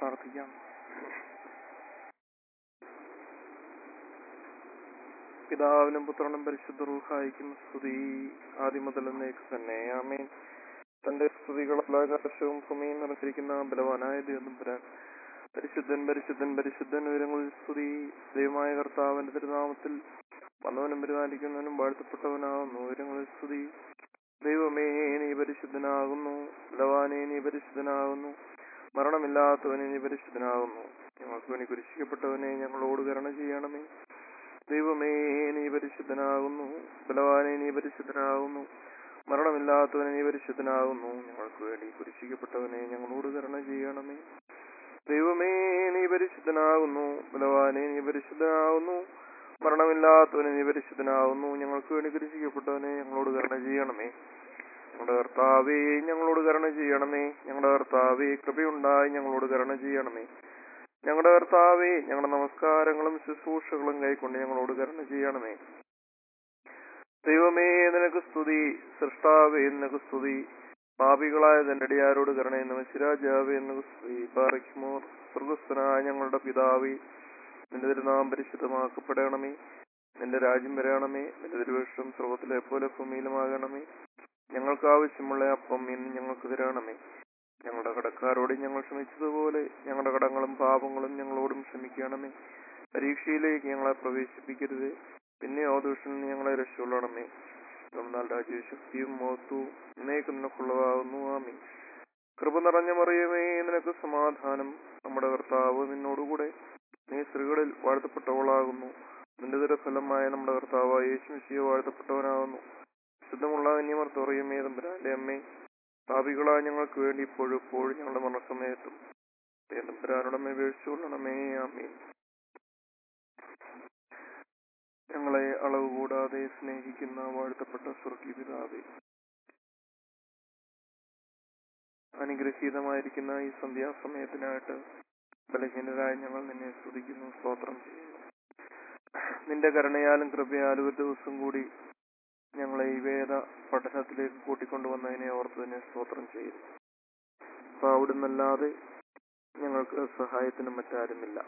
പ്രാർത്ഥിക്കാം പിതാവിനും പുത്രനും പരിശുദ്ധ റൂഹായിക്കും സ്തുതി ആദ്യം മുതൽ എന്നേക്ക് തന്നെ ആമേൻ തന്റെ സ്തുതികൾ ആകാശവും ഭൂമിയും നിറച്ചിരിക്കുന്ന ബലവാനായ ദൈവം പരിശുദ്ധൻ പരിശുദ്ധൻ പരിശുദ്ധൻ ഉയരങ്ങളിൽ സ്തുതി ദൈവമായ കർത്താവിന്റെ തിരുനാമത്തിൽ വന്നവനും പരിപാലിക്കുന്നവനും വാഴ്ത്തപ്പെട്ടവനാകുന്നു ഉയരങ്ങളിൽ സ്തുതി ദൈവമേ നീ പരിശുദ്ധനാകുന്നു ബലവാനെ നീ പരിശുദ്ധനാകുന്നു മരണമില്ലാത്തവനെ നീ പരിശുദ്ധനാകുന്നു ഞങ്ങൾക്ക് വേണ്ടി കുരിശിക്കപ്പെട്ടവനെ ഞങ്ങളോട് കരുണ ചെയ്യണമേ ദൈവമേ നീ പരിശുദ്ധനാകുന്നു ബലവാനെ നീ പരിശുദ്ധനാകുന്നു മരണമില്ലാത്തവനെ നീ പരിശുദ്ധനാകുന്നു ഞങ്ങൾക്ക് വേണ്ടി കുരിശിക്കപ്പെട്ടവനെ ഞങ്ങളോട് കരുണ ചെയ്യണമേ ദൈവമേ നീ പരിശുദ്ധനാകുന്നു ബലവാനെ നീ പരിശുദ്ധനാകുന്നു മരണമില്ലാത്തവനെ നീ പരിശുദ്ധനാകുന്നു ഞങ്ങൾക്ക് വേണ്ടി കുരിശിക്കപ്പെട്ടവനെ ഞങ്ങളോട് കരുണ ചെയ്യണമേ ഞങ്ങളുടെ കർത്താവേ ഞങ്ങളോട് കരുണ ചെയ്യണമേ ഞങ്ങളുടെ കർത്താവേ കൃപയുണ്ടായി ഞങ്ങളോട് കരുണ ചെയ്യണമേ ഞങ്ങളുടെ കർത്താവേ ഞങ്ങളുടെ നമസ്കാരങ്ങളും ശുശ്രൂഷകളും കൈക്കൊണ്ട് ഞങ്ങളോട് കരുണ ചെയ്യണമേ ദൈവമേ നിനക്ക് സ്തുതി സൃഷ്ടാവേ നിനക്ക് സ്തുതി പാപികളായ തന്റെ അടിയാരോട് കരുണയെന്ന് മശിരാജാവേ നിനക്ക് സ്തുതി പാറയ്ക്കുമോർ സ്വർഗസ്ഥനായ ഞങ്ങളുടെ പിതാവേ നിന്റെ തിരുനാം പരിശുദ്ധമാക്കപ്പെടണമേ നിന്റെ രാജ്യം വരണമേ നിന്റെ തിരുവേഷം സ്രോതത്തിലെ പോലെ ഭൂമിയിലുമാകണമേ ഞങ്ങൾക്ക് ആവശ്യമുള്ള അപ്പം ഇന്ന് ഞങ്ങൾക്ക് തരണമേ ഞങ്ങളുടെ കടക്കാരോട് ഞങ്ങൾ ക്ഷമിച്ചതുപോലെ ഞങ്ങളുടെ കടങ്ങളും പാപങ്ങളും ഞങ്ങളോടും ക്ഷമിക്കണമേ പരീക്ഷയിലേക്ക് ഞങ്ങളെ പ്രവേശിപ്പിക്കരുത് പിന്നെ ഓദൂഷണിൽ ഞങ്ങളെ രക്ഷകൊള്ളണമേ എന്നാൽ രാജ്യശക്തിയും മോത്തവും എന്നേക്ക് നിനക്കുള്ളതാകുന്നു ആമി കൃപ നിറഞ്ഞ മറിയമേ നിനക്ക് സമാധാനം നമ്മുടെ കർത്താവ് നിന്നോടുകൂടെ നീ സ്ത്രീകളിൽ വാഴ്ത്തപ്പെട്ടവളാകുന്നു നിന്റെ ദുരഫലമായ നമ്മുടെ കർത്താവ് യേശുമിശിയെ വാഴ്ത്തപ്പെട്ടവനാകുന്നു ശുദ്ധമുള്ള അന്യമർത്തറിയമേ തമ്പുരാന്റെ അമ്മേ പാപികളായ ഞങ്ങൾക്ക് വേണ്ടി ഇപ്പോഴും ഇപ്പോഴും ഞങ്ങളുടെ മരണസമയത്തും തമ്പുരാനുടമേ വീഴ്ചകൊള്ളണമേ ആമീൻ ഞങ്ങളെ അളവ് കൂടാതെ സ്നേഹിക്കുന്ന വാഴ്ത്തപ്പെട്ട സ്വർഗീയ പിതാവേ അനുഗ്രഹീതമായിരിക്കുന്ന ഈ സന്ധ്യാസമയത്തിനായിട്ട് ബലഹീനരായ ഞങ്ങൾ നിന്നെ സ്തുതിക്കുന്നു സ്തോത്രം ചെയ്യുന്നു നിന്റെ കരുണയാലും കൃപയാലും ഒരു ദിവസം കൂടി ഞങ്ങളെ ഈ വേദ പഠനത്തിലേക്ക് കൂട്ടിക്കൊണ്ടുവന്നതിനെ ഓർത്ത് തന്നെ സ്തോത്രം ചെയ്യുന്നു അപ്പൊ അവിടുന്നല്ലാതെ ഞങ്ങൾക്ക് സഹായത്തിന് മറ്റാരുമില്ല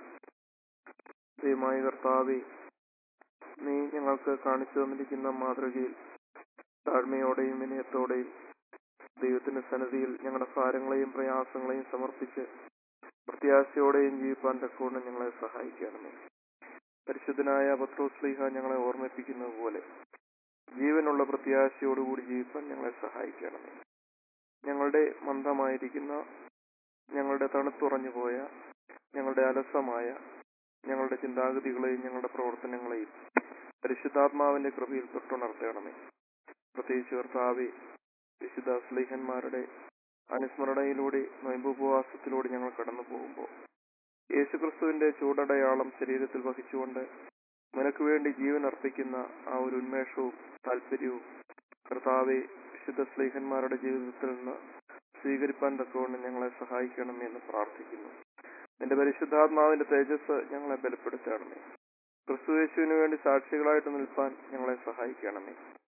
ദൈവമായ കർത്താവെ നീ ഞങ്ങൾക്ക് കാണിച്ചു തന്നിരിക്കുന്ന മാതൃകയിൽ താഴ്മയോടെയും വിനയത്തോടെയും ദൈവത്തിന്റെ സന്നിധിയിൽ ഞങ്ങളുടെ ഭാരങ്ങളെയും പ്രയാസങ്ങളെയും സമർപ്പിച്ച് പ്രത്യാശയോടെയും ജീവിപ്പാൻ തക്കവണ്ണം ഞങ്ങളെ സഹായിക്കണമേ പരിശുദ്ധനായ പത്രോസ്ലിഹ ഞങ്ങളെ ഓർമ്മിപ്പിക്കുന്നത് പോലെ ജീവനുള്ള പ്രത്യാശയോടുകൂടി ജീവിപ്പാൻ ഞങ്ങളെ സഹായിക്കണമേ ഞങ്ങളുടെ മന്ദമായിരിക്കുന്ന ഞങ്ങളുടെ തണുത്തുറഞ്ഞു പോയ ഞങ്ങളുടെ അലസമായ ഞങ്ങളുടെ ചിന്താഗതികളെയും ഞങ്ങളുടെ പ്രവർത്തനങ്ങളെയും പരിശുദ്ധാത്മാവിന്റെ കൃപയിൽ തൊട്ടുണർത്തണമേ പ്രത്യേകിച്ച് കർത്താവെ വിശുദ്ധ സ്ലീഹന്മാരുടെ അനുസ്മരണയിലൂടെ നൊയമ്പുപവാസത്തിലൂടെ ഞങ്ങൾ കടന്നു പോകുമ്പോൾ യേശുക്രിസ്തുവിന്റെ ചൂടടയാളം ശരീരത്തിൽ വഹിച്ചുകൊണ്ട് നിനക്ക് വേണ്ടി ജീവൻ അർപ്പിക്കുന്ന ആ ഒരു ഉന്മേഷവും താല്പര്യവും കർത്താവെ വിശുദ്ധ സ്ലീഹന്മാരുടെ ജീവിതത്തിൽ നിന്ന് സ്വീകരിപ്പാൻ തക്കവണ്ണം ഞങ്ങളെ സഹായിക്കണമേ എന്ന് പ്രാർത്ഥിക്കുന്നു നിന്റെ പരിശുദ്ധാത്മാവിന്റെ തേജസ് ഞങ്ങളെ ബലപ്പെടുത്തണമേ ക്രിസ്തുയേശുവിന് വേണ്ടി സാക്ഷികളായിട്ട് നിൽപ്പാൻ ഞങ്ങളെ സഹായിക്കണമേ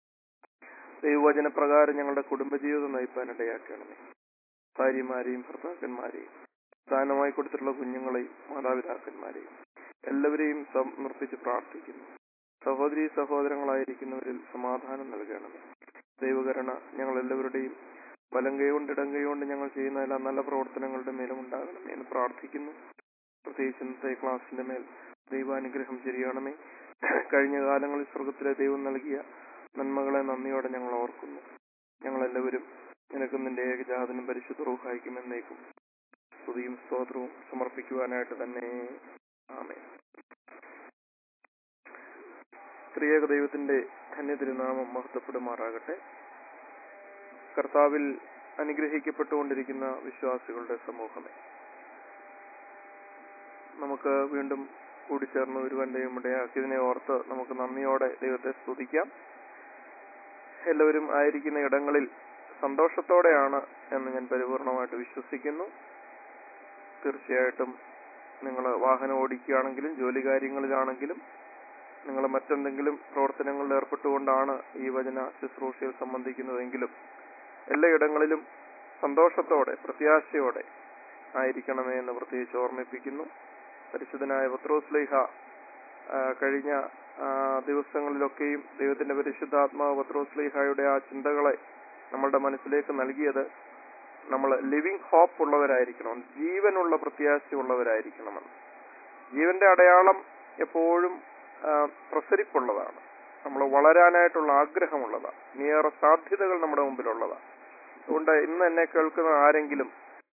ദൈവവചനപ്രകാരം ഞങ്ങളുടെ കുടുംബജീവിതം നയിപ്പാൻ ഇടയാക്കണമേ ഭാര്യമാരെയും ഭർത്താക്കന്മാരെയും ദാനമായി കൊടുത്തിട്ടുള്ള കുഞ്ഞുങ്ങളെയും മാതാപിതാക്കന്മാരെയും എല്ലാവരെയും സമർപ്പിച്ച് പ്രാർത്ഥിക്കുന്നു സഹോദരി സഹോദരങ്ങളായിരിക്കുന്നവരിൽ സമാധാനം നൽകണമേ ദൈവകരണ ഞങ്ങൾ എല്ലാവരുടെയും വലം കൈകൊണ്ട് ഇടം കൈകൊണ്ട് ഞങ്ങൾ ചെയ്യുന്ന എല്ലാ നല്ല പ്രവർത്തനങ്ങളുടെ മേലും ഉണ്ടാകണമേ എന്ന് പ്രാർത്ഥിക്കുന്നു പ്രത്യേകിച്ച് ഇന്നത്തെ ക്ലാസിന്റെ മേൽ ദൈവാനുഗ്രഹം ശരിയാണമേ കഴിഞ്ഞ കാലങ്ങളിൽ സ്വർഗത്തിലെ ദൈവം നൽകിയ നന്മകളെ നന്ദിയോടെ ഞങ്ങൾ ഓർക്കുന്നു ഞങ്ങളെല്ലാവരും നിനക്കും നിന്റെ ഏകജാതനും പരിശുദ്ധ റൂഹായിക്കുമെന്നേക്കും സ്തുതിയും സ്തോത്രവും സമർപ്പിക്കുവാനായിട്ട് തന്നെ ആമേ സ്ത്രീയേക ദൈവത്തിന്റെ ധന്യ തിരുനാമം മഹത്വപ്പെടുമാറാകട്ടെ കർത്താവിൽ അനുഗ്രഹിക്കപ്പെട്ടുകൊണ്ടിരിക്കുന്ന വിശ്വാസികളുടെ സമൂഹമേ നമുക്ക് വീണ്ടും കൂടിച്ചേർന്ന് ഒരുവന്റെയും ഇടയാക്കിയതിനെ ഓർത്ത് നമുക്ക് നന്ദിയോടെ ദൈവത്തെ സ്തുതിക്കാം എല്ലാവരും ആയിരിക്കുന്ന ഇടങ്ങളിൽ സന്തോഷത്തോടെയാണ് എന്ന് ഞാൻ പരിപൂർണമായിട്ട് വിശ്വസിക്കുന്നു തീർച്ചയായിട്ടും നിങ്ങൾ വാഹനം ഓടിക്കുകയാണെങ്കിലും ജോലി കാര്യങ്ങളിലാണെങ്കിലും നിങ്ങൾ മറ്റെന്തെങ്കിലും പ്രവർത്തനങ്ങളിൽ ഏർപ്പെട്ടുകൊണ്ടാണ് ഈ വചന ശുശ്രൂഷയിൽ സംബന്ധിക്കുന്നതെങ്കിലും എല്ലായിടങ്ങളിലും സന്തോഷത്തോടെ പ്രത്യാശയോടെ ആയിരിക്കണമേ എന്ന് പ്രത്യേകിച്ച് ഓർമ്മിപ്പിക്കുന്നു പരിശുദ്ധനായ പത്രോസ്ലേഹ ആ, കഴിഞ്ഞ ആ, ദിവസങ്ങളിലൊക്കെയും ദൈവത്തിന്റെ പരിശുദ്ധാത്മാവ് പത്രോസ്ലേഹായുടെ ആ ചിന്തകളെ നമ്മളുടെ മനസ്സിലേക്ക് നൽകിയത് നമ്മൾ ലിവിങ് ഹോപ്പ് ഉള്ളവരായിരിക്കണം ജീവനുള്ള പ്രത്യാശയുള്ളവരായിരിക്കണമെന്ന് ജീവന്റെ അടയാളം എപ്പോഴും ആ, പ്രസരിപ്പുള്ളതാണ് നമ്മൾ വളരാനായിട്ടുള്ള ആഗ്രഹമുള്ളതാണ് ഇനിയേറെ സാധ്യതകൾ നമ്മുടെ മുമ്പിലുള്ളതാണ് അതുകൊണ്ട് ഇന്ന് എന്നെ കേൾക്കുന്ന ആരെങ്കിലും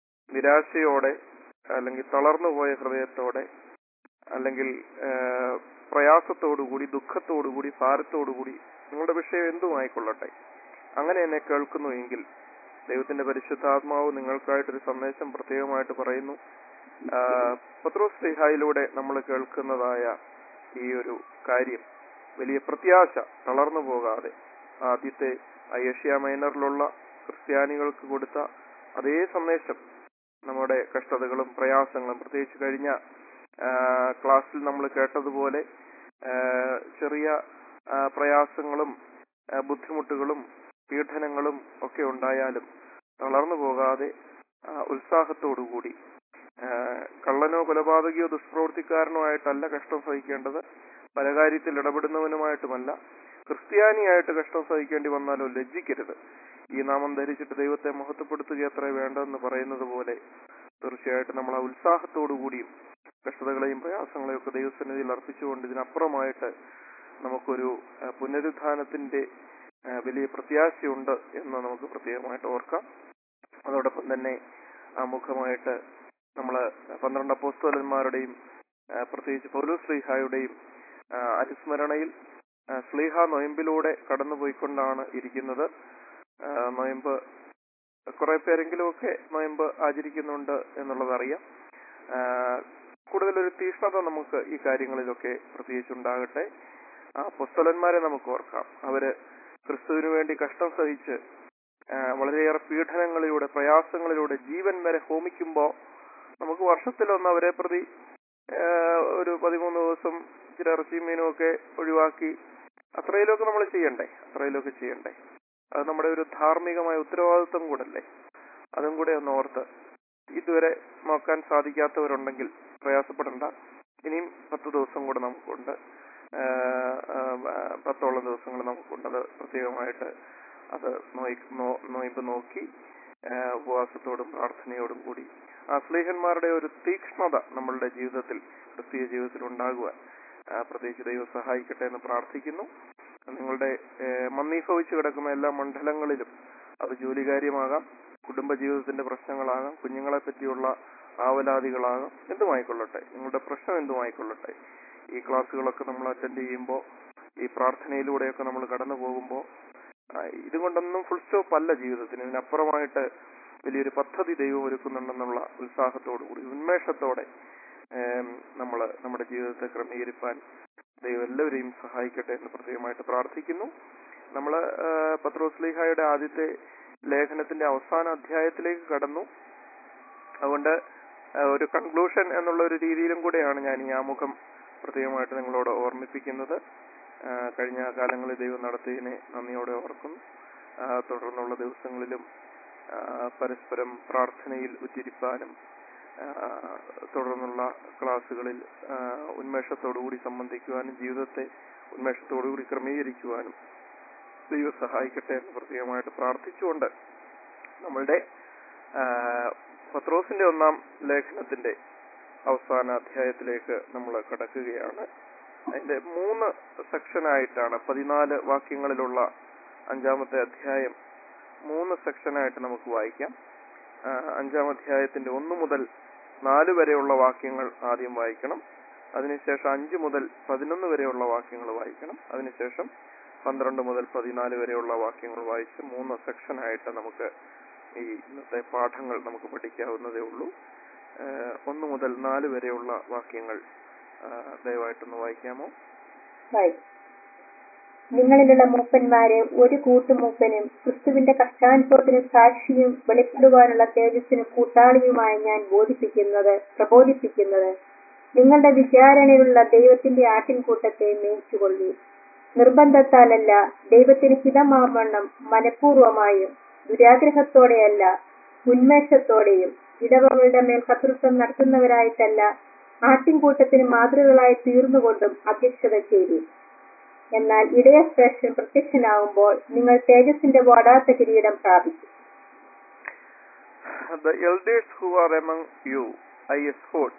നിരാശയോടെ അല്ലെങ്കിൽ തളർന്നുപോയ ഹൃദയത്തോടെ അല്ലെങ്കിൽ ആ, പ്രയാസത്തോടുകൂടി ദുഃഖത്തോടുകൂടി ഭാരത്തോടുകൂടി നിങ്ങളുടെ വിഷയം എന്തുമായിക്കൊള്ളട്ടെ അങ്ങനെ എന്നെ കേൾക്കുന്നു എങ്കിൽ ദൈവത്തിന്റെ പരിശുദ്ധാത്മാവ് നിങ്ങൾക്കായിട്ടൊരു സന്ദേശം പ്രത്യേകമായിട്ട് പറയുന്നു ആ, പത്രോസ് സ്ലിഹായിലൂടെ നമ്മൾ കേൾക്കുന്നതായ ഈ ഒരു കാര്യം വലിയ പ്രത്യാശ തളർന്നു പോകാതെ ആദ്യത്തെ ആ ഏഷ്യ മൈനറിലുള്ള ക്രിസ്ത്യാനികൾക്ക് കൊടുത്ത അതേ സന്ദേശം നമ്മുടെ കഷ്ടതകളും പ്രയാസങ്ങളും പ്രത്യേകിച്ച് കഴിഞ്ഞ ആ, ക്ലാസ്സിൽ നമ്മൾ കേട്ടതുപോലെ ആ, ചെറിയ ആ, പ്രയാസങ്ങളും ആ, ബുദ്ധിമുട്ടുകളും പീഡനങ്ങളും ഒക്കെ ഉണ്ടായാലും തളർന്നു പോകാതെ ആ, ഉത്സാഹത്തോടുകൂടി ആ, കള്ളനോ കൊലപാതകയോ ദുഷ്പ്രവൃത്തിക്കാരനോ ആയിട്ടല്ല കഷ്ടം സഹിക്കേണ്ടത് പല കാര്യത്തിൽ ഇടപെടുന്നവനുമായിട്ടുമല്ല ക്രിസ്ത്യാനിയായിട്ട് കഷ്ടം സഹിക്കേണ്ടി വന്നാലോ ലജ്ജിക്കരുത് ഈ നാമം ധരിച്ചിട്ട് ദൈവത്തെ മഹത്വപ്പെടുത്തുക എത്ര വേണ്ടെന്ന് പറയുന്നത് പോലെ തീർച്ചയായിട്ടും നമ്മൾ ആ ഉത്സാഹത്തോടുകൂടിയും കഷ്ടതകളെയും പ്രയാസങ്ങളെയും ഒക്കെ ദൈവസന്നിധിയിൽ അർപ്പിച്ചുകൊണ്ട് ഇതിനപ്പുറമായിട്ട് നമുക്കൊരു ആ, പുനരുത്ഥാനത്തിന്റെ ആ, വലിയ പ്രത്യാശയുണ്ട് എന്ന് നമുക്ക് പ്രത്യേകമായിട്ട് ഓർക്കാം അതോടൊപ്പം തന്നെ ആമുഖമായിട്ട് നമ്മൾ പന്ത്രണ്ട് അപ്പോസ്തോലന്മാരുടെയും ആ, പ്രത്യേകിച്ച് പൗലോസ് ശ്രീഹായുടെയും ആ, അനുസ്മരണയിൽ ആ, ശ്ലീഹ നൊയമ്പിലൂടെ കടന്നുപോയിക്കൊണ്ടാണ് ഇരിക്കുന്നത് ആ, നൊയമ്പ് കുറെ പേരെങ്കിലുമൊക്കെ നൊയമ്പ് ആചരിക്കുന്നുണ്ട് എന്നുള്ളത് അറിയാം ആ, കൂടുതലൊരു തീഷ്ണത നമുക്ക് ഈ കാര്യങ്ങളിലൊക്കെ പ്രത്യേകിച്ച് ഉണ്ടാകട്ടെ ആ പുസ്തകന്മാരെ നമുക്ക് ഓർക്കാം അവര് ക്രിസ്തുവിനു വേണ്ടി കഷ്ടം സഹിച്ച് ആ, വളരെയേറെ പീഡനങ്ങളിലൂടെ പ്രയാസങ്ങളിലൂടെ ജീവൻ വരെ ഹോമിക്കുമ്പോൾ നമുക്ക് വർഷത്തിലൊന്ന് അവരെ പ്രതി ആ, ഒരു പതിമൂന്ന് ദിവസം ഇച്ചിരി ഇറച്ചിയും മീനും ഒക്കെ ഒഴിവാക്കി അത്രയിലൊക്കെ നമ്മൾ ചെയ്യണ്ടേ അത്രയിലൊക്കെ ചെയ്യണ്ടേ അത് നമ്മുടെ ഒരു ധാർമ്മികമായ ഉത്തരവാദിത്വം കൂടല്ലേ അതും കൂടെ ഒന്ന് ഓർത്ത് ഇതുവരെ നോക്കാൻ സാധിക്കാത്തവരുണ്ടെങ്കിൽ പ്രയാസപ്പെടണ്ട ഇനിയും പത്ത് ദിവസം കൂടെ നമുക്കുണ്ട് ആ, ആ, ആ, പത്തോളം ദിവസങ്ങൾ നമുക്കുണ്ട് അത് പ്രത്യേകമായിട്ട് അത് നോയി നോ- നോയിമ്പ് നോക്കി ആ, ഉപവാസത്തോടും പ്രാർത്ഥനയോടും കൂടി ആ സ്നേഹന്മാരുടെ ഒരു തീക്ഷ്ണത നമ്മളുടെ ജീവിതത്തിൽ ക്രിസ്തീയ ജീവിതത്തിൽ ഉണ്ടാകുവാൻ ആ, പ്രത്യേകിച്ച് ദൈവം സഹായിക്കട്ടെ എന്ന് പ്രാർത്ഥിക്കുന്നു നിങ്ങളുടെ ഏഹ്, മന്ദീഭവിച്ച് കിടക്കുന്ന എല്ലാ മണ്ഡലങ്ങളിലും അത് ജോലികാര്യമാകാം കുടുംബജീവിതത്തിന്റെ പ്രശ്നങ്ങളാകാം കുഞ്ഞുങ്ങളെ പറ്റിയുള്ള ആവലാതികളാകാം എന്തുമായിക്കൊള്ളട്ടെ നിങ്ങളുടെ പ്രശ്നം എന്തുമായിക്കൊള്ളട്ടെ ഈ ക്ലാസ്സുകളൊക്കെ നമ്മൾ അറ്റൻഡ് ചെയ്യുമ്പോൾ ഈ പ്രാർത്ഥനയിലൂടെയൊക്കെ നമ്മൾ കടന്നു പോകുമ്പോൾ ഇതുകൊണ്ടൊന്നും ഫുൾ സ്റ്റോപ്പ് അല്ല ജീവിതത്തിന് ഇതിനപ്പുറമായിട്ട് വലിയൊരു പദ്ധതി ദൈവം ഒരുക്കുന്നുണ്ടെന്നുള്ള ഉത്സാഹത്തോടു കൂടി ഉന്മേഷത്തോടെ നമ്മൾ നമ്മുടെ ജീവിതത്തെ ക്രമീകരിപ്പാൻ ദൈവം എല്ലാവരെയും സഹായിക്കട്ടെ എന്ന് പ്രത്യേകമായിട്ട് പ്രാർത്ഥിക്കുന്നു നമ്മൾ പത്രോസ്ലിഹായുടെ ആദ്യത്തെ ലേഖനത്തിന്റെ അവസാന അധ്യായത്തിലേക്ക് കടന്നു അതുകൊണ്ട് ആ, ഒരു കൺക്ലൂഷൻ എന്നുള്ള ഒരു രീതിയിലും കൂടെയാണ് ഞാൻ ഈ ആമുഖം പ്രത്യേകമായിട്ട് നിങ്ങളോട് ഓർമ്മിപ്പിക്കുന്നത് ആ, കഴിഞ്ഞ കാലങ്ങളിൽ ദൈവം നടത്തിയതിനെ നന്ദിയോടെ ഓർക്കുന്നു ആ, തുടർന്നുള്ള ദിവസങ്ങളിലും ആ, പരസ്പരം പ്രാർത്ഥനയിൽ ഉറ്റിരിപ്പാനും ആ, തുടർന്നുള്ള ക്ലാസ്സുകളിൽ ആ, ഉന്മേഷത്തോടുകൂടി സംബന്ധിക്കുവാനും ജീവിതത്തെ ഉന്മേഷത്തോടുകൂടി ക്രമീകരിക്കുവാനും ദൈവം സഹായിക്കട്ടെ എന്ന് പ്രത്യേകമായിട്ട് പ്രാർത്ഥിച്ചുകൊണ്ട് നമ്മളുടെ ആ, പത്രോസിന്റെ ഒന്നാം ലേഖനത്തിന്റെ അവസാന അധ്യായത്തിലേക്ക് നമ്മൾ കടക്കുകയാണ് അതിന്റെ മൂന്ന് സെക്ഷനായിട്ടാണ് പതിനാല് വാക്യങ്ങളിലുള്ള അഞ്ചാമത്തെ അധ്യായം മൂന്ന് സെക്ഷനായിട്ട് നമുക്ക് വായിക്കാം ആ, അഞ്ചാം അധ്യായത്തിന്റെ ഒന്ന് മുതൽ നാല് വരെയുള്ള വാക്യങ്ങൾ ആദ്യം വായിക്കണം അതിനുശേഷം അഞ്ച് മുതൽ പതിനൊന്ന് വരെയുള്ള വാക്യങ്ങൾ വായിക്കണം അതിനുശേഷം പന്ത്രണ്ട് മുതൽ പതിനാല് വരെയുള്ള വാക്യങ്ങൾ വായിച്ച് മൂന്ന് സെക്ഷനായിട്ട് നമുക്ക് ഈ ഇന്നത്തെ പാഠങ്ങൾ നമുക്ക് പഠിക്കാവുന്നതേ ഉള്ളൂ ഏഹ് ഒന്ന് മുതൽ നാല് വരെയുള്ള വാക്യങ്ങൾ ആ, ദയവായിട്ടൊന്ന് വായിക്കാമോ വായി. നിങ്ങളിലുള്ള മൂപ്പന്മാരെ ഒരു കൂട്ടുമൂപ്പനും ക്രിസ്തുവിന്റെ കഷ്ടാനുഭവത്തിന് സാക്ഷിയും വെളിപ്പെടുവാനുള്ള തേജസ്സിന് കൂട്ടാളിയുമായി ഞാൻ ബോധിപ്പിക്കുന്നത് പ്രബോധിപ്പിക്കുന്നത് നിങ്ങളുടെ വിചാരണയിലുള്ള ദൈവത്തിന്റെ ആട്ടിൻകൂട്ടത്തെ മേയിച്ചുകൊള്ളു നിർബന്ധത്താലല്ല ദൈവത്തിന് ഹിതമാവണ്ണം മനഃപൂർവമായും ദുരാഗ്രഹത്തോടെയല്ല ഉന്മേഷത്തോടെയും ഇടവകളുടെ മേൽ ശത്രുത്വം നടത്തുന്നവരായിട്ടല്ല ആട്ടിൻകൂട്ടത്തിന് മാതൃകളായി തീർന്നുകൊണ്ടും അധ്യക്ഷത ചെയ്തു എന്നാൽ ഇടയശ്രേഷ്ഠൻ പ്രത്യക്ഷനാവുമ്പോൾ നിങ്ങൾ തേജസ്സിന്റെ വാടാത്ത കിരീടം പ്രാപിക്കും The elders who are among you, I exhort,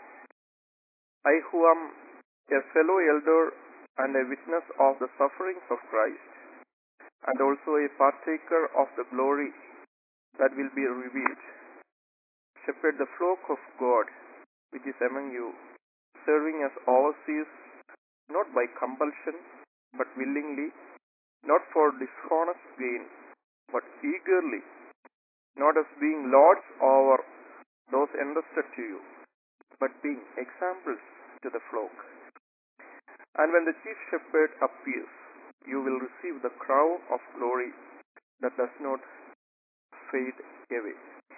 I who am a fellow elder and a witness of the sufferings of Christ, and also a partaker of the glory that will be revealed. Shepherd the flock of God which is among you, serving as overseers, not by compulsion, but willingly, not for dishonest gain, but eagerly, not as being lords over those entrusted to you, but being examples to the flock. And when the chief shepherd appears, you will receive the crown of glory that does not fade away.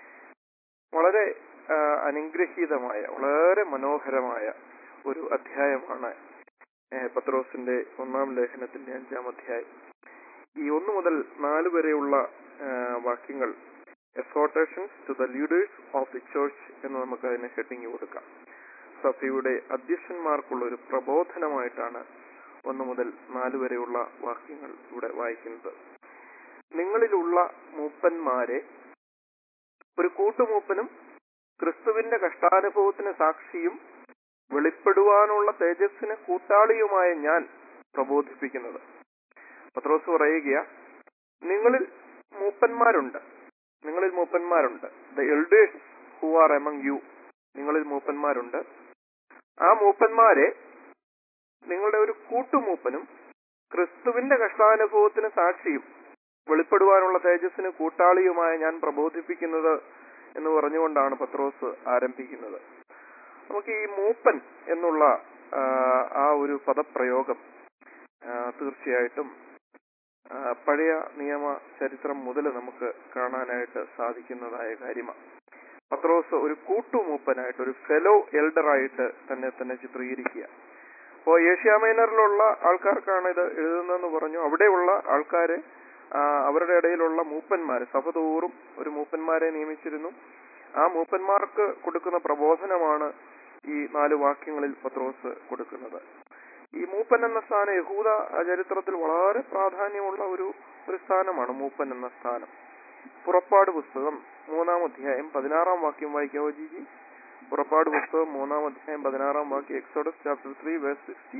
വളരെ ആ, അനുഗ്രഹീതമായ വളരെ മനോഹരമായ ഒരു അധ്യായമാണ് ഏ, പത്രോസിന്റെ ഒന്നാം ലേഖനത്തിന്റെ അഞ്ചാം അധ്യായം ഈ ഒന്ന് മുതൽ നാല് വരെയുള്ള ആ, വാക്യങ്ങൾ exhortations to the leaders of the church എന്ന് നമുക്ക് അതിന് ഹെഡിങ് കൊടുക്കാം സഭയുടെ അധ്യക്ഷന്മാർക്കുള്ള ഒരു പ്രബോധനമായിട്ടാണ് ഒന്ന് മുതൽ നാല് വരെയുള്ള വാക്യങ്ങൾ ഇവിടെ വായിക്കുന്നത് നിങ്ങളിലുള്ള മൂപ്പന്മാരെ ഒരു കൂട്ടുമൂപ്പനും ക്രിസ്തുവിന്റെ കഷ്ടാനുഭവത്തിന് സാക്ഷിയും വെളിപ്പെടുവാനുള്ള തേജസ്സിന് കൂട്ടാളിയുമായ ഞാൻ പ്രബോധിപ്പിക്കുന്നത് പത്രോസ് പറയുക നിങ്ങളിൽ മൂപ്പന്മാരുണ്ട് നിങ്ങളിൽ മൂപ്പന്മാരുണ്ട് the elders who are among you നിങ്ങളിൽ മൂപ്പന്മാരുണ്ട് ആ മൂപ്പന്മാരെ നിങ്ങളുടെ ഒരു കൂട്ടുമൂപ്പനും ക്രിസ്തുവിന്റെ കഷ്ടാനുഭവത്തിന് സാക്ഷിയും വെളിപ്പെടുവാനുള്ള തേജസ്സിന് കൂട്ടാളിയുമായ ഞാൻ പ്രബോധിപ്പിക്കുന്നത് എന്ന് പറഞ്ഞുകൊണ്ടാണ് പത്രോസ് ആരംഭിക്കുന്നത് നമുക്ക് ഈ മൂപ്പൻ എന്നുള്ള ആ, ആ ഒരു പദപ്രയോഗം ആ, തീർച്ചയായിട്ടും ആ, പഴയ നിയമ ചരിത്രം മുതൽ നമുക്ക് കാണാനായിട്ട് സാധിക്കുന്നതായ കാര്യമാണ് പത്രോസ് ഒരു കൂട്ടുമൂപ്പനായിട്ട് ഒരു ഫെലോ എൽഡറായിട്ട് തന്നെ തന്നെ ചിത്രീകരിക്കുക അപ്പോൾ ഏഷ്യ മൈനറിലുള്ള ആൾക്കാർക്കാണ് ഇത് എഴുതുന്നതെന്ന് പറഞ്ഞു അവിടെയുള്ള ആൾക്കാര് ആ, അവരുടെ ഇടയിലുള്ള മൂപ്പന്മാര് സഭ തോറും ഒരു മൂപ്പന്മാരെ നിയമിച്ചിരുന്നു ആ മൂപ്പന്മാർക്ക് കൊടുക്കുന്ന പ്രബോധനമാണ് ഈ നാല് വാക്യങ്ങളിൽ പത്രോസ് കൊടുക്കുന്നത് ഈ മൂപ്പൻ എന്ന സ്ഥാനം യഹൂദ ചരിത്രത്തിൽ വളരെ പ്രാധാന്യമുള്ള ഒരു ഒരു സ്ഥാനമാണ് മൂപ്പൻ എന്ന സ്ഥാനം പുറപ്പാട് പുസ്തകം മൂന്നാം അധ്യായം പതിനാറാം വാക്യം വായിക്കാവോ ജിജി പുറപ്പാട് പുസ്തകം മൂന്നാം അധ്യായം പതിനാറാം വാക്യം Exodus chapter three verse sixty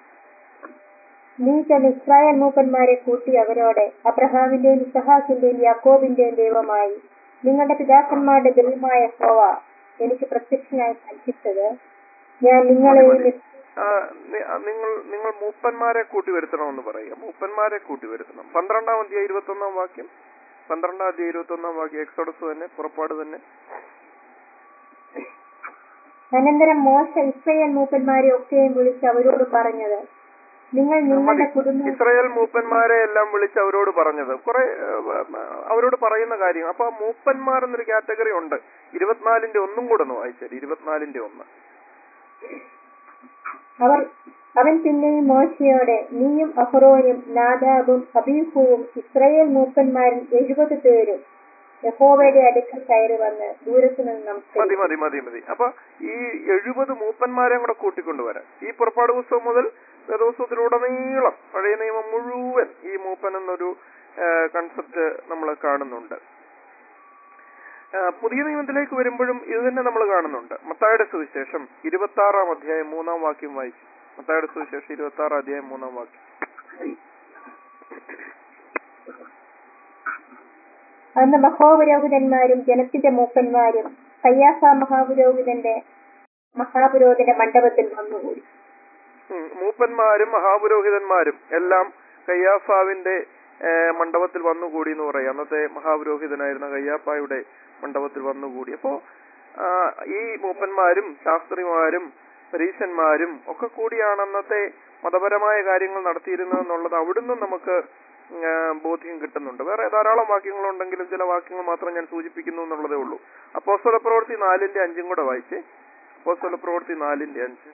നീ ചെന്ന് ഇസ്രായേൽ മൂപ്പന്മാരെ കൂട്ടി അവരോട് അബ്രഹാമിന്റെയും ഇസഹാക്കിന്റെയും യാക്കോബിന്റെയും ദൈവമായി നിങ്ങളുടെ പിതാക്കന്മാരുടെ ദൈവമായ ഹോവ എനിക്ക് പ്രത്യക്ഷനായി കൽപ്പിച്ചത് ഞാൻ നിങ്ങളെയും ആ, നി- ആ, നിങ്ങൾ നിങ്ങൾ മൂപ്പന്മാരെ കൂട്ടി വരുത്തണമെന്ന് പറയുക മൂപ്പന്മാരെ കൂട്ടി വരുത്തണം പന്ത്രണ്ടാം അധ്യായം ഇരുപത്തി ഒന്നാം വാക്യം പന്ത്രണ്ടാം അധ്യായം ഇരുപത്തി ഒന്നാം വാക്യം എക്സോഡസ് തന്നെ പുറപ്പാട് തന്നെ അനന്തരം മോശ ഇസ്രയേൽ മൂപ്പന്മാരെ ഒക്കെയും വിളിച്ച് അവരോട് പറഞ്ഞത് നിങ്ങൾ നിങ്ങളുടെ കുടുംബം ഇസ്രായേൽ മൂപ്പന്മാരെ എല്ലാം വിളിച്ച് അവരോട് പറഞ്ഞത് കുറെ അവരോട് പറയുന്ന കാര്യം അപ്പൊ ആ മൂപ്പന്മാർ എന്നൊരു കാറ്റഗറി ഉണ്ട് ഇരുപത്തിനാലിന്റെ ഒന്നും കൂടെ ഒന്ന് വായിച്ചാൽ ഇരുപത്തിനാലിന്റെ ഒന്ന് അവർ അവൻ പിന്നെയും മോശയോടെ നീയും അഹ്റോനും നാദാബും അബീഹുവും ഇസ്രയേൽ മൂപ്പന്മാരും എഴുപത് പേരും യഹോവയുടെ അടുക്കൽ കയറി വന്ന് ദൂരത്തു നിന്ന് മതി മതി മതി മതി അപ്പൊ ഈ എഴുപത് മൂപ്പന്മാരെയും കൂടെ കൂട്ടിക്കൊണ്ടുവരാൻ ഈ പുറപ്പാട് പുസ്തകം മുതൽ വേദോത്സവത്തിലുടനീളം പഴയ നിയമം മുഴുവൻ ഈ മൂപ്പൻ എന്നൊരു കൺസെപ്റ്റ് നമ്മൾ കാണുന്നുണ്ട് ആ, പുതിയ നിയമത്തിലേക്ക് വരുമ്പോഴും ഇത് തന്നെ നമ്മൾ കാണുന്നുണ്ട് മത്തായുടെ സുവിശേഷം ഇരുപത്തി ആറാം അധ്യായം മൂന്നാം വാക്യം വായിച്ചു മത്തായുടെ സുവിശേഷം ഇരുപത്തി ആറാം അധ്യായം മൂന്നാം വാക്യം അന്ന് മഹാപുരോഹിതന്മാരും ജനത്തിന്റെ മൂപ്പന്മാരും കയ്യാഫ മഹാപുരോഹിതന്റെ മഹാപുരോഹിതന്റെ മണ്ഡപത്തിൽ വന്നുകൂടി ഉം, മൂപ്പന്മാരും മഹാപുരോഹിതന്മാരും എല്ലാം കയ്യാഫാവിന്റെ ഏ, മണ്ഡപത്തിൽ വന്നുകൂടി എന്ന് പറയും അന്നത്തെ മഹാപുരോഹിതനായിരുന്ന കയ്യാപ്പായുടെ മണ്ഡപത്തിൽ വന്നുകൂടി അപ്പോ ആ, ഈ മൂപ്പന്മാരും ശാസ്ത്രിമാരും പരീശന്മാരും ഒക്കെ കൂടിയാണ് അന്നത്തെ മതപരമായ കാര്യങ്ങൾ നടത്തിയിരുന്നത് എന്നുള്ളത് അവിടുന്ന് നമുക്ക് ഉം, ആ, ബോധ്യം കിട്ടുന്നുണ്ട് വേറെ ധാരാളം വാക്യങ്ങളുണ്ടെങ്കിലും ചില വാക്യങ്ങൾ മാത്രം ഞാൻ സൂചിപ്പിക്കുന്നു എന്നുള്ളതേ ഉള്ളൂ അപ്പോസ്തല പ്രവൃത്തി നാലിന്റെ അഞ്ചും കൂടെ വായിച്ചേ അപ്പോസ്തല പ്രവൃത്തി നാലിന്റെ അഞ്ച്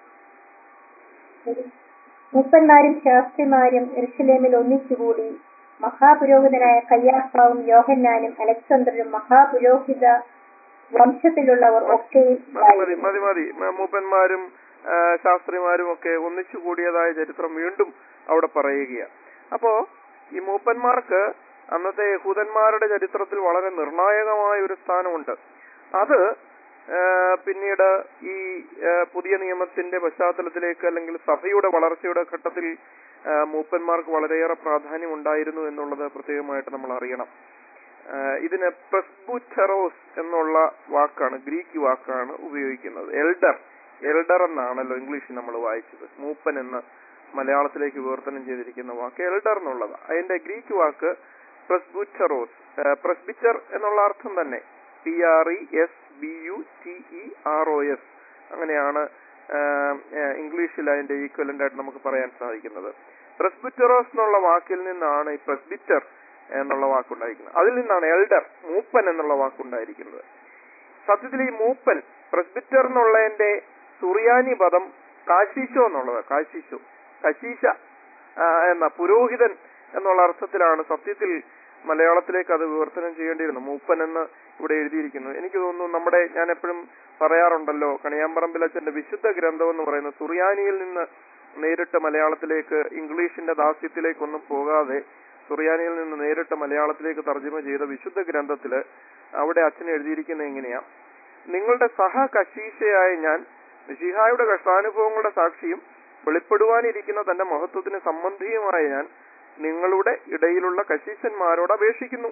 മൂപ്പന്മാരും ശാസ്ത്രിമാരും എരുസലേമിൽ ഒന്നിച്ചുകൂടി മഹാപുരോഹിതനായ കയ്യാപ്പാവും യോഹന്നാനും അലക്സാണ്ടറും മഹാപുരോഹിത വംശത്തിലുള്ളവർ ഒക്കെയും മതി മതി ഉണ്ടായിരുന്നു. മതി മതി മ- മൂപ്പന്മാരും ആ, ശാസ്ത്രിമാരും ഒക്കെ ഒന്നിച്ചു കൂടിയതായ ചരിത്രം വീണ്ടും അവിടെ പറയുകയാണ് അപ്പോ ഈ മൂപ്പന്മാർക്ക് അന്നത്തെ യഹൂദന്മാരുടെ ചരിത്രത്തിൽ വളരെ നിർണായകമായ ഒരു സ്ഥാനമുണ്ട് അത് ആ, പിന്നീട് ഈ ആ, പുതിയ നിയമത്തിന്റെ പശ്ചാത്തലത്തിലേക്ക് അല്ലെങ്കിൽ സഭയുടെ വളർച്ചയുടെ ഘട്ടത്തിൽ ആ, മൂപ്പന്മാർക്ക് വളരെയേറെ പ്രാധാന്യം ഉണ്ടായിരുന്നു എന്നുള്ളത് പ്രത്യേകമായിട്ട് നമ്മൾ അറിയണം ആ, ഇതിന് പ്രസ്ബുറ്ററോസ് എന്നുള്ള വാക്കാണ് ഗ്രീക്ക് വാക്കാണ് ഉപയോഗിക്കുന്നത് എൽഡർ എൽഡർ എന്നാണല്ലോ ഇംഗ്ലീഷിൽ നമ്മൾ വായിച്ചത് മൂപ്പൻ എന്ന് മലയാളത്തിലേക്ക് വിവർത്തനം ചെയ്തിരിക്കുന്ന വാക്ക് എൽഡർ എന്നുള്ളത് അതിന്റെ ഗ്രീക്ക് വാക്ക് പ്രസ്ബുറ്ററോസ് പ്രസ്ബിറ്റർ എന്നുള്ള അർത്ഥം തന്നെ P R E S B U T E R O S അങ്ങനെയാണ് ആ, ആ, ഇംഗ്ലീഷിൽ അതിന്റെ ഈക്വലന്റ് ആയിട്ട് നമുക്ക് പറയാൻ സാധിക്കുന്നത് പ്രസ്ബിറ്ററോസ് എന്നുള്ള വാക്കിൽ നിന്നാണ് ഈ പ്രസ്ബിറ്റർ എന്നുള്ള വാക്കുണ്ടായിരിക്കുന്നത് അതിൽ നിന്നാണ് എൽഡർ മൂപ്പൻ എന്നുള്ള വാക്കുണ്ടായിരിക്കുന്നത് സത്യത്തിൽ ഈ മൂപ്പൻ പ്രസ്ബിറ്റർ എന്നുള്ളതിന്റെ സുറിയാനി പദം കാശീശോ എന്നുള്ളത് കാശീശോ കശീശ ആ, എന്ന പുരോഹിതൻ എന്നുള്ള അർത്ഥത്തിലാണ് സത്യത്തിൽ മലയാളത്തിലേക്ക് അത് വിവർത്തനം ചെയ്യേണ്ടിയിരുന്നു മൂപ്പൻ എന്ന് ഇവിടെ എഴുതിയിരിക്കുന്നു എനിക്ക് തോന്നുന്നു നമ്മുടെ ഞാൻ എപ്പോഴും പറയാറുണ്ടല്ലോ കണിയാമ്പറമ്പിലച്ചന്റെ വിശുദ്ധ ഗ്രന്ഥം എന്ന് പറയുന്നത് സുറിയാനിയിൽ നിന്ന് നേരിട്ട് മലയാളത്തിലേക്ക് ഇംഗ്ലീഷിന്റെ ദാസ്യത്തിലേക്കൊന്നും പോകാതെ സുറിയാനിയിൽ നിന്ന് നേരിട്ട് മലയാളത്തിലേക്ക് തർജ്ജമ ചെയ്ത വിശുദ്ധ ഗ്രന്ഥത്തില് അവിടെ അച്ഛൻ എഴുതിയിരിക്കുന്നത് എങ്ങനെയാ നിങ്ങളുടെ സഹ കശീശയായ ഞാൻ മിശിഹായുടെ കഷ്ടാനുഭവങ്ങളുടെ സാക്ഷിയും വെളിപ്പെടുവാനിരിക്കുന്ന തന്റെ മഹത്വത്തിന് സംബന്ധിയുമായ ഞാൻ നിങ്ങളുടെ ഇടയിലുള്ള കശീശന്മാരോട് അപേക്ഷിക്കുന്നു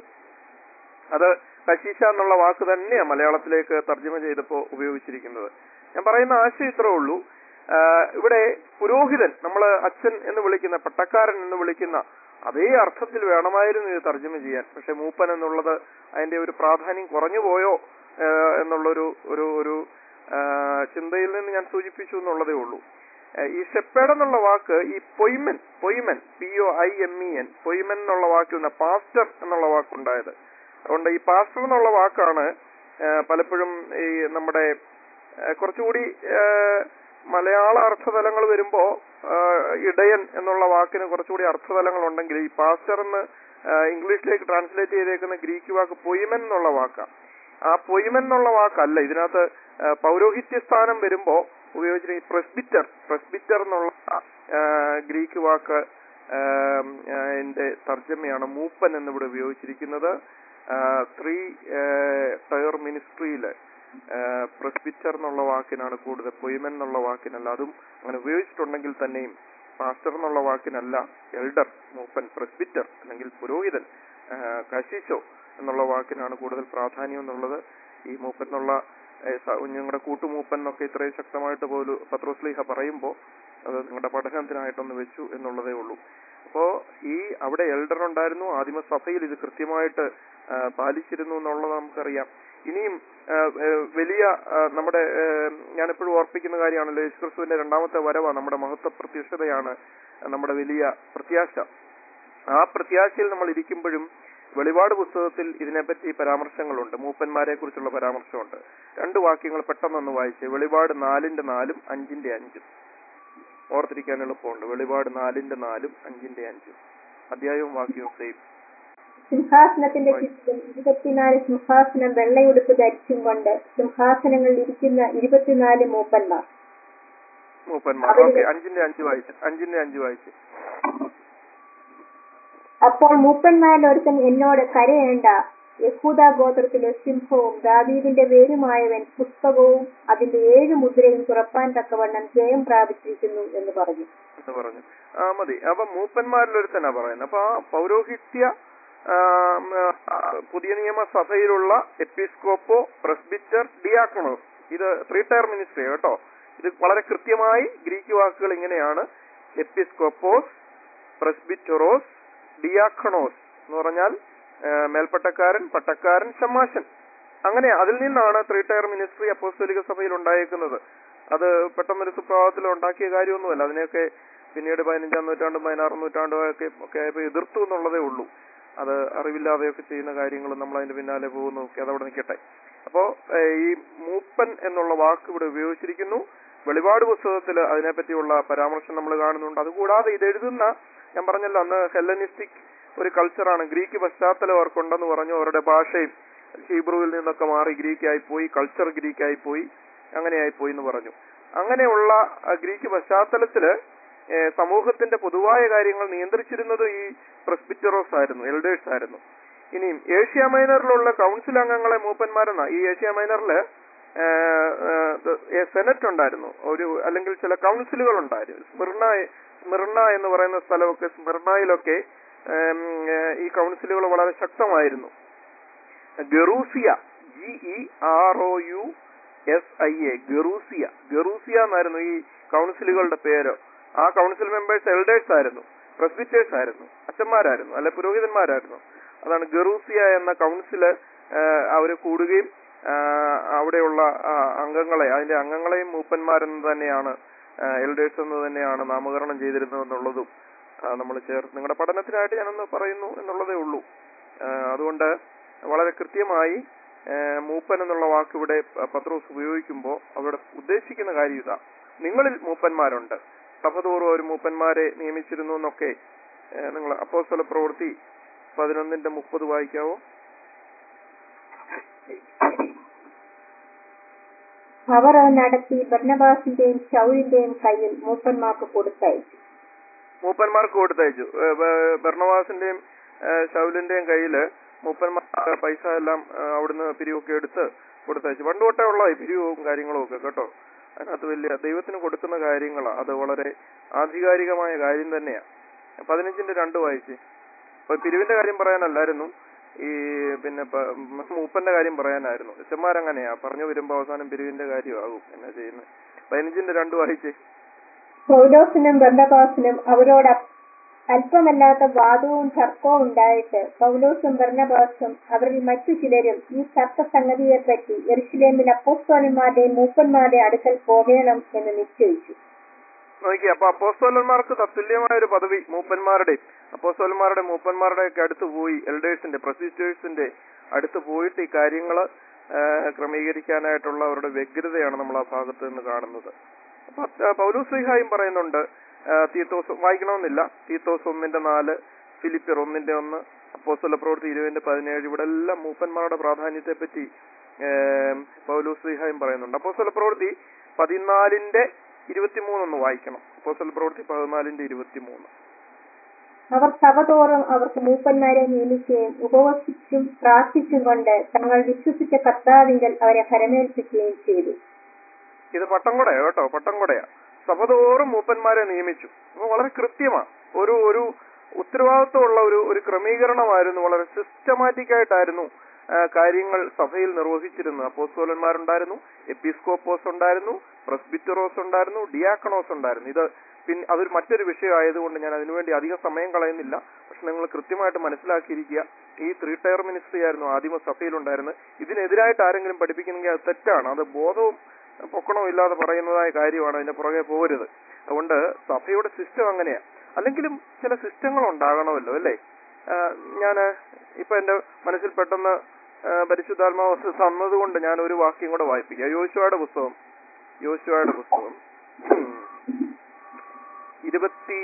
അത് കശീശ എന്നുള്ള വാക്ക് തന്നെയാണ് മലയാളത്തിലേക്ക് തർജ്ജമ ചെയ്തപ്പോൾ ഉപയോഗിച്ചിരിക്കുന്നത് ഞാൻ പറയുന്ന ആശയം ഇത്രേ ഉള്ളൂ ആ, ഇവിടെ പുരോഹിതൻ നമ്മൾ അച്ഛൻ എന്ന് വിളിക്കുന്ന പട്ടക്കാരൻ എന്ന് വിളിക്കുന്ന അതേ അർത്ഥത്തിൽ വേണമായിരുന്നു ഇത് തർജ്ജമ ചെയ്യാൻ പക്ഷെ മൂപ്പൻ എന്നുള്ളത് അതിന്റെ ഒരു പ്രാധാന്യം കുറഞ്ഞു പോയോ ആ, എന്നുള്ളൊരു ഒരു ഒരു ആ, ചിന്തയിൽ നിന്ന് ഞാൻ സൂചിപ്പിച്ചു എന്നുള്ളതേ ഉള്ളൂ ആ, ഈ ഷെപ്പേഡ് എന്നുള്ള വാക്ക് ഈ പൊയ്മൻ പൊയ്മൻ P O I M E N പൊയ്മൻ എന്നുള്ള വാക്കിൽ നിന്ന് പാസ്റ്റർ എന്നുള്ള വാക്കുണ്ടായത് അതുകൊണ്ട് ഈ പാസ്റ്റർ എന്നുള്ള വാക്കാണ് ആ, പലപ്പോഴും ഈ നമ്മുടെ ആ, കുറച്ചുകൂടി ആ, മലയാള അർത്ഥതലങ്ങൾ വരുമ്പോ ആ, ഇടയൻ എന്നുള്ള വാക്കിന് കുറച്ചുകൂടി അർത്ഥതലങ്ങൾ ഉണ്ടെങ്കിൽ ഈ പാസ്റ്റർ എന്ന് ആ, ഇംഗ്ലീഷിലേക്ക് ട്രാൻസ്ലേറ്റ് ചെയ്തേക്കുന്ന ഗ്രീക്ക് വാക്ക് പൊയ്മൻ എന്നുള്ള വാക്കാണ് ആ പൊയ്മൻ എന്നുള്ള വാക്കല്ല ഇതിനകത്ത് ആ, പൗരോഹിത്യ സ്ഥാനം വരുമ്പോ ഉപയോഗിച്ചിരിക്കുന്ന പ്രസ്ബിറ്റർ പ്രസ്ബിറ്റർ എന്നുള്ള ആ, ഗ്രീക്ക് വാക്ക് എന്റെ തർജ്ജമയാണ് മൂപ്പൻ എന്നിവിടെ ഉപയോഗിച്ചിരിക്കുന്നത് ത്രീ ടയർ മിനിസ്ട്രിയില് പ്രസ്ബിറ്റർ എന്നുള്ള വാക്കിനാണ് കൂടുതൽ പൊയ്മൻ എന്നുള്ള വാക്കിനല്ല അതും അങ്ങനെ ഉപയോഗിച്ചിട്ടുണ്ടെങ്കിൽ തന്നെയും പാസ്റ്റർ എന്നുള്ള വാക്കിനല്ല എൽഡർ മൂപ്പൻ പ്രസ്ബിറ്റർ അല്ലെങ്കിൽ പുരോഹിതൻ ആ, കശീശോ എന്നുള്ള വാക്കിനാണ് കൂടുതൽ പ്രാധാന്യം എന്നുള്ളത് ഈ മൂപ്പൻ എന്നുള്ള ഏഹ്, സ- നിങ്ങളുടെ കൂട്ടുമൂപ്പൻ എന്നൊക്കെ ഇത്രയും ശക്തമായിട്ട് പോലും പത്രോസ്ലീഹ പറയുമ്പോൾ അത് നിങ്ങളുടെ പഠനത്തിനായിട്ടൊന്ന് വെച്ചു എന്നുള്ളതേ ഉള്ളൂ അപ്പോ ഈ അവിടെ എൽഡർ ഉണ്ടായിരുന്നു ആദിമസഭയിൽ ഇത് കൃത്യമായിട്ട് ആ, പാലിച്ചിരുന്നു എന്നുള്ളത് നമുക്കറിയാം ഇനിയും ആ, ഏ, വലിയ ആ, നമ്മുടെ ഏ, ഞാനെപ്പോഴും ഓർപ്പിക്കുന്ന കാര്യമാണല്ലോ യേശുക്രിസ്തുവിന്റെ രണ്ടാമത്തെ വരവാണ് നമ്മുടെ മഹത്വ പ്രത്യക്ഷതയാണ് നമ്മുടെ വലിയ പ്രത്യാശ ആ പ്രത്യാശയിൽ നമ്മൾ ഇരിക്കുമ്പോഴും വെളിപാട് പുസ്തകത്തിൽ ഇതിനെപ്പറ്റി പരാമർശങ്ങളുണ്ട് മൂപ്പന്മാരെ കുറിച്ചുള്ള പരാമർശമുണ്ട് രണ്ട് വാക്യങ്ങൾ പെട്ടെന്നൊന്ന് വായിച്ച് വെളിപാട് നാലിന്റെ നാലും അഞ്ചിന്റെ അഞ്ചും ഓർത്തിരിക്കാൻ എളുപ്പമുണ്ട് വെളിപാട് നാലിന്റെ നാലും അഞ്ചിന്റെ അഞ്ചും അധ്യായവും വാക്യവും സെയിം സിംഹാസനത്തിന്റെ ചുറ്റും ഇരുപത്തിനാല് സിംഹാസനം വെള്ളയുടുപ്പ് ധരിച്ചും കൊണ്ട് സിംഹാസനങ്ങളിൽ ഇരിക്കുന്ന ഇരുപത്തിനാല് മൂപ്പന്മാർ മൂപ്പന്മാർ അവരിൽ- ഓക്കെ അഞ്ചിന്റെ അഞ്ച് വായിച്ച് അഞ്ചിന്റെ അഞ്ച് വായിച്ച് അപ്പോൾ മൂപ്പന്മാരിൽ ഒരുത്തൻ എന്നോട് കരയേണ്ട യഹൂദ ഗോത്രത്തിലെ സിംഹവും ദാവീദിന്റെ വേരുമായവൻ പുസ്തകവും അതിന്റെ ഏഴ് മുദ്രയും തുറപ്പാൻ തക്കവണ്ണം ജയം പ്രാപിച്ചിരിക്കുന്നു എന്ന് പറഞ്ഞു എന്ന് പറഞ്ഞു ആ മതി അപ്പൊ മൂപ്പന്മാരിൽ ഒരുത്തനാ പറയുന്നത് അപ്പൊ ആ പൗരോഹിത്യ ആ, ഉം, ആ, പുതിയ നിയമസഭയിലുള്ള എപ്പിസ്കോപ്പോ പ്രസ്ബിറ്റർ ഡിയാക്കണോസ് ഇത് ത്രീ ടയർ മിനിസ്ട്രി കേട്ടോ ഇത് വളരെ കൃത്യമായി ഗ്രീക്ക് വാക്കുകൾ ഇങ്ങനെയാണ് എപ്പിസ്കോപ്പോസ് പ്രസ്ബിറ്ററോസ് ഡിയാക്കണോസ് എന്ന് പറഞ്ഞാൽ ആ, മേൽപ്പട്ടക്കാരൻ പട്ടക്കാരൻ ഷമാശൻ അങ്ങനെ അതിൽ നിന്നാണ് ത്രീ ടയർ മിനിസ്ട്രി അപ്പോസ്തോലിക സഭയിൽ ഉണ്ടായേക്കുന്നത് അത് പെട്ടെന്നൊരു സുപ്രഭാതത്തിൽ ഉണ്ടാക്കിയ കാര്യമൊന്നുമല്ല അതിനെയൊക്കെ പിന്നീട് പതിനഞ്ചാം നൂറ്റാണ്ടും പതിനാറാം നൂറ്റാണ്ടും ഒക്കെ ഒക്കെ ആയപ്പോൾ എതിർത്തു എന്നുള്ളതേ ഉള്ളൂ അത് അറിവില്ലാതെയൊക്കെ ചെയ്യുന്ന കാര്യങ്ങളും നമ്മൾ അതിന്റെ പിന്നാലെ പോകുന്നു ഒക്കെ അതവിടെ നിൽക്കട്ടെ അപ്പോ ഏഹ്, ഈ മൂപ്പൻ എന്നുള്ള വാക്ക് ഇവിടെ ഉപയോഗിച്ചിരിക്കുന്നു വെളിപാട് പുസ്തകത്തിൽ അതിനെപ്പറ്റിയുള്ള പരാമർശം നമ്മൾ കാണുന്നുണ്ട് അതുകൂടാതെ ഇത് എഴുതുന്ന ഞാൻ പറഞ്ഞല്ലോ അന്ന് ഹെല്ലനിസ്റ്റിക് ഒരു കൾച്ചറാണ് ഗ്രീക്ക് പശ്ചാത്തലം അവർക്കുണ്ടെന്ന് പറഞ്ഞു അവരുടെ ഭാഷയും ഹീബ്രുവിൽ നിന്നൊക്കെ മാറി ഗ്രീക്കായി പോയി കൾച്ചർ ഗ്രീക്കായി പോയി അങ്ങനെയായി പോയി എന്ന് പറഞ്ഞു അങ്ങനെയുള്ള ആ ഗ്രീക്ക് പശ്ചാത്തലത്തില് ഏഹ് സമൂഹത്തിന്റെ പൊതുവായ കാര്യങ്ങൾ നിയന്ത്രിച്ചിരുന്നത് ഈ പ്രസ്ബിറ്ററോസ് ആയിരുന്നു എൽഡേഴ്സ് ആയിരുന്നു ഇനിയും ഏഷ്യ മൈനറിലുള്ള കൗൺസിൽ അംഗങ്ങളെ മൂപ്പന്മാരെന്ന ഈ ഏഷ്യ മൈനറില് സെനറ്റ് ഉണ്ടായിരുന്നു ഒരു അല്ലെങ്കിൽ ചില കൗൺസിലുകൾ ഉണ്ടായിരുന്നു സ്മിർണ സ്മിർണ എന്ന് പറയുന്ന സ്ഥലമൊക്കെ സ്മിർണയിലൊക്കെ ഏം, ഏഹ്, ഈ കൗൺസിലുകൾ വളരെ ശക്തമായിരുന്നു ഗറൂസിയ G E R O U S I A ഗറൂസിയ ഗറൂസിയ എന്നായിരുന്നു ഈ കൗൺസിലുകളുടെ പേര് ആ കൗൺസിൽ മെമ്പേഴ്സ് എൽഡേഴ്സ് ആയിരുന്നു പ്രസ്ബിറ്റേഴ്സ് ആയിരുന്നു അച്ഛന്മാരായിരുന്നു അല്ലെ പുരോഹിതന്മാരായിരുന്നു അതാണ് ഗറൂസിയ എന്ന കൗൺസില് അവർ കൂടുകയും ആ, അവിടെയുള്ള ആ, അംഗങ്ങളെ അതിന്റെ അംഗങ്ങളെയും മൂപ്പന്മാരെന്ന് തന്നെയാണ് എൽഡേഴ്സ് എന്ന് തന്നെയാണ് നാമകരണം ചെയ്തിരുന്നത് എന്നുള്ളതും നമ്മൾ ചേർത്ത് നിങ്ങളുടെ പഠനത്തിനായിട്ട് ഞാനൊന്ന് പറയുന്നു എന്നുള്ളതേ ഉള്ളൂ ആ, അതുകൊണ്ട് വളരെ കൃത്യമായി ആ, മൂപ്പൻ എന്നുള്ള വാക്ക് ഇവിടെ പ- പത്രോസ് ഉപയോഗിക്കുമ്പോൾ അവിടെ ഉദ്ദേശിക്കുന്ന കാര്യം ഇതാ നിങ്ങളിൽ മൂപ്പന്മാരുണ്ട് സഭതോറും ഒരു മൂപ്പന്മാരെ നിയമിച്ചിരുന്നു എന്നൊക്കെ ആ, നിങ്ങൾ അപ്പോസ്തല പ്രവൃത്തി പതിനൊന്നിന്റെ മുപ്പത് വായിക്കാവോ അവർ അത് നടത്തി ഭരണവാസിന്റെയും ശൗലിന്റെയും കയ്യിൽ മൂപ്പന്മാർക്ക് കൊടുത്തയച്ചു മൂപ്പന്മാർക്ക് കൊടുത്തയച്ചു ഏ, ബ- ഭർണവാസിന്റെയും ഏ, ശൗലിന്റെയും കയ്യില് മൂപ്പന്മാർ പൈസ എല്ലാം ഏ, അവിടുന്ന് പിരിവൊക്കെ എടുത്ത് കൊടുത്തയച്ചു പണ്ട് തൊട്ടേ ഉള്ള ഈ പിരിവും കാര്യങ്ങളും ഒക്കെ കേട്ടോ അതിനകത്ത് വലിയ ദൈവത്തിന് കൊടുക്കുന്ന കാര്യങ്ങളാണ് അത് വളരെ ആധികാരികമായ കാര്യം തന്നെയാ പതിനഞ്ചിന്റെ രണ്ട് വായിച്ച് അപ്പൊ പിരിവിന്റെ കാര്യം പറയാനല്ലായിരുന്നു ഈ പിന്നെ പ- മൂപ്പന്റെ കാര്യം പറയാനായിരുന്നു അച്ഛന്മാരങ്ങനെയാ പറഞ്ഞു വരുമ്പോ അവസാനം പിരിവിന്റെ കാര്യമാകും എന്നാ ചെയ്യുന്നത് പതിനഞ്ചിന്റെ രണ്ട് വായിച്ചേ പൗലോസിനും ബർണബാസിനും അവരോട് അ- അല്പമല്ലാത്ത വാദവും തർക്കവും ഉണ്ടായിട്ട് പൗലോസും ബർണബാസും അവരിൽ മറ്റു ചിലരും ഈ തർക്ക സംഗതിയെപ്പറ്റി എറുശലേമിൽ അപ്പോസ്തോലന്മാരുടെയും മൂപ്പന്മാരുടെ അടുക്കൽ പോകണം എന്ന് നിശ്ചയിച്ചു നോക്കി അപ്പൊ അപ്പോസ്തോലന്മാർക്ക് തത്തുല്യമായ ഒരു പദവി മൂപ്പന്മാരുടെ അപ്പോസ്തോലന്മാരുടെ മൂപ്പന്മാരുടെ ഒക്കെ അടുത്ത് പോയി എൽഡേഴ്സിന്റെ പ്രസിസ്റ്റേഴ്സിന്റെ അടുത്ത് പോയിട്ട് ഈ കാര്യങ്ങൾ ക്രമീകരിക്കാനായിട്ടുള്ള അവരുടെ വ്യഗ്രതയാണ് നമ്മൾ ആ ഭാഗത്ത് നിന്ന് കാണുന്നത് അപ്പൊ അത് പൗലൂസ് ശ്രീഹായും പറയുന്നുണ്ട് ആ, തീത്തോസ് വായിക്കണമെന്നില്ല തീത്തോസ് ഒന്നിന്റെ നാല് ഫിലിപ്പിയർ ഒന്നിന്റെ ഒന്ന് അപ്പോസ്തല പ്രവൃത്തി ഇരുപതിന്റെ പതിനേഴ് ഇവിടെ എല്ലാം മൂപ്പന്മാരുടെ പ്രാധാന്യത്തെ പറ്റി പൗലൂസ് ശ്രീഹായും പറയുന്നുണ്ട് അപ്പോസ്തല പ്രവൃത്തി പതിനാലിന്റെ ഇരുപത്തിമൂന്നൊന്ന് വായിക്കണം അപ്പോസ്തല പ്രവൃത്തി പതിനാലിന്റെ ഇരുപത്തിമൂന്ന് അവർ സഭ തോറും അവർക്ക് മൂപ്പന്മാരെ നിയമിക്കുകയും ഉപവസിച്ചും പ്രാർത്ഥിച്ചും കൊണ്ട് തങ്ങൾ വിശ്വസിച്ച കർത്താവിങ്കൽ അവരെ ഫരമേൽപ്പിക്കുകയും ചെയ്തു ഇത് പട്ടംകൊടയാ കേട്ടോ പട്ടംകൊടയാ സഭതോറും മൂപ്പന്മാരെ നിയമിച്ചു അപ്പൊ വളരെ കൃത്യമാ ഒരു ഒരു ഉത്തരവാദിത്വമുള്ള ഒരു ഒരു ക്രമീകരണമായിരുന്നു വളരെ സിസ്റ്റമാറ്റിക് ആയിട്ടായിരുന്നു ആ, കാര്യങ്ങൾ സഭയിൽ നിർവഹിച്ചിരുന്നത് അപ്പോസ്തോലന്മാരുണ്ടായിരുന്നു എപ്പിസ്കോപ്പോസ് ഉണ്ടായിരുന്നു പ്രസ്ബിറ്ററോസ് ഉണ്ടായിരുന്നു ഡിയാക്കണോസ് ഉണ്ടായിരുന്നു ഇത് പിന്നെ അതൊരു മറ്റൊരു വിഷയമായതുകൊണ്ട് ഞാൻ അതിനുവേണ്ടി അധികം സമയം കളയുന്നില്ല പക്ഷെ നിങ്ങൾ കൃത്യമായിട്ട് മനസ്സിലാക്കിയിരിക്കുക ഈ ത്രീ ടയർ മിനിസ്ട്രി ആയിരുന്നു ആദിമ സഭയിലുണ്ടായിരുന്നത് ഇതിനെതിരായിട്ട് ആരെങ്കിലും പഠിപ്പിക്കുന്നെങ്കിൽ അത് തെറ്റാണ് അത് ബോധവും പൊക്കണവും ഇല്ലാതെ പറയുന്നതായ കാര്യമാണ് അതിന്റെ പുറകെ പോകരുത് അതുകൊണ്ട് സഭയുടെ സിസ്റ്റം അങ്ങനെയാ അല്ലെങ്കിലും ചില സിസ്റ്റങ്ങൾ ഉണ്ടാകണമല്ലോ അല്ലേ ഞാൻ ഇപ്പൊ എന്റെ മനസ്സിൽ പെട്ടെന്ന് ആ, പരിശുദ്ധാത്മാവ് തന്നതുകൊണ്ട് ഞാൻ ഒരു വാക്യം കൂടെ വായിപ്പിക്കാം യോശുവയുടെ പുസ്തകം യോശുവയുടെ പുസ്തകം ഉം. ഇരുപത്തി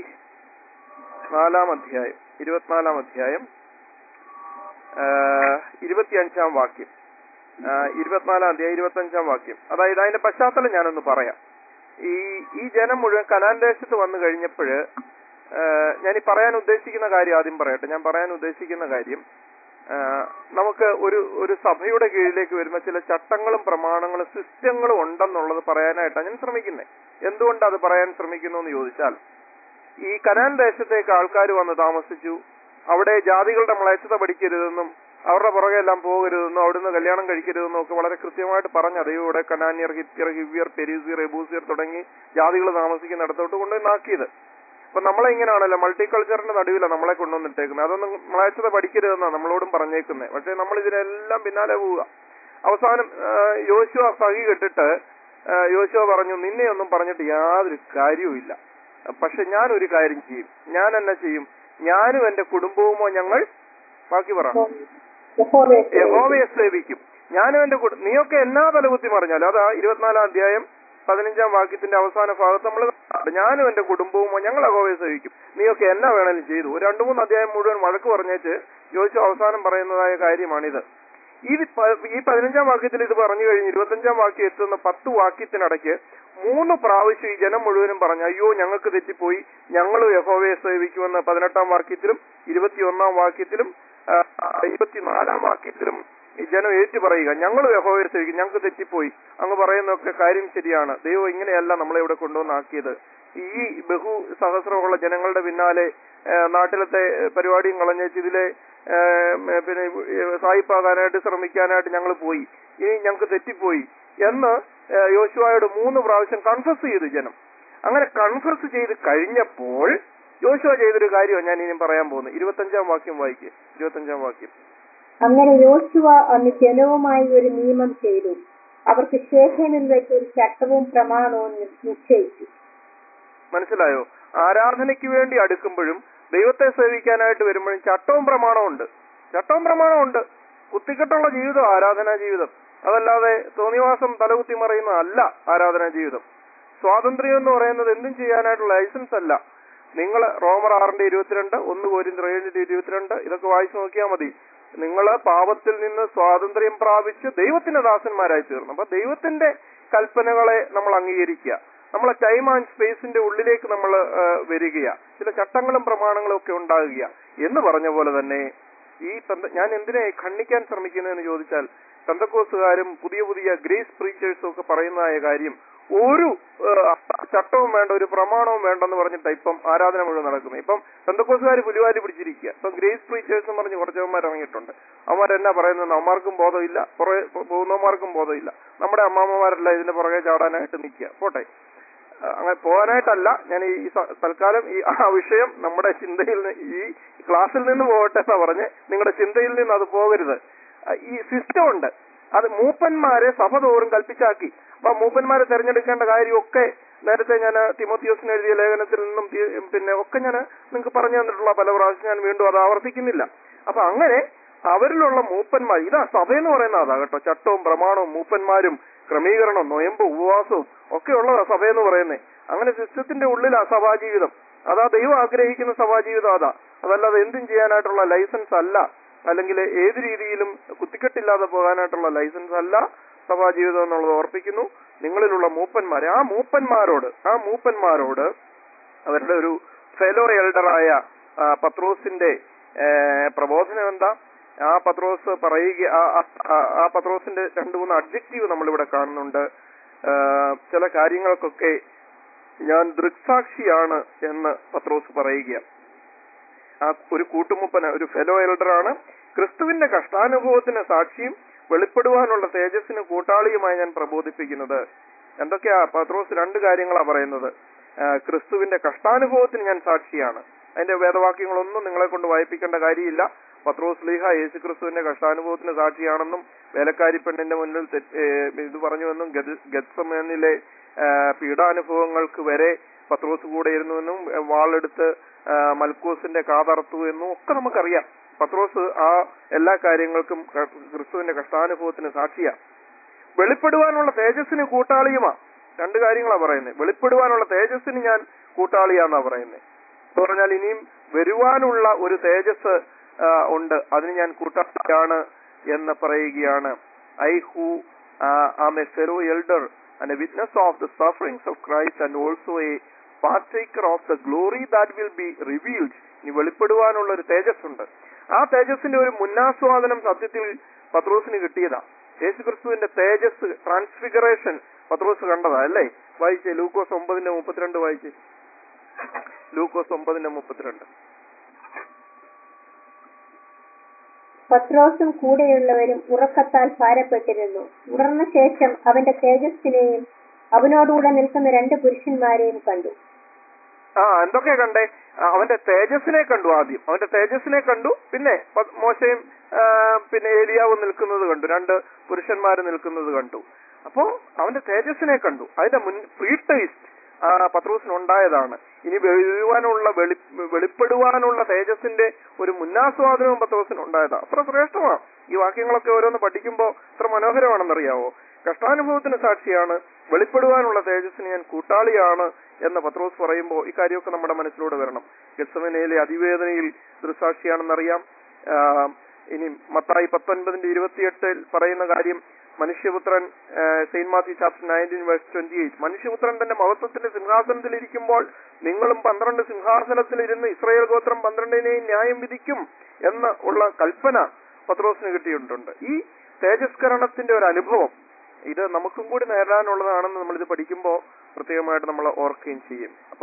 നാലാം അധ്യായം ഇരുപത്തിനാലാം അധ്യായം ആ, ഇരുപത്തിയഞ്ചാം വാക്യം ആ, ഇരുപത്തിനാലാം അധ്യായം ഇരുപത്തഞ്ചാം വാക്യം അതായത് അതിന്റെ പശ്ചാത്തലം ഞാനൊന്ന് പറയാം ഈ ഈ ജനം മുഴുവൻ കനാൻ ദേശത്ത് വന്നു കഴിഞ്ഞപ്പോഴ് ഞാൻ ഈ പറയാൻ ഉദ്ദേശിക്കുന്ന കാര്യം ആദ്യം പറയട്ടെ ഞാൻ പറയാൻ ഉദ്ദേശിക്കുന്ന കാര്യം ആ, നമുക്ക് ഒരു ഒരു സഭയുടെ കീഴിലേക്ക് വരുന്ന ചില ചട്ടങ്ങളും പ്രമാണങ്ങളും സിസ്റ്റങ്ങളും ഉണ്ടെന്നുള്ളത് പറയാനായിട്ടാണ് ഞാൻ ശ്രമിക്കുന്നത് എന്തുകൊണ്ട് അത് പറയാൻ ശ്രമിക്കുന്നു എന്ന് ചോദിച്ചാൽ ഈ കനാൻ ദേശത്തേക്ക് ആൾക്കാർ വന്ന് താമസിച്ചു അവിടെ ജാതികളുടെ മ്ലേച്ഛത പഠിക്കരുതെന്നും അവരുടെ പുറകെ എല്ലാം പോകരുതെന്നും അവിടുന്ന് കല്യാണം കഴിക്കരുതെന്നും ഒക്കെ വളരെ കൃത്യമായിട്ട് പറഞ്ഞ് അതേവിടെ കനാനിയർ ഹിത്യർ ഹിവ്യർ പെരീസിയർ എബൂസിയർ തുടങ്ങി ജാതികൾ താമസിക്കുന്നിടത്തോട്ട് കൊണ്ടുപോയി നാക്കിയത് അപ്പൊ നമ്മളെ ഇങ്ങനെയാണല്ലോ മൾട്ടി കൾച്ചറിന്റെ നടുവിലാണ് നമ്മളെ കൊണ്ടുവന്നിട്ടേക്കുന്നത് അതൊന്നും മ്ലേച്ഛത പഠിക്കരുതെന്നാണ് നമ്മളോടും പറഞ്ഞേക്കുന്നത് പക്ഷെ നമ്മൾ ഇതിനെല്ലാം പിന്നാലെ പോവുക അവസാനം ആ, യോശുവ സഹി കെട്ടിട്ട് ആ, യോശുവ പറഞ്ഞു നിന്നെ ഒന്നും പറഞ്ഞിട്ട് യാതൊരു കാര്യവുമില്ല പക്ഷെ ഞാൻ ഒരു കാര്യം ചെയ്യും ഞാൻ എന്നാ ചെയ്യും ഞാനും എന്റെ കുടുംബവുമോ ഞങ്ങൾ ബാക്കി പറ യഹോവയെ സേവിച്ചു. യഹോവയെ സേവിക്കും ഞാനും എന്റെ കുടു- നീയൊക്കെ എന്നാ തലകുത്തി മറിഞ്ഞാലും അതാ ഇരുപത്തിനാലാം അധ്യായം പതിനഞ്ചാം വാക്യത്തിന്റെ അവസാന ഭാഗത്ത് നമ്മൾ ഞാനും എന്റെ കുടുംബവും ഞങ്ങൾ അഹോവയെ സേവിക്കും നീയൊക്കെ എന്നാ വേണേലും ചെയ്തു ഒരു രണ്ടു മൂന്ന് അധ്യായം മുഴുവൻ വഴക്ക് പറഞ്ഞേച്ച് യോശു അവസാനം പറയുന്നതായ കാര്യമാണിത് ഈ പ- ഈ പതിനഞ്ചാം വാക്യത്തിൽ ഇത് പറഞ്ഞു കഴിഞ്ഞ് ഇരുപത്തഞ്ചാം വാക്യം എത്തുന്ന പത്ത് വാക്യത്തിനിടയ്ക്ക് മൂന്ന് പ്രാവശ്യം ഈ ജനം മുഴുവനും പറഞ്ഞു അയ്യോ ഞങ്ങൾക്ക് തെറ്റിപ്പോയി ഞങ്ങൾ യഹോവയെ സേവിക്കുമെന്ന് പതിനെട്ടാം വാക്യത്തിലും ഇരുപത്തിയൊന്നാം വാക്യത്തിലും ആ, ഇരുപത്തിനാലാം വാക്യത്തിലും ഈ ജനം ഏറ്റു പറയുക ഞങ്ങൾ യഹോവയെ സേവിക്കും ഞങ്ങൾക്ക് തെറ്റിപ്പോയി അങ്ങ് പറയുന്നതൊക്കെ കാര്യം ശരിയാണ് ദൈവം ഇങ്ങനെയല്ല നമ്മളെ ഇവിടെ കൊണ്ടുവന്നാക്കിയത് ഈ ബഹു സഹസ്രമുള്ള ജനങ്ങളുടെ പിന്നാലെ ആ, നാട്ടിലത്തെ പരിപാടിയും കളഞ്ഞേച്ച് ഇതിലെ ആ, ഉം, പിന്നെ ഏ, സായിപ്പാകാനായിട്ട് ശ്രമിക്കാനായിട്ട് ഞങ്ങൾ പോയി ഇനി ഞങ്ങൾക്ക് തെറ്റിപ്പോയി എന്ന് ആ, യോശുവയോട് മൂന്ന് പ്രാവശ്യം കൺഫസ് ചെയ്തു ജനം അങ്ങനെ കൺഫസ് ചെയ്ത് കഴിഞ്ഞപ്പോൾ യോശുവ ചെയ്തൊരു കാര്യമാണ് ഞാൻ ഇനിയും പറയാൻ പോകുന്നത് ഇരുപത്തഞ്ചാം വാക്യം വായിക്കുക ഇരുപത്തഞ്ചാം വാക്യം അങ്ങനെ യോശുവ അന്ന് ജനവുമായി ഒരു നിയമം ചെയ്തു അവർക്ക് ശേഖനിൽ വെച്ച് ഒരു ചട്ടവും പ്രമാണവും നി- നിശ്ചയിച്ചു മനസ്സിലായോ ആരാധനയ്ക്ക് വേണ്ടി അടുക്കുമ്പോഴും ദൈവത്തെ സേവിക്കാനായിട്ട് വരുമ്പോഴും ചട്ടവും പ്രമാണവും ഉണ്ട് ചട്ടവും പ്രമാണവും ഉണ്ട് കുത്തിക്കെട്ടുള്ള ജീവിതം ആരാധനാ ജീവിതം അതല്ലാതെ തോന്നിവാസം തലകുത്തി മറിയുന്ന അല്ല ആരാധനാ ജീവിതം സ്വാതന്ത്ര്യം എന്ന് പറയുന്നത് എന്തും ചെയ്യാനായിട്ടുള്ള ലൈസൻസ് അല്ല നിങ്ങൾ റോമർ ആറിന്റെ ഇരുപത്തിരണ്ട് ഒന്ന് കോരിന്റെ ഏഴിന്റെ ഇരുപത്തിരണ്ട് ഇതൊക്കെ വായിച്ചു നോക്കിയാൽ മതി നിങ്ങൾ പാപത്തിൽ നിന്ന് സ്വാതന്ത്ര്യം പ്രാപിച്ച് ദൈവത്തിന്റെ ദാസന്മാരായി തീർന്നു അപ്പൊ ദൈവത്തിന്റെ കൽപ്പനകളെ നമ്മൾ അംഗീകരിക്കുക നമ്മളെ ടൈം ആൻഡ് സ്പേസിന്റെ ഉള്ളിലേക്ക് നമ്മൾ വരികയാ ചില ചട്ടങ്ങളും പ്രമാണങ്ങളും ഒക്കെ ഉണ്ടാകുക എന്ന് പറഞ്ഞ പോലെ തന്നെ ഈ പെന്ത- ഞാൻ എന്തിനെ ഖണ്ഡിക്കാൻ ശ്രമിക്കുന്നതെന്ന് ചോദിച്ചാൽ പെന്തക്കോസുകാരും പുതിയ പുതിയ ഗ്രേസ് പ്രീച്ചേഴ്സും ഒക്കെ പറയുന്നതായ കാര്യം ഒരു ഏഹ്, ചട്ടവും വേണ്ട ഒരു പ്രമാണവും വേണ്ടെന്ന് പറഞ്ഞിട്ട് ഇപ്പം ആരാധന മുഴുവൻ നടക്കുന്നത് ഇപ്പം പെന്തക്കോസുകാർ പുലിവാലി പിടിച്ചിരിക്കുക ഇപ്പം ഗ്രേസ് പ്രീച്ചേഴ്സ് എന്ന് പറഞ്ഞ് കുറച്ചവന്മാർ ഇറങ്ങിയിട്ടുണ്ട് അവന്മാരെന്നാ പറയുന്നത് അമ്മമാർക്കും ബോധമില്ല പുറകെ പോകുന്നവന്മാർക്കും ബോധമില്ല നമ്മുടെ അമ്മാമ്മമാരല്ല ഇതിന്റെ പുറകെ ചാടാനായിട്ട് നിൽക്കുക പോട്ടെ ആ, അങ്ങനെ പോകാനായിട്ടല്ല ഞാൻ ഈ സ- തൽക്കാലം ഈ ആ വിഷയം നമ്മുടെ ചിന്തയിൽ നിന്ന് ഈ ക്ലാസ്സിൽ നിന്ന് പോകട്ടെ എന്നാ പറഞ്ഞ് നിങ്ങളുടെ ചിന്തയിൽ നിന്ന് അത് പോകരുത് ആ, ഈ സിസ്റ്റം ഉണ്ട് അത് മൂപ്പന്മാരെ സഭ തോറും കൽപ്പിച്ചാക്കി അപ്പൊ മൂപ്പന്മാരെ തെരഞ്ഞെടുക്കേണ്ട കാര്യമൊക്കെ നേരത്തെ ഞാൻ തിമോത്തിയോസിന് എഴുതിയ ലേഖനത്തിൽ നിന്നും തി- പിന്നെ ഒക്കെ ഞാൻ നിങ്ങൾക്ക് പറഞ്ഞു തന്നിട്ടുള്ള പല പ്രാവശ്യം ഞാൻ വീണ്ടും അത് ആവർത്തിക്കുന്നില്ല അപ്പൊ അങ്ങനെ അവരിലുള്ള മൂപ്പന്മാർ ഇതാ സഭയെന്ന് പറയുന്ന അതാ കേട്ടോ ചട്ടവും പ്രമാണവും മൂപ്പന്മാരും ക്രമീകരണവും നൊയമ്പും ഉപവാസവും ഒക്കെ ഉള്ളതാ സഭയെന്ന് പറയുന്നത് അങ്ങനെ സിസ്റ്റത്തിന്റെ ഉള്ളിലാ സഭാജീവിതം അതാ ദൈവം ആഗ്രഹിക്കുന്ന സഭാജീവിതം അതാ അതല്ലാതെ എന്തും ചെയ്യാനായിട്ടുള്ള ലൈസൻസ് അല്ല അല്ലെങ്കിൽ ഏത് രീതിയിലും കുത്തിക്കെട്ടില്ലാതെ പോകാനായിട്ടുള്ള ലൈസൻസ് അല്ല സഭാജീവിതം എന്നുള്ളത് ഓർപ്പിക്കുന്നു നിങ്ങളിലുള്ള മൂപ്പന്മാരെ ആ മൂപ്പന്മാരോട് ആ മൂപ്പന്മാരോട് അവരുടെ ഒരു ഫെലോ എൽഡറായ ആ, പത്രോസിന്റെ ഏ, പ്രബോധനം എന്താ ആ പത്രോസ് പറയുക ആ- ആ- ആ- ആ പത്രോസിന്റെ രണ്ടു മൂന്ന് അഡ്ജക്റ്റീവ് നമ്മളിവിടെ കാണുന്നുണ്ട് ആ, ചില കാര്യങ്ങൾക്കൊക്കെ ഞാൻ ദൃക്സാക്ഷിയാണ് എന്ന് പത്രോസ് പറയുക ആ ഒരു കൂട്ടുമുപ്പന ഒരു ഫെലോ എൽഡറാണ് ക്രിസ്തുവിന്റെ കഷ്ടാനുഭവത്തിന് സാക്ഷിയും വെളിപ്പെടുവാനുള്ള തേജസ്സിന് കൂട്ടാളിയുമായി ഞാൻ പ്രബോധിപ്പിക്കുന്നത് എന്തൊക്കെയാ പത്രോസ് രണ്ട് കാര്യങ്ങളാ പറയുന്നത് ആ, ക്രിസ്തുവിന്റെ കഷ്ടാനുഭവത്തിന് ഞാൻ സാക്ഷിയാണ് അതിന്റെ വേദവാക്യങ്ങളൊന്നും നിങ്ങളെ കൊണ്ട് വായിപ്പിക്കേണ്ട കാര്യമില്ല പത്രോസ് ലീഹ യേശു ക്രിസ്തുവിന്റെ കഷ്ടാനുഭവത്തിന് സാക്ഷിയാണെന്നും വേലക്കാരി പെണ്ണിന്റെ മുന്നിൽ തെ- ഏ, ഇത് പറഞ്ഞുവെന്നും ഗദ- ഗത്സമേനിലെ ആ, പീഡാനുഭവങ്ങൾക്ക് വരെ പത്രോസ് കൂടെ ഇരുന്നുവെന്നും ഏ, വാളെടുത്ത് ആ, മൽക്കോസിന്റെ കാതർത്തു എന്നും ഒക്കെ നമുക്കറിയാം പത്രോസ് ആ എല്ലാ കാര്യങ്ങൾക്കും ക- ക്രിസ്തുവിന്റെ കഷ്ടാനുഭവത്തിന് സാക്ഷിയാ വെളിപ്പെടുവാനുള്ള തേജസ്സിന് കൂട്ടാളിയുമാ രണ്ട് കാര്യങ്ങളാ പറയുന്നത് വെളിപ്പെടുവാനുള്ള തേജസ്സിന് ഞാൻ കൂട്ടാളിയാന്നാ പറയുന്നത് എന്ന് പറഞ്ഞാൽ ഇനിയും വരുവാനുള്ള ഒരു തേജസ് ആ, ഉണ്ട് അതിന് ഞാൻ കൂട്ടാളിയാണ് എന്ന് പറയുകയാണ് I who am a fellow elder and a witness of the sufferings of Christ and also a partaker of the glory that will be revealed ഇനി വെളിപ്പെടുവാനുള്ള ഒരു തേജസ് ഉണ്ട് ആ തേജസ്സിന്റെ ഒരു മുന്നാസ്വാദനം സത്യത്തിൽ പത്രോസിന് കിട്ടിയതാ യേശുക്രിസ്തുവിന്റെ തേജസ് ട്രാൻസ്ഫിഗറേഷൻ പത്രോസ് കണ്ടതാ അല്ലേ വായിച്ചേ ലൂക്കോസ് ഒമ്പതിന്റെ മുപ്പത്തിരണ്ട് വായിച്ചേ ലൂക്കോസ് ഒമ്പതിന്റെ മുപ്പത്തിരണ്ട് പത്രോസും കൂടെയുള്ളവരും ഉറക്കത്താൽ ഭാരപ്പെട്ടിരുന്നു ഉണർന്ന ശേഷം അവന്റെ തേജസ്സിനെയും അവനോടുകൂടെ നിൽക്കുന്ന രണ്ട് പുരുഷന്മാരെയും കണ്ടു ആ എന്തൊക്കെയാ കണ്ടേ ആ, അവന്റെ തേജസ്സിനെ കണ്ടു ആദ്യം അവന്റെ തേജസ്സിനെ കണ്ടു പിന്നെ പ- മോശയും ആ, പിന്നെ ഏലിയാവും നിൽക്കുന്നത് കണ്ടു രണ്ട് പുരുഷന്മാര് നിൽക്കുന്നത് കണ്ടു അപ്പോ അവന്റെ തേജസ്സിനെ കണ്ടു അതിന്റെ മുൻ പ്രീ ടേസ്റ്റ് ആ പത്രോസിന് ഉണ്ടായതാണ് ഇനി വരുവാനുള്ള വെളി വെളിപ്പെടുവാനുള്ള തേജസ്സിന്റെ ഒരു മുന്നാസ്വാദനവും പത്രോസിന് ഉണ്ടായതാ അത്ര ശ്രേഷ്ഠമാണ് ഈ വാക്യങ്ങളൊക്കെ ഓരോന്ന് പഠിക്കുമ്പോൾ എത്ര മനോഹരമാണെന്നറിയാവോ കഷ്ടാനുഭവത്തിന് സാക്ഷിയാണ് വെളിപ്പെടുവാനുള്ള തേജസ്സിന് ഞാൻ കൂട്ടാളിയാണ് എന്ന് പത്രോസ് പറയുമ്പോൾ ഈ കാര്യമൊക്കെ നമ്മുടെ മനസ്സിലൂടെ വരണം ഗസമനയിലെ അതിവേദനയിൽ ദൃസാക്ഷിയാണെന്നറിയാം ആ, ഇനി മത്തായി പത്തൊൻപതിന്റെ ഇരുപത്തിയെട്ടിൽ പറയുന്ന കാര്യം മനുഷ്യപുത്രൻ saint Matthew chapter nineteen verse twenty eight മനുഷ്യപുത്രൻ തന്റെ മഹത്വത്തിന്റെ സിംഹാസനത്തിൽ ഇരിക്കുമ്പോൾ നിങ്ങളും പന്ത്രണ്ട് സിംഹാസനത്തിൽ ഇരുന്ന് ഇസ്രായേൽ ഗോത്രം പന്ത്രണ്ടിനെയും ന്യായം വിധിക്കും എന്ന് ഉള്ള കൽപ്പന പത്രോസിന് കിട്ടിയിട്ടുണ്ട് ഈ തേജസ്കരണത്തിന്റെ ഒരു അനുഭവം ഇത് നമുക്കും കൂടി നേടാനുള്ളതാണെന്ന് നമ്മൾ ഇത് പഠിക്കുമ്പോൾ പ്രത്യേകമായിട്ട് നമ്മൾ ഓർക്കുകയും ചെയ്യും അപ്പോ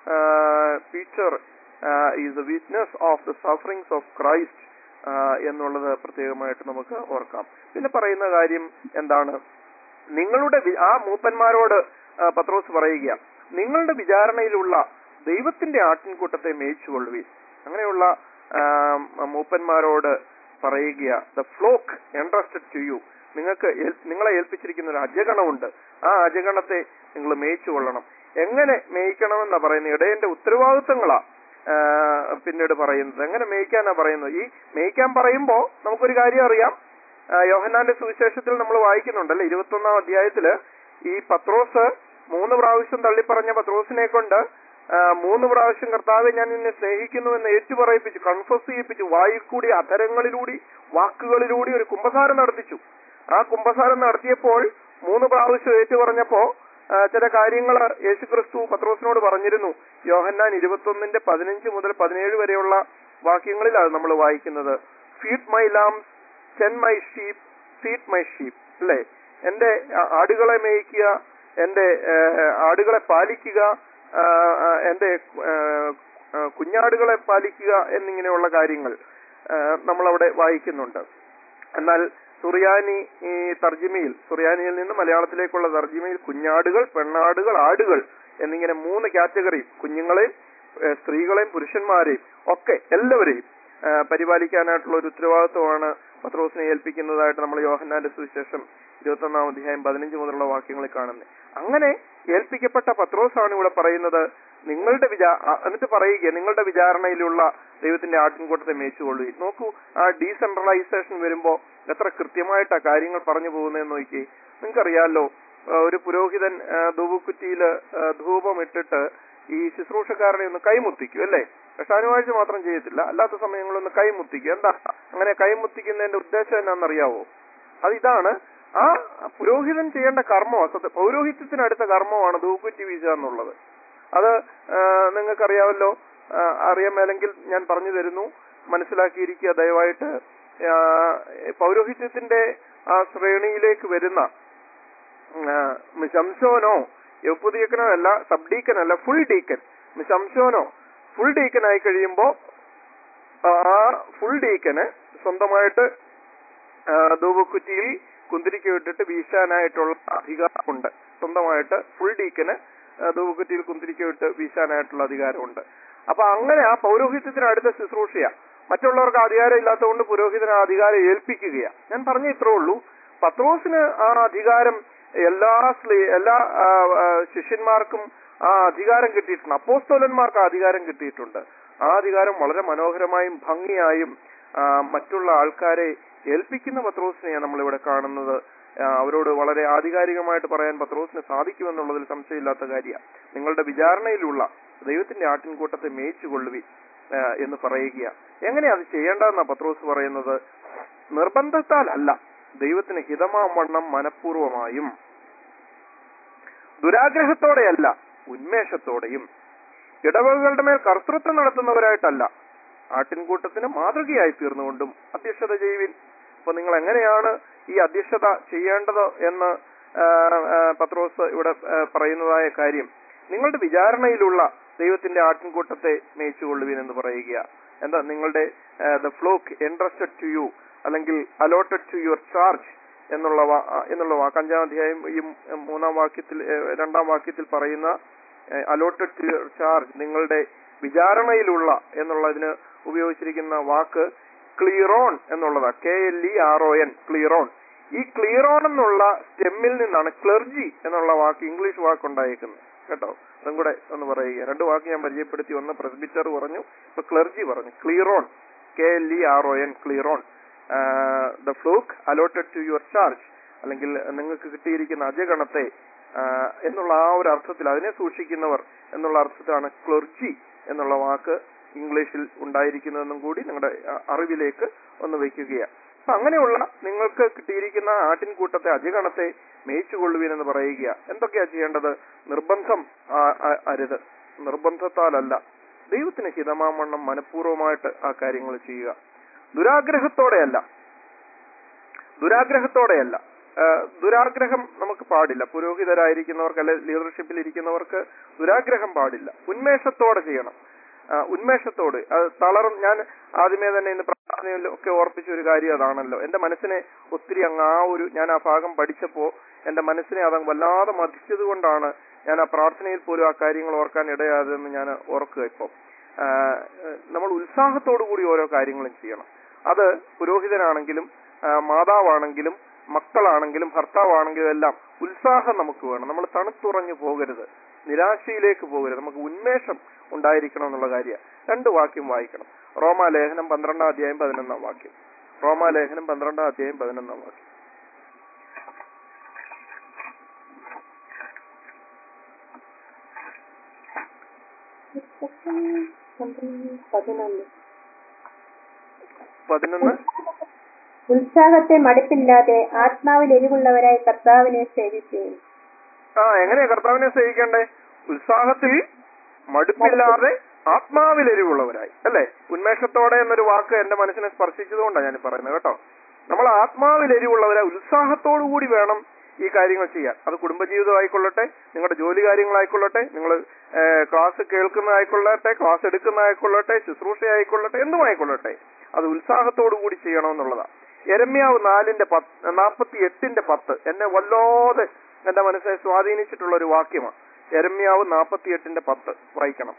feature is the witness of the sufferings of Christ എന്നുള്ളത് പ്രത്യേകമായിട്ട് നമുക്ക് ഓർക്കാം പിന്നെ പറയുന്ന കാര്യം എന്താണ് നിങ്ങളുടെ വി- ആ മൂപ്പന്മാരോട് ആ, പത്രോസ് പറയുക നിങ്ങളുടെ വിചാരണയിലുള്ള ദൈവത്തിന്റെ ആട്ടിൻകൂട്ടത്തെ മേയിച്ചുകൊള്ളുവീൻ അങ്ങനെയുള്ള ആ, മൂപ്പന്മാരോട് പറയുക the flock entrusted to you നിങ്ങൾക്ക് ഏൽ- നിങ്ങളെ ഏൽപ്പിച്ചിരിക്കുന്ന ഒരു അജഗണമുണ്ട് ആ അജഗണത്തെ നിങ്ങൾ മേയിച്ചു കൊള്ളണം എങ്ങനെ മേയിക്കണമെന്നാ പറയുന്നത് ഇടയന്റെ ഉത്തരവാദിത്തങ്ങളാ ആ, പിന്നീട് പറയുന്നത് എങ്ങനെ മേയ്ക്കാനാ പറയുന്നത് ഈ മേയ്ക്കാൻ പറയുമ്പോ നമുക്കൊരു കാര്യം അറിയാം ആ, യോഹന്നാന്റെ സുവിശേഷത്തിൽ നമ്മൾ വായിക്കുന്നുണ്ടല്ലേ ഇരുപത്തൊന്നാം അധ്യായത്തില് ഈ പത്രോസ് മൂന്ന് പ്രാവശ്യം തള്ളിപ്പറഞ്ഞ പത്രോസിനെ കൊണ്ട് ആ, മൂന്ന് പ്രാവശ്യം കർത്താവെ ഞാൻ നിന്നെ സ്നേഹിക്കുന്നു എന്ന് ഏറ്റുപറയിപ്പിച്ചു കൺഫസ് ചെയ്യിപ്പിച്ചു വായിൽ കൂടി അധരങ്ങളിലൂടി വാക്കുകളിലൂടി ഒരു കുംഭസാരം നടത്തിച്ചു ആ കുംഭസാരം നടത്തിയപ്പോൾ മൂന്ന് പ്രാവശ്യം ഏറ്റുപറഞ്ഞപ്പോ ആ, ചില കാര്യങ്ങൾ യേശുക്രിസ്തു പത്രോസിനോട് പറഞ്ഞിരുന്നു യോഹന്നാൻ ഇരുപത്തൊന്നിന്റെ പതിനഞ്ച് മുതൽ പതിനേഴ് വരെയുള്ള വാക്യങ്ങളിലാണ് നമ്മൾ വായിക്കുന്നത് ഫീഡ് മൈ ലാംസ് സെൻ my sheep feed my sheep അല്ലേ എന്റെ ആ- ആടുകളെ മേയ്ക്കുക എന്റെ ആ, ആടുകളെ പാലിക്കുക ആ, ആ, എന്റെ ആ, ആ, കുഞ്ഞാടുകളെ പാലിക്കുക എന്നിങ്ങനെയുള്ള കാര്യങ്ങൾ ആ, നമ്മളവിടെ വായിക്കുന്നുണ്ട് എന്നാൽ സുറിയാനി ഈ തർജിമയിൽ സുറിയാനിയിൽ നിന്ന് മലയാളത്തിലേക്കുള്ള തർജിമയിൽ കുഞ്ഞാടുകൾ പെണ്ണാടുകൾ ആടുകൾ എന്നിങ്ങനെ മൂന്ന് കാറ്റഗറി കുഞ്ഞുങ്ങളെയും ഏഹ് സ്ത്രീകളെയും പുരുഷന്മാരെയും ഒക്കെ എല്ലാവരെയും ആ, പരിപാലിക്കാനായിട്ടുള്ള ഒരു ഉത്തരവാദിത്വമാണ് പത്രോസിനെ ഏൽപ്പിക്കുന്നതായിട്ട് നമ്മൾ യോഹന്നാന്റെ സുവിശേഷം ഇരുപത്തൊന്നാം അധ്യായം പതിനഞ്ച് മുതലുള്ള വാക്യങ്ങളിൽ കാണുന്നത് അങ്ങനെ ഏൽപ്പിക്കപ്പെട്ട പത്രോസാണ് ഇവിടെ പറയുന്നത് നിങ്ങളുടെ വിചാ ആ, എന്നിട്ട് പറയുക നിങ്ങളുടെ വിചാരണയിലുള്ള ദൈവത്തിന്റെ ആട്ടിൻകൂട്ടത്തെ മേച്ചുകൊള്ളു നോക്കൂ ആ ഡീസെൻട്രലൈസേഷൻ വരുമ്പോ എത്ര കൃത്യമായിട്ടാ കാര്യങ്ങൾ പറഞ്ഞു പോകുന്നതെന്ന് നോക്കി നിങ്ങൾക്കറിയാലോ ആ, ഒരു പുരോഹിതൻ ആ, ധൂപക്കുറ്റിയില് ആ, ധൂപം ഇട്ടിട്ട് ഈ ശുശ്രൂഷക്കാരനെ ഒന്ന് കൈമുത്തിക്കും അല്ലേ കഷ്ടാനുവാഴ്ച മാത്രം ചെയ്യത്തില്ല അല്ലാത്ത സമയങ്ങളൊന്ന് കൈമുത്തിക്കും എന്താ അങ്ങനെ കൈമുത്തിക്കുന്നതിന്റെ ഉദ്ദേശം എന്നാണെന്നറിയാവോ അത് ഇതാണ് ആ പുരോഹിതൻ ചെയ്യേണ്ട കർമ്മം സത്യ പൗരോഹിത്യത്തിനടുത്ത കർമ്മമാണ് ധൂക്കുറ്റി വീശുക എന്നുള്ളത് അത് ആ, നിങ്ങൾക്കറിയാമല്ലോ ആ, അറിയാൻ മേലെങ്കിൽ ഞാൻ പറഞ്ഞു തരുന്നു മനസ്സിലാക്കിയിരിക്കുക ദയവായിട്ട് ആ, പൗരോഹിത്യത്തിന്റെ ആ ശ്രേണിയിലേക്ക് വരുന്ന ആ, ശംശോനോ യൗപ്പുദീക്കനോ അല്ല സബ് ഡീക്കനല്ല ഫുൾ ഡീക്കൻ ശംശോനോ ഫുൾ ഡീക്കൻ ആയി കഴിയുമ്പോ ആ ഫുൾ ഡീക്കന് സ്വന്തമായിട്ട് ആ, ധൂപക്കുറ്റിയിൽ കുന്തിരിക്ക ഇട്ടിട്ട് വീശാനായിട്ടുള്ള അധികാരമുണ്ട് സ്വന്തമായിട്ട് ഫുൾ ഡീക്കന് ആ, ധൂപക്കുറ്റിയിൽ കുന്തിരിക്ക ഇട്ട് വീശാനായിട്ടുള്ള അധികാരമുണ്ട് അപ്പൊ അങ്ങനെ ആ പൗരോഹിത്യത്തിന് അടുത്ത ശുശ്രൂഷയാ മറ്റുള്ളവർക്ക് അധികാരം ഇല്ലാത്തതുകൊണ്ട് പുരോഹിതന് ആ അധികാരം ഏൽപ്പിക്കുകയാ ഞാൻ പറഞ്ഞ ഇത്രേ ഉള്ളൂ പത്രോസിന് ആ അധികാരം എല്ലാ സ്ലീ- എല്ലാ ആ, ആ, ശിഷ്യന്മാർക്കും ആ അധികാരം കിട്ടിയിട്ടുണ്ട് അപ്പോസ്തോലന്മാർക്ക് ആ അധികാരം കിട്ടിയിട്ടുണ്ട് ആ അധികാരം വളരെ മനോഹരമായും ഭംഗിയായും ആ, മറ്റുള്ള ആൾക്കാരെ ഏൽപ്പിക്കുന്ന പത്രോസിനെയാണ് നമ്മളിവിടെ കാണുന്നത് ആ, അവരോട് വളരെ ആധികാരികമായിട്ട് പറയാൻ പത്രോസിന് സാധിക്കുമെന്നുള്ളതിൽ സംശയമില്ലാത്ത കാര്യമാണ് നിങ്ങളുടെ വിചാരണയിലുള്ള ദൈവത്തിന്റെ ആട്ടിൻകൂട്ടത്തെ മേയിച്ചുകൊള്ളുവി ആ, എന്ന് പറയുക എങ്ങനെയാ അത് ചെയ്യേണ്ടതെന്നാ പത്രോസ് പറയുന്നത് നിർബന്ധത്താലല്ല ദൈവത്തിന് ഹിതമാവണ്ണം മനഃപൂർവമായും ദുരാഗ്രഹത്തോടെയല്ല ഉന്മേഷത്തോടെയും ഇടവകകളുടെ മേൽ കർത്തൃത്വം നടത്തുന്നവരായിട്ടല്ല ആട്ടിൻകൂട്ടത്തിന് മാതൃകയായി തീർന്നുകൊണ്ടും അധ്യക്ഷത ചെയ്യുവിൻ അപ്പൊ നിങ്ങൾ എങ്ങനെയാണ് ഈ അധ്യക്ഷത ചെയ്യേണ്ടത് എന്ന് ആ, ആ, പത്രോസ് ഇവിടെ ആ, പറയുന്നതായ കാര്യം നിങ്ങളുടെ വിചാരണയിലുള്ള ദൈവത്തിന്റെ ആട്ടിൻകൂട്ടത്തെ മേയിച്ചുകൊള്ളുവിൻ എന്ന് പറയുക എന്താ നിങ്ങളുടെ the flock entrusted to you അല്ലെങ്കിൽ അലോട്ടഡ് ടു യുവർ ചാർജ് എന്നുള്ള വാ- ആ, എന്നുള്ള വാക്ക് അഞ്ചാം അധ്യായം ഈ മൂന്നാം വാക്യത്തിൽ ഏ, രണ്ടാം വാക്യത്തിൽ പറയുന്ന അലോട്ടഡ് ടു യുവർ ചാർജ് നിങ്ങളുടെ വിചാരണയിലുള്ള എന്നുള്ളതിന് ഉപയോഗിച്ചിരിക്കുന്ന വാക്ക് ക്ലിയറോൺ എന്നുള്ളതാ K L E R O N ക്ലിയറോൺ ഈ ക്ലിയറോൺ എന്നുള്ള സ്റ്റെമ്മിൽ നിന്നാണ് ക്ലർജി എന്നുള്ള വാക്ക് ഇംഗ്ലീഷ് വാക്ക് ഉണ്ടായിരിക്കുന്നത് കേട്ടോ അതും കൂടെ ഒന്ന് പറയുക രണ്ട് വാക്ക് ഞാൻ പരിചയപ്പെടുത്തി ഒന്ന് പ്രസ്ബിറ്റർ പറഞ്ഞു ഇപ്പൊ ക്ലർജി പറഞ്ഞു ക്ലിയറോൺ K L E R O N ക്ലിയറോൺ the flock allotted to your charge അല്ലെങ്കിൽ നിങ്ങൾക്ക് കിട്ടിയിരിക്കുന്ന അജഗണത്തെ ആ, എന്നുള്ള ആ ഒരു അർത്ഥത്തിൽ അതിനെ സൂക്ഷിക്കുന്നവർ എന്നുള്ള അർത്ഥത്തിലാണ് ക്ലർജി എന്നുള്ള വാക്ക് ഇംഗ്ലീഷിൽ ഉണ്ടായിരിക്കുന്നതെന്നും കൂടി നിങ്ങളുടെ ആ, അറിവിലേക്ക് ഒന്ന് വയ്ക്കുകയാണ് അപ്പൊ അങ്ങനെയുള്ള നിങ്ങൾക്ക് കിട്ടിയിരിക്കുന്ന ആട്ടിൻകൂട്ടത്തെ അജഗണത്തെ മേയിച്ചുകൊള്ളുവീൻ എന്ന് പറയുക എന്തൊക്കെയാ ചെയ്യേണ്ടത് നിർബന്ധം ആ- ആ- അരുത് നിർബന്ധത്താലല്ല ദൈവത്തിന് ഹിതമാവണ്ണം മനഃപൂർവ്വമായിട്ട് ആ കാര്യങ്ങൾ ചെയ്യുക ദുരാഗ്രഹത്തോടെയല്ല ദുരാഗ്രഹത്തോടെയല്ല ആ, ദുരാഗ്രഹം നമുക്ക് പാടില്ല പുരോഹിതരായിരിക്കുന്നവർക്ക് അല്ലെ ലീഡർഷിപ്പിൽ ഇരിക്കുന്നവർക്ക് ദുരാഗ്രഹം പാടില്ല ഉന്മേഷത്തോടെ ചെയ്യണം ആ, ഉന്മേഷത്തോട് അത് തളറും ഞാൻ ആദ്യമേ തന്നെ ഇന്ന് പ്രാർത്ഥനയിൽ ഒക്കെ ഓർപ്പിച്ച ഒരു കാര്യം അതാണല്ലോ എന്റെ മനസ്സിനെ ഒത്തിരി അങ്ങ് ആ ഒരു ഞാൻ ആ ഭാഗം പഠിച്ചപ്പോ എന്റെ മനസ്സിനെ അത് വല്ലാതെ മതിച്ചത് കൊണ്ടാണ് ഞാൻ ആ പ്രാർത്ഥനയിൽ പോലും ആ കാര്യങ്ങൾ ഓർക്കാൻ ഇടയാതെന്ന് ഞാൻ ഓർക്കുക ഇപ്പോൾ ആ, നമ്മൾ ഉത്സാഹത്തോടു കൂടി ഓരോ കാര്യങ്ങളും ചെയ്യണം അത് പുരോഹിതനാണെങ്കിലും ആ, മാതാവാണെങ്കിലും മക്കളാണെങ്കിലും ഭർത്താവാണെങ്കിലും എല്ലാം ഉത്സാഹം നമുക്ക് വേണം നമ്മൾ തണുത്തുറഞ്ഞു പോകരുത് നിരാശയിലേക്ക് പോകരുത് നമുക്ക് ഉന്മേഷം ഉണ്ടായിരിക്കണം എന്നുള്ള കാര്യം രണ്ട് വാക്യം വായിക്കണം റോമാലേഖനം പന്ത്രണ്ടാം അധ്യായം പതിനൊന്നാം വാക്യം റോമാലേഖനം പന്ത്രണ്ടാം അധ്യായം പതിനൊന്നാം വാക്യം പതിനൊന്ന് പതിനൊന്ന് ഉത്സാഹത്തെ മടുപ്പില്ലാതെ ആത്മാവിൽ എരിവുള്ളവരായി കർത്താവിനെ സേവിക്കുകയും ആ എങ്ങനെയാ കർത്താവിനെ സേവിക്കണ്ടേ ഉത്സാഹത്തിൽ മടുപ്പില്ലാതെ ആത്മാവിൽ എരിവുള്ളവരായി അല്ലേ ഉന്മേഷത്തോടെ എന്നൊരു വാക്ക് എന്റെ മനസ്സിനെ സ്പർശിച്ചതുകൊണ്ടാണ് ഞാൻ പറയുന്നത് കേട്ടോ നമ്മൾ ആത്മാവിൽ എരിവുള്ളവരായി ഉത്സാഹത്തോടു കൂടി വേണം ഈ കാര്യങ്ങൾ ചെയ്യാൻ അത് കുടുംബജീവിതം ആയിക്കൊള്ളട്ടെ നിങ്ങളുടെ ജോലി കാര്യങ്ങളായിക്കൊള്ളട്ടെ നിങ്ങൾ ക്ലാസ് കേൾക്കുന്നതായിക്കൊള്ളട്ടെ ക്ലാസ് എടുക്കുന്നതായിക്കൊള്ളട്ടെ ശുശ്രൂഷ ആയിക്കൊള്ളട്ടെ എന്തും ആയിക്കൊള്ളട്ടെ അത് ഉത്സാഹത്തോടു കൂടി ചെയ്യണമെന്നുള്ളതാണ് എരമ്യാവ് നാലിന്റെ പത്ത് നാൽപ്പത്തി എട്ടിന്റെ പത്ത് എന്നെ വല്ലാതെ എന്റെ മനസ്സിനെ സ്വാധീനിച്ചിട്ടുള്ള ഒരു വാക്യമാണ് എരമ്യാവ് നാൽപ്പത്തി എട്ടിന്റെ പത്ത് വായിക്കണം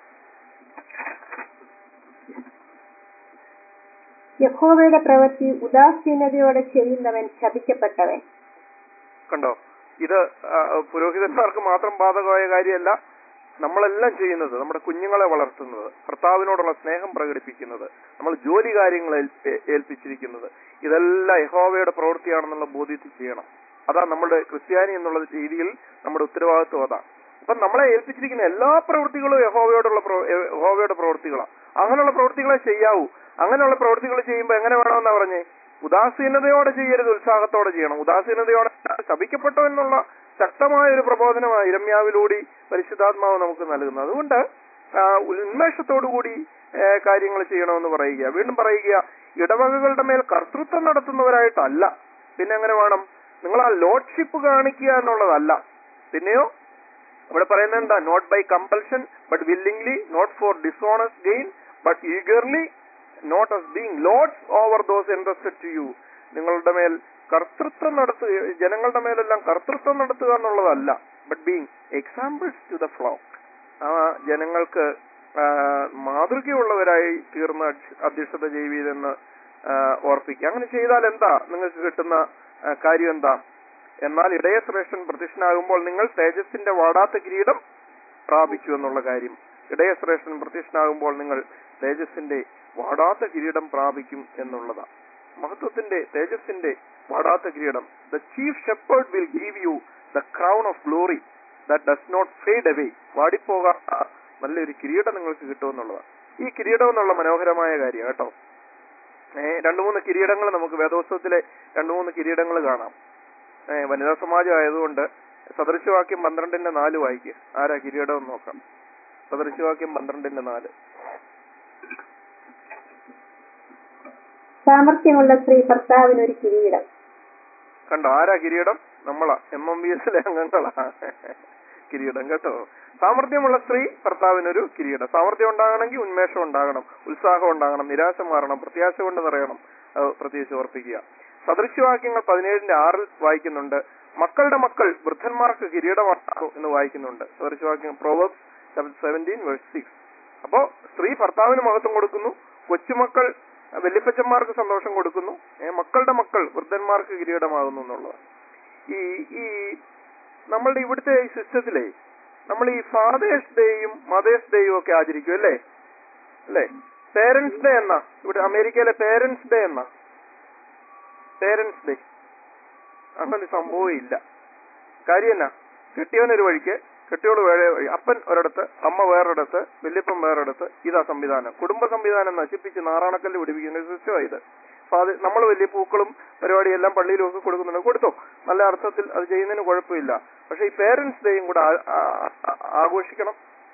യഹോവയുടെ പ്രവൃത്തി ഉദാസീനതയോടെ ചെയ്യുന്നവൻ ശപിക്കപ്പെട്ടവൻ കണ്ടോ ഇത് ആ, പുരോഹിതന്മാർക്ക് മാത്രം ബാധകമായ കാര്യമല്ല നമ്മളെല്ലാം ചെയ്യുന്നത് നമ്മുടെ കുഞ്ഞുങ്ങളെ വളർത്തുന്നത് ഭർത്താവിനോടുള്ള സ്നേഹം പ്രകടിപ്പിക്കുന്നത് നമ്മൾ ജോലി കാര്യങ്ങൾ ഏൽപ്പി- ഏൽപ്പിച്ചിരിക്കുന്നത് ഇതെല്ലാം യഹോവയുടെ പ്രവൃത്തിയാണെന്നുള്ള ബോധ്യത്തിൽ ചെയ്യണം അതാ നമ്മുടെ ക്രിസ്ത്യാനി എന്നുള്ള രീതിയിൽ നമ്മുടെ ഉത്തരവാദിത്വം അതാ അപ്പൊ നമ്മളെ ഏൽപ്പിച്ചിരിക്കുന്ന എല്ലാ പ്രവൃത്തികളും യഹോവയോടുള്ള പ്രവ- യഹോവയുടെ പ്രവൃത്തികളാണ് അങ്ങനെയുള്ള പ്രവൃത്തികളെ ചെയ്യാവൂ അങ്ങനെയുള്ള പ്രവൃത്തികൾ ചെയ്യുമ്പോൾ എങ്ങനെ വേണമെന്നാ പറഞ്ഞേ ഉദാസീനതയോടെ ചെയ്യരുത് ഉത്സാഹത്തോടെ ചെയ്യണം ഉദാസീനതയോടെ ശപിക്കപ്പെട്ടോ എന്നുള്ള ശക്തമായ ഒരു പ്രബോധനമാണ് ഇരമ്യാവിലൂടെ പരിശുദ്ധാത്മാവ് നമുക്ക് നൽകുന്നത് അതുകൊണ്ട് ആ, ഉന്മേഷത്തോടു കൂടി കാര്യങ്ങൾ ചെയ്യണമെന്ന് പറയുക വീണ്ടും പറയുക ഇടവകകളുടെ മേൽ കർത്തൃത്വം നടത്തുന്നവരായിട്ടല്ല പിന്നെ എങ്ങനെ വേണം നിങ്ങൾ ആ ലോഡ്ഷിപ്പ് കാണിക്കുക എന്നുള്ളതല്ല പിന്നെയോ ഇവിടെ പറയുന്നത് എന്താ not by compulsion but willingly not for dishonest gain but eagerly not as being lords over those entrusted to you നിങ്ങളുടെ മേൽ കർത്തൃത്വം നടത്തുക ജനങ്ങളുടെ മേലെല്ലാം കർത്തൃത്വം നടത്തുക എന്നുള്ളതല്ല but being examples to the flock ആ ജനങ്ങൾക്ക് ആ, മാതൃകയുള്ളവരായി തീർന്ന അധ്യ- അധ്യക്ഷത ചെയ്യുവീരെന്ന് ഓർപ്പിക്കുക അങ്ങനെ ചെയ്താൽ എന്താ നിങ്ങൾക്ക് കിട്ടുന്ന ആ, കാര്യം എന്താ എന്നാൽ ഇടയ ശ്രേഷ്ഠൻ പ്രത്യക്ഷനാകുമ്പോൾ നിങ്ങൾ തേജസ്സിന്റെ വാടാത്ത കിരീടം പ്രാപിച്ചു എന്നുള്ള കാര്യം ഇടയ ശ്രേഷ്ഠൻ പ്രത്യക്ഷനാകുമ്പോൾ നിങ്ങൾ തേജസ്സിന്റെ വാടാത്ത കിരീടം പ്രാപിക്കും എന്നുള്ളതാണ് മഹത്വത്തിന്റെ തേജസ്സിന്റെ വാടാത്ത കിരീടം the chief shepherd will give you the crown of glory that does not fade away വാടിപ്പോകാത്ത നല്ലൊരു കിരീടം നിങ്ങൾക്ക് കിട്ടുമെന്നുള്ളതാണ് ഈ കിരീടം എന്നുള്ള മനോഹരമായ കാര്യം കേട്ടോ ഏഹ് രണ്ടു മൂന്ന് കിരീടങ്ങൾ നമുക്ക് വേദോത്സവത്തിലെ രണ്ടു മൂന്ന് കിരീടങ്ങൾ കാണാം ഏഹ് വനിതാ സമാജം ആയതുകൊണ്ട് സദൃശവാക്യം പന്ത്രണ്ടിന്റെ നാല് വായിക്കുക ആരാ കിരീടം എന്ന് നോക്കാം സദൃശവാക്യം പന്ത്രണ്ടിന്റെ നാല് സാമർഥ്യമുള്ള സ്ത്രീ ഭർത്താവിന് ഒരു കിരീടം കണ്ടോ ആരാ കിരീടം നമ്മളാ എം എം ബി എസിലെ അംഗങ്ങളാ കിരീടം കേട്ടോ സാമർഥ്യമുള്ള സ്ത്രീ ഭർത്താവിനൊരു കിരീടം സാമർഥ്യം ഉണ്ടാകണമെങ്കിൽ ഉന്മേഷം ഉണ്ടാകണം ഉത്സാഹം ഉണ്ടാകണം നിരാശ മാറണം പ്രത്യാശ കൊണ്ട് നിറയണം അത് പ്രത്യേകിച്ച് ഓർപ്പിക്കുക സദൃശ്യവാക്യങ്ങൾ പതിനേഴിന്റെ ആറിൽ വായിക്കുന്നുണ്ട് മക്കളുടെ മക്കൾ വൃദ്ധന്മാർക്ക് കിരീടമാക്കും എന്ന് വായിക്കുന്നുണ്ട് സദൃശ്യവാക്യം പ്രോവേബ്സ് സെവൻറ്റീൻ വേഴ്സ് സിക്സ് അപ്പോ സ്ത്രീ ഭർത്താവിന് മഹത്വം കൊടുക്കുന്നു കൊച്ചുമക്കൾ വല്യപ്പച്ചന്മാർക്ക് സന്തോഷം കൊടുക്കുന്നു ഏ, മക്കളുടെ മക്കൾ വൃദ്ധന്മാർക്ക് കിരീടമാകുന്നു എന്നുള്ളത് ഈ ഈ നമ്മളുടെ ഇവിടുത്തെ ഈ സിസ്റ്റത്തിലെ നമ്മൾ ഈ ഫാദേഴ്സ് ഡേയും മദേഴ്സ് ഡേയും ഒക്കെ ആചരിക്കും അല്ലേ അല്ലേ പേരൻസ് ഡേ എന്നാ ഇവിടെ അമേരിക്കയിലെ പേരൻസ് ഡേ എന്നാ പേരൻസ് ഡേ അങ്ങനെ ഒരു സംഭവം ഇല്ല കാര്യം എന്നാ കെട്ടിയവനൊരു വഴിക്ക് കെട്ടിയോട് വേറെ വഴി അപ്പൻ ഒരിടത്ത് അമ്മ വേറൊരിടത്ത് വല്യപ്പൻ വേറൊരിടത്ത് ഇതാ സംവിധാനം കുടുംബ സംവിധാനം നശിപ്പിച്ച് നാറാണക്കല്ല് പിടിപ്പിക്കുന്ന ഒരു സിസ്റ്റമാണ് ഇത് അപ്പൊ അത് നമ്മൾ വലിയ പൂക്കളും പരിപാടിയെല്ലാം പള്ളിയിലും ഒക്കെ കൊടുക്കുന്നുണ്ട് കൊടുത്തോ നല്ല അർത്ഥത്തിൽ അത് ചെയ്യുന്നതിന് കുഴപ്പമില്ല പക്ഷെ ഈ പേരൻസ് ഡേയും കൂടെ ആ- ആ- ആ- ആഘോഷിക്കണം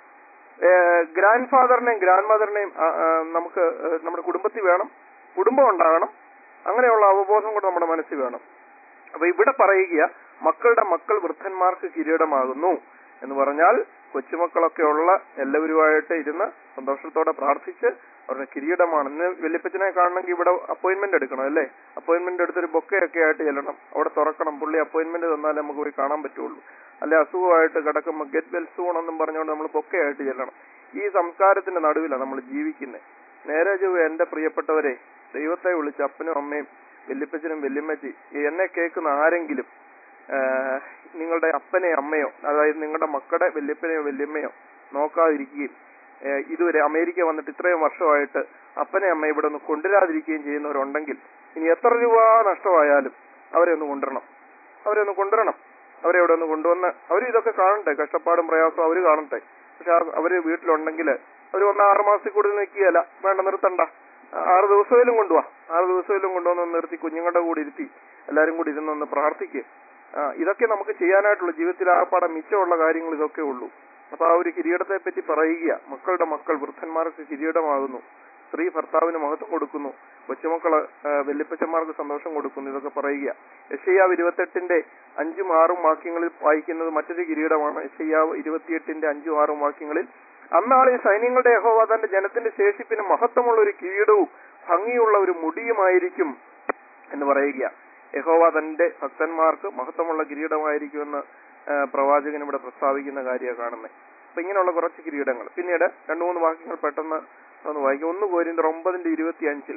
ഗ്രാൻഡ് ഫാദറിനെയും ഗ്രാൻഡ് മദറിനെയും നമുക്ക് ഏഹ്, നമ്മുടെ കുടുംബത്തിൽ വേണം കുടുംബം ഉണ്ടാകണം അങ്ങനെയുള്ള അവബോധം കൂടെ നമ്മുടെ മനസ്സിൽ വേണം അപ്പൊ ഇവിടെ പറയുക മക്കളുടെ മക്കൾ വൃദ്ധന്മാർക്ക് കിരീടമാകുന്നു എന്ന് പറഞ്ഞാൽ കൊച്ചുമക്കളൊക്കെ ഉള്ള എല്ലാവരുമായിട്ട് ഇരുന്ന് സന്തോഷത്തോടെ പ്രാർത്ഥിച്ച് അവരുടെ കിരീടമാണ് ഇന്ന് വല്യപ്പച്ചനെ കാണണമെങ്കിൽ ഇവിടെ അപ്പോയിന്റ്മെന്റ് എടുക്കണം അല്ലേ അപ്പോയിന്റ്മെന്റ് എടുത്തൊരു ബൊക്കയൊക്കെ ആയിട്ട് ചെല്ലണം അവിടെ തുറക്കണം പുള്ളി അപ്പോയിന്റ്മെന്റ് തന്നാലേ നമുക്ക് പോയി കാണാൻ പറ്റുള്ളൂ അല്ലെ അസുഖമായിട്ട് കിടക്കുമ്പോൾ ഗെറ്റ് വെൽ സൂൺ എന്നും പറഞ്ഞുകൊണ്ട് നമ്മൾ ബൊക്കയായിട്ട് ചെല്ലണം ഈ സംസ്കാരത്തിന്റെ നടുവിലാണ് നമ്മൾ ജീവിക്കുന്നത് നേരെ ചൊവ്വ എന്റെ പ്രിയപ്പെട്ടവരെ ദൈവത്തെ വിളിച്ച് അപ്പനും അമ്മയും വല്യപ്പച്ചനും വല്യമ്മച്ചി എന്നെ കേൾക്കുന്ന ആരെങ്കിലും ആ, നിങ്ങളുടെ അപ്പനെ അമ്മയോ അതായത് നിങ്ങളുടെ മക്കളുടെ വല്യപ്പനെയോ വല്യമ്മയോ നോക്കാതിരിക്കുകയും ഏ, ഇതുവരെ അമേരിക്ക വന്നിട്ട് ഇത്രയും വർഷമായിട്ട് അപ്പനെ അമ്മ ഇവിടെ ഒന്ന് കൊണ്ടുവരാതിരിക്കുകയും ചെയ്യുന്നവരുണ്ടെങ്കിൽ ഇനി എത്ര രൂപ നഷ്ടമായാലും അവരെ ഒന്ന് കൊണ്ടുവരണം അവരെ ഒന്ന് കൊണ്ടുവരണം അവരെ ഇവിടെ ഒന്ന് കൊണ്ടുവന്ന് അവർ ഇതൊക്കെ കാണട്ടെ കഷ്ടപ്പാടും പ്രയാസവും അവർ കാണട്ടെ പക്ഷെ ആ- അവര് വീട്ടിലുണ്ടെങ്കിൽ അവർ ഒന്ന് ആറ് മാസത്തിൽ കൂടുതൽ നിൽക്കുകയല്ല വേണ്ട നിർത്തണ്ട ആറ് ദിവസത്തിലും കൊണ്ടുപോവാ ആറ് ദിവസത്തിലും കൊണ്ടുവന്ന് ഒന്ന് നിർത്തി കുഞ്ഞുങ്ങളുടെ കൂടെ ഇരുത്തി എല്ലാരും കൂടി ഇരുന്നൊന്ന് പ്രാർത്ഥിക്കുക ആ, ഇതൊക്കെ നമുക്ക് ചെയ്യാനായിട്ടുള്ള ജീവിതത്തിൽ ആകപ്പാടെ മിച്ചമുള്ള കാര്യങ്ങൾ ഇതൊക്കെ ഉള്ളൂ അപ്പൊ ആ ഒരു കിരീടത്തെ പറ്റി പറയുക മക്കളുടെ മക്കൾ വൃദ്ധന്മാർക്ക് കിരീടമാകുന്നു സ്ത്രീ ഭർത്താവിന് മഹത്വം കൊടുക്കുന്നു കൊച്ചുമക്കള് ആ, വല്യപ്പച്ചന്മാർക്ക് സന്തോഷം കൊടുക്കുന്നു ഇതൊക്കെ പറയുക യശയ്യാവ് ഇരുപത്തെട്ടിന്റെ അഞ്ചും ആറും വാക്യങ്ങളിൽ വായിക്കുന്നത് മറ്റൊരു കിരീടമാണ് യശയ്യാവ് ഇരുപത്തിയെട്ടിന്റെ അഞ്ചും ആറും വാക്യങ്ങളിൽ അന്നാളിൽ സൈന്യങ്ങളുടെ യഹോവ തന്റെ ജനത്തിന്റെ ശേഷിപ്പിന് മഹത്വമുള്ള ഒരു കിരീടവും ഭംഗിയുള്ള ഒരു മുടിയുമായിരിക്കും എന്ന് പറയുക യഹോവ തന്റെ ഭക്തന്മാർക്ക് മഹത്വമുള്ള കിരീടമായിരിക്കുമെന്ന് ആ, പ്രവാചകൻ ഇവിടെ പ്രസ്താവിക്കുന്ന കാര്യമാണ് കാണുന്നത് അപ്പൊ ഇങ്ങനെയുള്ള കുറച്ച് കിരീടങ്ങൾ പിന്നീട് രണ്ടു മൂന്ന് വാക്യങ്ങൾ പെട്ടെന്ന് ഒന്ന് വായിക്കും ഒന്ന് കോരിന്തർ ഒമ്പതിന്റെ ഇരുപത്തി അഞ്ചിൽ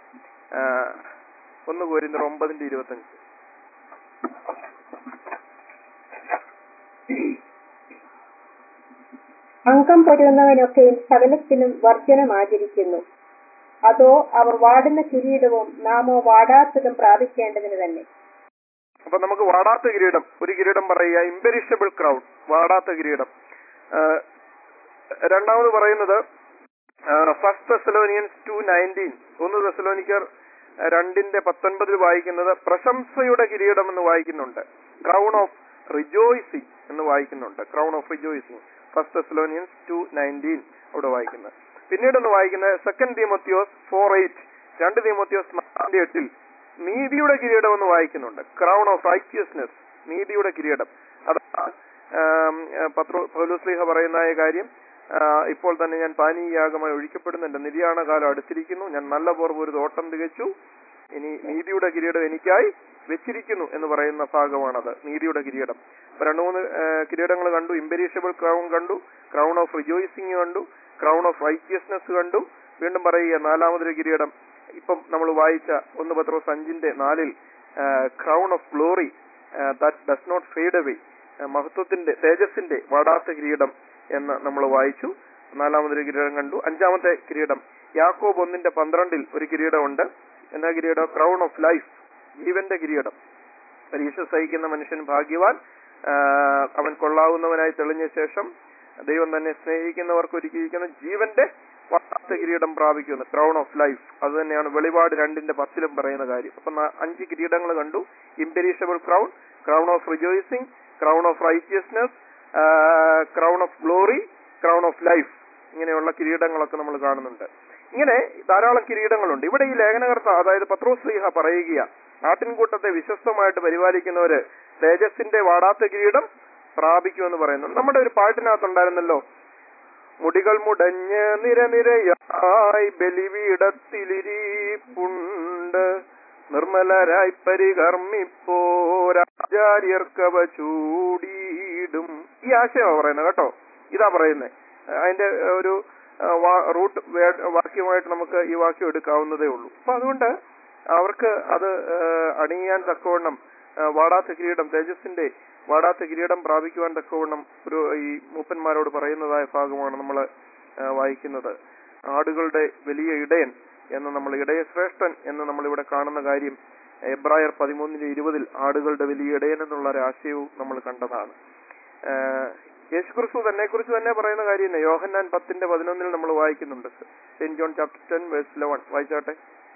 ഒന്ന് കോരിന്തർ ഒമ്പതിന്റെ ഇരുപത്തി അഞ്ച് അംഗം പൊരുന്നവനൊക്കെയും സകലത്തിനും വർജനം ആചരിക്കുന്നു അതോ അവർ വാടുന്ന കിരീടവും നാമോ വാടാത്തതും പ്രാപിക്കേണ്ടതിന് തന്നെ അപ്പൊ നമുക്ക് വാടാത്ത കിരീടം ഒരു കിരീടം പറയുക ഇംപെരിഷബിൾ ക്രൗൺ വാടാത്ത കിരീടം ആ, രണ്ടാമത് പറയുന്നത് ഫസ്റ്റ് തെസലോനിയൻസ് ടു നയൻറ്റീൻ ഒന്ന് തെസലോനിക്കർ രണ്ടിന്റെ പത്തൊൻപതിൽ വായിക്കുന്നത് പ്രശംസയുടെ കിരീടം എന്ന് വായിക്കുന്നുണ്ട് ക്രൗൺ ഓഫ് റിജോയ്സിംഗ് എന്ന് വായിക്കുന്നുണ്ട് crown of rejoicing first Thessalonians two nineteen അവിടെ വായിക്കുന്നത് പിന്നീട് ഒന്ന് വായിക്കുന്നത് സെക്കൻഡ് തീമോത്തിയോസ് ഫോർ എയ്റ്റ് രണ്ട് തീമോത്തിയോസ് നാലിന്റെ എട്ടിൽ നീതിയുടെ കിരീടം എന്ന് വായിക്കുന്നുണ്ട് ക്രൗൺ ഓഫ് റൈറ്റ്യസ്നെസ് നീതിയുടെ കിരീടം അതാണ് ആം, ആ, പത്രോ പൗലോസ്ലീഹ പറയുന്ന ഈ കാര്യം ആ, ഇപ്പോൾ തന്നെ ഞാൻ പാനീയാഗമായി ഒഴിക്കപ്പെടുന്നു എന്റെ നിര്യാണ കാലം അടുത്തിരിക്കുന്നു ഞാൻ നല്ല പോർവ് ഒരു തോട്ടം തികച്ചു ഇനി നീതിയുടെ കിരീടം എനിക്കായി വെച്ചിരിക്കുന്നു എന്ന് പറയുന്ന ഭാഗമാണത് നീതിയുടെ കിരീടം അപ്പൊ രണ്ടു മൂന്ന് കിരീടങ്ങൾ കണ്ടു ഇംപെരീഷബിൾ ക്രൗൺ കണ്ടു ക്രൗൺ ഓഫ് റിജോയിസിംഗ് കണ്ടു ക്രൗൺ ഓഫ് റൈറ്റിയസ്നെസ് കണ്ടു വീണ്ടും പറയുക നാലാമതൊരു കിരീടം ഇപ്പം നമ്മൾ വായിച്ച ഒന്ന് പത്രോസ് അഞ്ചിന്റെ നാലിൽ crown of glory that does not fade away മഹത്വത്തിന്റെ തേജസ്സിന്റെ വാടാത്ത കിരീടം എന്ന് നമ്മൾ വായിച്ചു നാലാമതൊരു കിരീടം കണ്ടു അഞ്ചാമത്തെ കിരീടം യാക്കോബ് ഒന്നിന്റെ പന്ത്രണ്ടിൽ ഒരു കിരീടമുണ്ട് എന്നാ കിരീടം ക്രൗൺ ഓഫ് ലൈഫ് ജീവന്റെ കിരീടം പരീക്ഷ സഹിക്കുന്ന മനുഷ്യൻ ഭാഗ്യവാൻ ആ, അവൻ കൊള്ളാവുന്നവനായി തെളിഞ്ഞ ശേഷം ദൈവം തന്നെ സ്നേഹിക്കുന്നവർക്ക് ഒരുക്കിയിരിക്കുന്ന ജീവന്റെ വാർത്ത കിരീടം പ്രാപിക്കുന്നു ക്രൗൺ ഓഫ് ലൈഫ് അത് തന്നെയാണ് വെളിപാട് രണ്ടിന്റെ പത്തിലും പറയുന്ന കാര്യം അപ്പൊ നാ- അഞ്ച് കിരീടങ്ങൾ കണ്ടു imperishable crown crown of rejoicing crown of righteousness crown of glory crown of life ഇങ്ങനെയുള്ള കിരീടങ്ങളൊക്കെ നമ്മൾ കാണുന്നുണ്ട് ഇങ്ങനെ ധാരാളം കിരീടങ്ങളുണ്ട് ഇവിടെ ഈ ലേഖനകർത്ത അതായത് പത്രോസ്ലീഹ പറയുക ആട്ടിൻകൂട്ടത്തെ വിശ്വസ്തമായിട്ട് പരിപാലിക്കുന്നവര് തേജസ്സിന്റെ വാടാത്ത കിരീടം പ്രാപിക്കുമെന്ന് പറയുന്നു നമ്മുടെ ഒരു പാട്ടിനകത്തുണ്ടായിരുന്നല്ലോ മുടികൾ മുടഞ്ഞ് നിരനിരയായി ബലിവീടത്തിലിരിപ്പുണ്ട് നിർമ്മലരായി പരികർമ്മിപ്പോരാചാര്യർക്കവ ചൂടിയിടും ഈ ആശയമാണ് പറയുന്നത് കേട്ടോ ഇതാ പറയുന്നത് അതിന്റെ ഏഹ്, ഒരു ഏഹ്, വാ- റൂട്ട് വേ- വാക്യമായിട്ട് നമുക്ക് ഈ വാക്യം എടുക്കാവുന്നതേ ഉള്ളൂ അപ്പൊ അതുകൊണ്ട് അവർക്ക് അത് ഏഹ്, അണിയാൻ തക്കവണ്ണം ഏഹ്, വാടാത്ത കിരീടം തേജസ്സിന്റെ വാടാത്ത കിരീടം പ്രാപിക്കുവാൻ തക്കവണ്ണം ഒരു ഈ മൂപ്പന്മാരോട് പറയുന്നതായ ഭാഗമാണ് നമ്മൾ വായിക്കുന്നത് ആടുകളുടെ വലിയ ഇടയൻ എന്ന് നമ്മൾ ഇടയശ്രേഷ്ഠൻ എന്ന് നമ്മൾ ഇവിടെ കാണുന്ന കാര്യം എബ്രായർ പതിമൂന്നിന്റെ ഇരുപതിൽ ആടുകളുടെ വലിയ ഇടയൻ എന്നുള്ള ഒരു ആശയവും നമ്മൾ കണ്ടതാണ് ആഹ് യേശുക്രിസ്തു തന്നെ കുറിച്ച് തന്നെ പറയുന്ന കാര്യം തന്നെ യോഹന്നാൻ പത്തിന്റെ പതിനൊന്നിൽ നമ്മൾ വായിക്കുന്നുണ്ട് saint John chapter ten verse eleven വായിച്ചാട്ടെ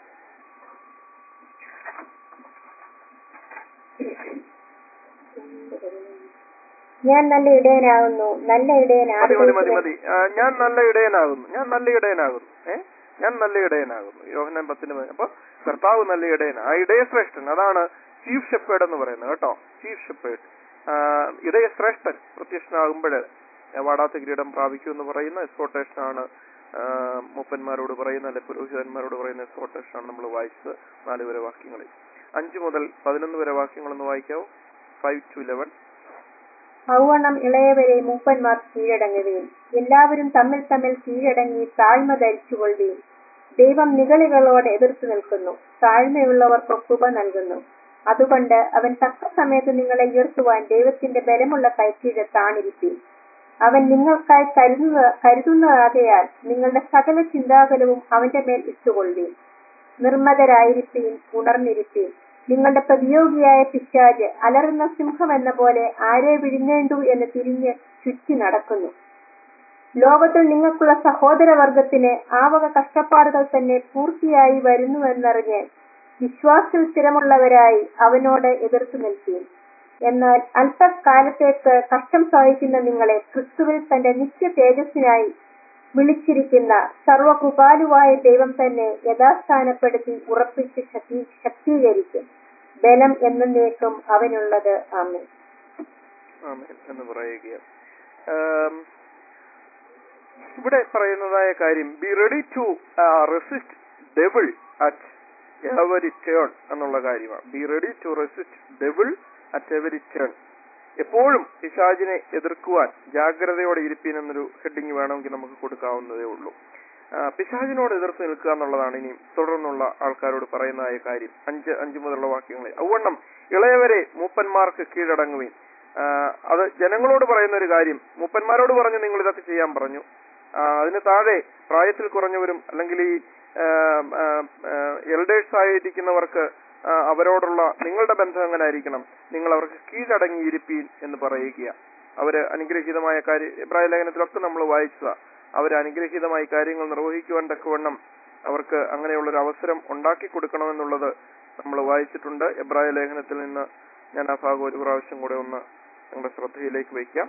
ഞാൻ നല്ല ഇടയനാകുന്നു നല്ല ഇടയൻ മതി മതി മതി ആടുകൾക്ക് മതി ആ, ഞാൻ നല്ല ഇടയനാകുന്നു ഞാൻ നല്ല ഇടയനാകുന്നു ഏ ഞാൻ നല്ല ഇടയനാകുന്നു യോഹന്നാൻ പത്തിന് പതിനൊന്ന്. അപ്പൊ കർത്താവ് നല്ല ഇടയൻ ആ ഇടയശ്രേഷ്ഠൻ അതാണ് ചീഫ് ഷെപ്പേഡ് എന്ന് പറയുന്നത് കേട്ടോ ചീഫ് ഷെപ്പേഡ് ഇടയശ്രേഷ്ഠൻ പ്രത്യക്ഷനാകുമ്പോൾ വാടാത്ത കിരീടം പ്രാപിക്കൂ എന്ന് പറയുന്ന എക്സ്പോർട്ടേഷൻ ആണ് ആ, മൂപ്പന്മാരോട് പറയുന്ന അല്ലെ പുരോഹിതന്മാരോട് പറയുന്ന എക്സ്പോർട്ടേഷൻ ആണ് നമ്മൾ വായിച്ചത് നാല് വരെ വാക്യങ്ങളിൽ അഞ്ച് മുതൽ പതിനൊന്ന് വരെ വാക്യങ്ങളൊന്ന് വായിക്കാവോ ഫൈവ് ടു ഇലവൻ ഔവണ്ണം ഇളയവരെ മൂപ്പന്മാർ കീഴടങ്ങുകയും എല്ലാവരും തമ്മിൽ തമ്മിൽ കീഴടങ്ങി താഴ്മ ധരിച്ചുകൊള്ളുകയും ദൈവം നിഗളികളോട് എതിർത്ത് നിൽക്കുന്നു താഴ്മയുള്ളവർക്ക് കൃപ നൽകുന്നു അതുകൊണ്ട് അവൻ തക്ക സമയത്ത് നിങ്ങളെ ഉയർത്തുവാൻ ദൈവത്തിന്റെ ബലമുള്ള കൈക്കീഴ് താണിരിക്കും അവൻ നിങ്ങൾക്കായി കരുതുന്ന കരുതുന്നതാകയാൽ നിങ്ങളുടെ സകല ചിന്താകലവും അവന്റെ മേൽ ഇട്ടുകൊള്ളുകയും നിർമ്മതരായിരിപ്പീൻ ഉണർന്നിരിപ്പീൻ നിങ്ങളുടെ പ്രതിയോഗിയായ പിശാജ് അലറുന്ന സിംഹം എന്ന പോലെ ആരെ വിഴുങ്ങേണ്ടു എന്ന് തിരിഞ്ഞ് ചുറ്റി നടക്കുന്നു ലോകത്തിൽ നിങ്ങൾക്കുള്ള സഹോദരവർഗത്തിന് ആ വക കഷ്ടപ്പാടുകൾ തന്നെ പൂർത്തിയായി വരുന്നുവെന്നറിഞ്ഞ് വിശ്വാസത്തിൽ സ്ഥിരമുള്ളവരായി അവനോട് എതിർത്ത് നിൽക്കുകയും എന്നാൽ അല്പകാലത്തേക്ക് കഷ്ടം സഹിക്കുന്ന നിങ്ങളെ ക്രിസ്തുവിൽ തന്റെ നിത്യ തേജസ്സിനായി വിളിച്ചിരിക്കുന്ന സർവകൃപാലുവായ ദൈവം തന്നെ യഥാസ്ഥാനപ്പെടുത്തി ഉറപ്പിച്ച് ശക്തി ശക്തീകരിക്കും ബലം എന്നേക്കും അവനുള്ളത് ആമേ ആമേൻ എന്ന് പറയുകയാണ് ആം, ഇവിടെ പറയുന്നതായ കാര്യം be ready to resist devil at every turn എന്നുള്ള കാര്യമാണ് be ready to resist devil at every turn എപ്പോഴും പിശാചിനെ എതിർക്കുവാൻ ജാഗ്രതയോടെ ഇരിപ്പീൻ എന്നൊരു ഹെഡിങ് വേണമെങ്കിൽ നമുക്ക് കൊടുക്കാവുന്നതേ ഉള്ളൂ ആ, പിശാചിനോട് എതിർത്ത് നിൽക്കുക എന്നുള്ളതാണ് ഇനി തുടർന്നുള്ള ആൾക്കാരോട് പറയുന്നതായ കാര്യം അഞ്ച് അഞ്ച് മുതലുള്ള വാക്യങ്ങളിൽ അതുവണ്ണം ഇളയവരെ മൂപ്പന്മാർക്ക് കീഴടങ്ങുവീൻ ആ, അത് ജനങ്ങളോട് പറയുന്ന ഒരു കാര്യം മൂപ്പന്മാരോട് പറഞ്ഞു നിങ്ങൾ ഇതൊക്കെ ചെയ്യാൻ പറഞ്ഞു ആ, അതിന് താഴെ പ്രായത്തിൽ കുറഞ്ഞവരും അല്ലെങ്കിൽ ഈ എൽഡേഴ്സ് ആയിരിക്കുന്നവർക്ക് ആ, അവരോടുള്ള നിങ്ങളുടെ ബന്ധം എങ്ങനെ ആയിരിക്കണം നിങ്ങൾ അവർക്ക് കീഴടങ്ങിയിരിപ്പീൻ എന്ന് പറയുക അവര് അനുഗ്രഹീതമായ കാര്യം ഇബ്രാഹിം ലേഖനത്തിലൊക്കെ നമ്മൾ വായിച്ചതാ അവർ അനുഗ്രഹീതമായി കാര്യങ്ങൾ നിർവഹിക്കുവാൻ തക്കവണ്ണം അവർക്ക് അങ്ങനെയുള്ളൊരു അവസരം ഉണ്ടാക്കി കൊടുക്കണമെന്നുള്ളത് നമ്മൾ വായിച്ചിട്ടുണ്ട് എബ്രായ ലേഖനത്തിൽ നിന്ന് ഞാൻ ആ ഭാഗം ഒരു പ്രാവശ്യം കൂടെ ഒന്ന് നിങ്ങളുടെ ശ്രദ്ധയിലേക്ക് വയ്ക്കാം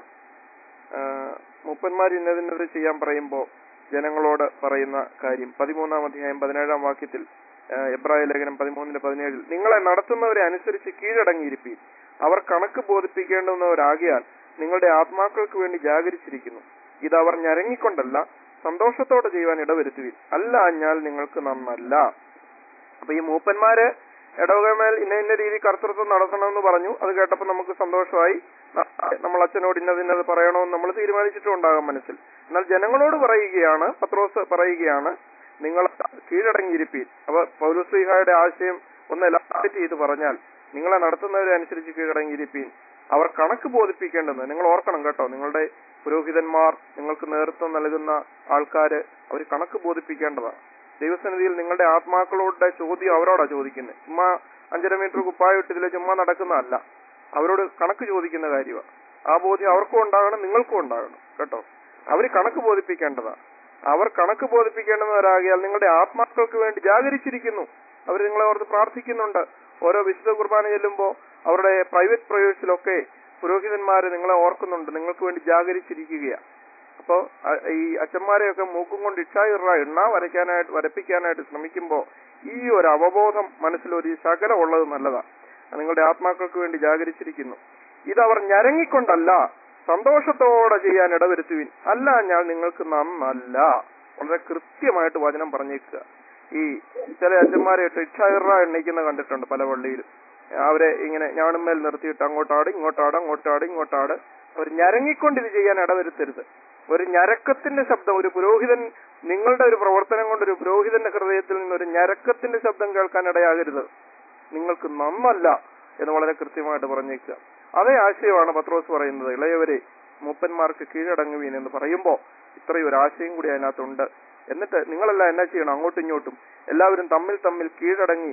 മുപ്പന്മാർ ഇന്നതിന്നത് ചെയ്യാൻ പറയുമ്പോൾ ജനങ്ങളോട് പറയുന്ന കാര്യം പതിമൂന്നാം അധ്യായം പതിനേഴാം വാക്യത്തിൽ ആ, എബ്രായ ലേഖനം പതിമൂന്നിന് പതിനേഴിൽ നിങ്ങളെ നടത്തുന്നവരെ അനുസരിച്ച് കീഴടങ്ങിയിരിപ്പീൻ അവർ കണക്ക് ബോധിപ്പിക്കേണ്ടുന്നവരാകിയാൽ നിങ്ങളുടെ ആത്മാക്കൾക്ക് വേണ്ടി ജാഗരിച്ചിരിക്കുന്നു ഇത് അവർ ഞരങ്ങിക്കൊണ്ടല്ല സന്തോഷത്തോടെ ചെയ്യുവാൻ ഇടവരുത്തുവിൻ അല്ല അഞ്ഞാൽ നിങ്ങൾക്ക് നന്നല്ല അപ്പൊ ഈ മൂപ്പന്മാര് ഇടവകമേൽ ഇന്ന ഇന്ന രീതി കർത്തൃത്വം നടത്തണമെന്ന് പറഞ്ഞു അത് കേട്ടപ്പോൾ നമുക്ക് സന്തോഷമായി ന- നമ്മൾ അച്ഛനോട് ഇന്നത് ഇന്നത് പറയണമെന്ന് നമ്മൾ തീരുമാനിച്ചിട്ടും ഉണ്ടാകാം മനസ്സിൽ എന്നാൽ ജനങ്ങളോട് പറയുകയാണ് പത്രോസ് പറയുകയാണ് നിങ്ങൾ കീഴടങ്ങിയിരിപ്പീൻ അപ്പൊ പൗലുസ്ലിഹായുടെ ആശയം ഒന്ന് എലാബറേറ്റ് ചെയ്ത് പറഞ്ഞാൽ നിങ്ങളെ നടത്തുന്നവരെ അനുസരിച്ച് കീഴടങ്ങിയിരിപ്പീൻ അവർ കണക്ക് ബോധിപ്പിക്കേണ്ടത് നിങ്ങൾ ഓർക്കണം കേട്ടോ നിങ്ങളുടെ പുരോഹിതന്മാർ നിങ്ങൾക്ക് നേതൃത്വം നൽകുന്ന ആൾക്കാര് അവർ കണക്ക് ബോധിപ്പിക്കേണ്ടതാണ് ദൈവസന്നിധിയിൽ നിങ്ങളുടെ ആത്മാക്കളോടെ ചോദ്യം അവരോടാ ചോദിക്കുന്നത് ചുമ്മാ അഞ്ചര മീറ്റർ കുപ്പായിട്ട് ഇതിലെ ചുമ്മാ നടക്കുന്നതല്ല അവരോട് കണക്ക് ചോദിക്കുന്ന കാര്യമാണ് ആ ബോധ്യം അവർക്കും ഉണ്ടാകണം നിങ്ങൾക്കും ഉണ്ടാകണം കേട്ടോ അവർ കണക്ക് ബോധിപ്പിക്കേണ്ടതാണ് അവർ കണക്ക് ബോധിപ്പിക്കേണ്ടവരാകിയാൽ നിങ്ങളുടെ ആത്മാക്കൾക്ക് വേണ്ടി ജാഗരിച്ചിരിക്കുന്നു അവർ നിങ്ങളെ ഓർത്ത് പ്രാർത്ഥിക്കുന്നുണ്ട് ഓരോ വിശുദ്ധ കുർബാന ചെല്ലുമ്പോൾ അവരുടെ പ്രൈവറ്റ് പ്രൊയേഴ്സിലൊക്കെ പുരോഹിതന്മാര് നിങ്ങളെ ഓർക്കുന്നുണ്ട് നിങ്ങൾക്ക് വേണ്ടി ജാഗരിച്ചിരിക്കുകയാണ് അപ്പോ അ- ഈ അച്ഛന്മാരെയൊക്കെ മൂക്കും കൊണ്ട് ഇട്ടായിറ എണ്ണ വരയ്ക്കാനായിട്ട് വരപ്പിക്കാനായിട്ട് ശ്രമിക്കുമ്പോൾ ഈ ഒരു അവബോധം മനസ്സിലൊരു ശകലം ഉള്ളത് നല്ലതാ നിങ്ങളുടെ ആത്മാക്കൾക്ക് വേണ്ടി ജാഗരിച്ചിരിക്കുന്നു ഇതവർ ഞരങ്ങിക്കൊണ്ടല്ല സന്തോഷത്തോടെ ചെയ്യാൻ ഇടവരുത്തുവിൻ അല്ല ഞാൻ നിങ്ങൾക്ക് നന്നല്ല വളരെ കൃത്യമായിട്ട് വചനം പറഞ്ഞേക്കുക ഈ ചില അച്ഛന്മാരെ ഇട്ടായിറ എണ്ണിക്കുന്ന കണ്ടിട്ടുണ്ട് പല പള്ളിയിലും അവരെ ഇങ്ങനെ ഞാണുമേൽ നിർത്തിയിട്ട് അങ്ങോട്ടാട് ഇങ്ങോട്ടാട് അങ്ങോട്ടാട് ഇങ്ങോട്ടാട് അവർ ഞരങ്ങിക്കൊണ്ട് ഇത് ചെയ്യാൻ ഇടവരുത്തരുത് ഒരു ഞരക്കത്തിന്റെ ശബ്ദം ഒരു പുരോഹിതൻ നിങ്ങളുടെ ഒരു പ്രവർത്തനം കൊണ്ട് ഒരു പുരോഹിതന്റെ ഹൃദയത്തിൽ നിന്ന് ഒരു ഞരക്കത്തിന്റെ ശബ്ദം കേൾക്കാൻ ഇടയാകരുത് നിങ്ങൾക്ക് നന്നല്ല എന്ന് വളരെ കൃത്യമായിട്ട് പറഞ്ഞേക്കുക അതേ ആശയമാണ് പത്രോസ് പറയുന്നത് ഇളയവരെ മൂപ്പന്മാർക്ക് കീഴടങ്ങുവീൻ എന്ന് പറയുമ്പോൾ ഇത്രയും ഒരു ആശയം കൂടി അതിനകത്തുണ്ട് എന്നിട്ട് നിങ്ങളെല്ലാം എന്നാ ചെയ്യണം അങ്ങോട്ടും ഇങ്ങോട്ടും എല്ലാവരും തമ്മിൽ തമ്മിൽ കീഴടങ്ങി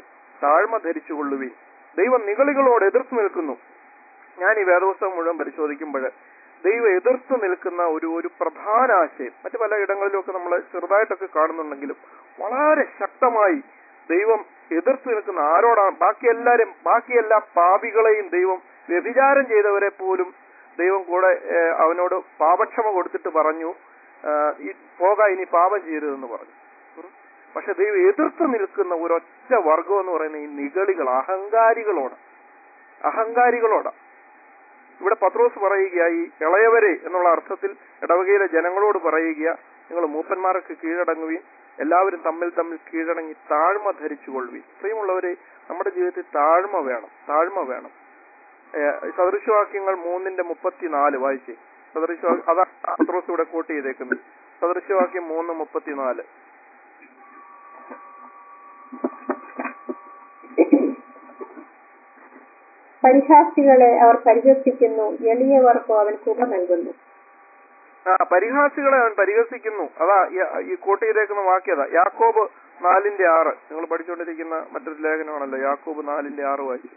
താഴ്മ ധരിച്ചുകൊള്ളുവിൻ ദൈവം നിഗളികളോട് എതിർത്ത് നിൽക്കുന്നു ഞാൻ ഈ വേദപുസ്തകം മുഴുവൻ പരിശോധിക്കുമ്പോൾ ദൈവം എതിർത്ത് നിൽക്കുന്ന ഒരു ഒരു പ്രധാന ആശയം മറ്റു പല ഇടങ്ങളിലുമൊക്കെ നമ്മൾ ചെറുതായിട്ടൊക്കെ കാണുന്നുണ്ടെങ്കിലും വളരെ ശക്തമായി ദൈവം എതിർത്ത് നിൽക്കുന്ന ആരോടാണ് ബാക്കി എല്ലാരും ബാക്കി എല്ലാ പാപികളെയും ദൈവം വ്യഭിചാരം ചെയ്തവരെ പോലും ദൈവം കൂടെ ഏഹ്, അവനോട് പാപക്ഷമ കൊടുത്തിട്ട് പറഞ്ഞു ആഹ്, ഈ പോക ഇനി പാപം ചെയ്യരുതെന്ന് പറഞ്ഞു ഉം. പക്ഷെ ദൈവം എതിർത്ത് നിൽക്കുന്ന ഒരൊറ്റ വർഗം എന്ന് പറയുന്ന ഈ നിഗളികൾ അഹങ്കാരികളോട് അഹങ്കാരികളോട് ഇവിടെ പത്രോസ് പറയുക ഈ ഇളയവരെ എന്നുള്ള അർത്ഥത്തിൽ ഇടവകയിലെ ജനങ്ങളോട് പറയുക നിങ്ങൾ മൂപ്പന്മാർക്ക് കീഴടങ്ങുകയും എല്ലാവരും തമ്മിൽ തമ്മിൽ കീഴടങ്ങി താഴ്മ ധരിച്ചുകൊള്ളുകയും പ്രിയമുള്ളവരെ നമ്മുടെ ജീവിതത്തിൽ താഴ്മ വേണം താഴ്മ വേണം ഏഹ് സദൃശവാക്യങ്ങൾ മൂന്നിന്റെ മുപ്പത്തിനാല് വായിച്ചേ സദൃശവാക്യം അതാ പത്രോസ് ഇവിടെ കോട്ട് ചെയ്തേക്കുന്നത് സദൃശവാക്യം മൂന്ന് മുപ്പത്തിനാല് പരിഹാസികളെ അവർ പരിഹസിക്കുന്നു എളിയവർക്കോ അവൻ കൃപ നൽകുന്നു ആ പരിഹാസികളെ അവൻ പരിഹസിക്കുന്നു അതാ ഈ- ഈ കോട്ട് ചെയ്തേക്കുന്ന വാക്യത യാക്കോബ് നാലിന്റെ ആറ് നിങ്ങൾ പഠിച്ചുകൊണ്ടിരിക്കുന്ന മറ്റൊരു ലേഖനമാണല്ലോ യാക്കോബ് നാലിന്റെ ആറ് വായിച്ചു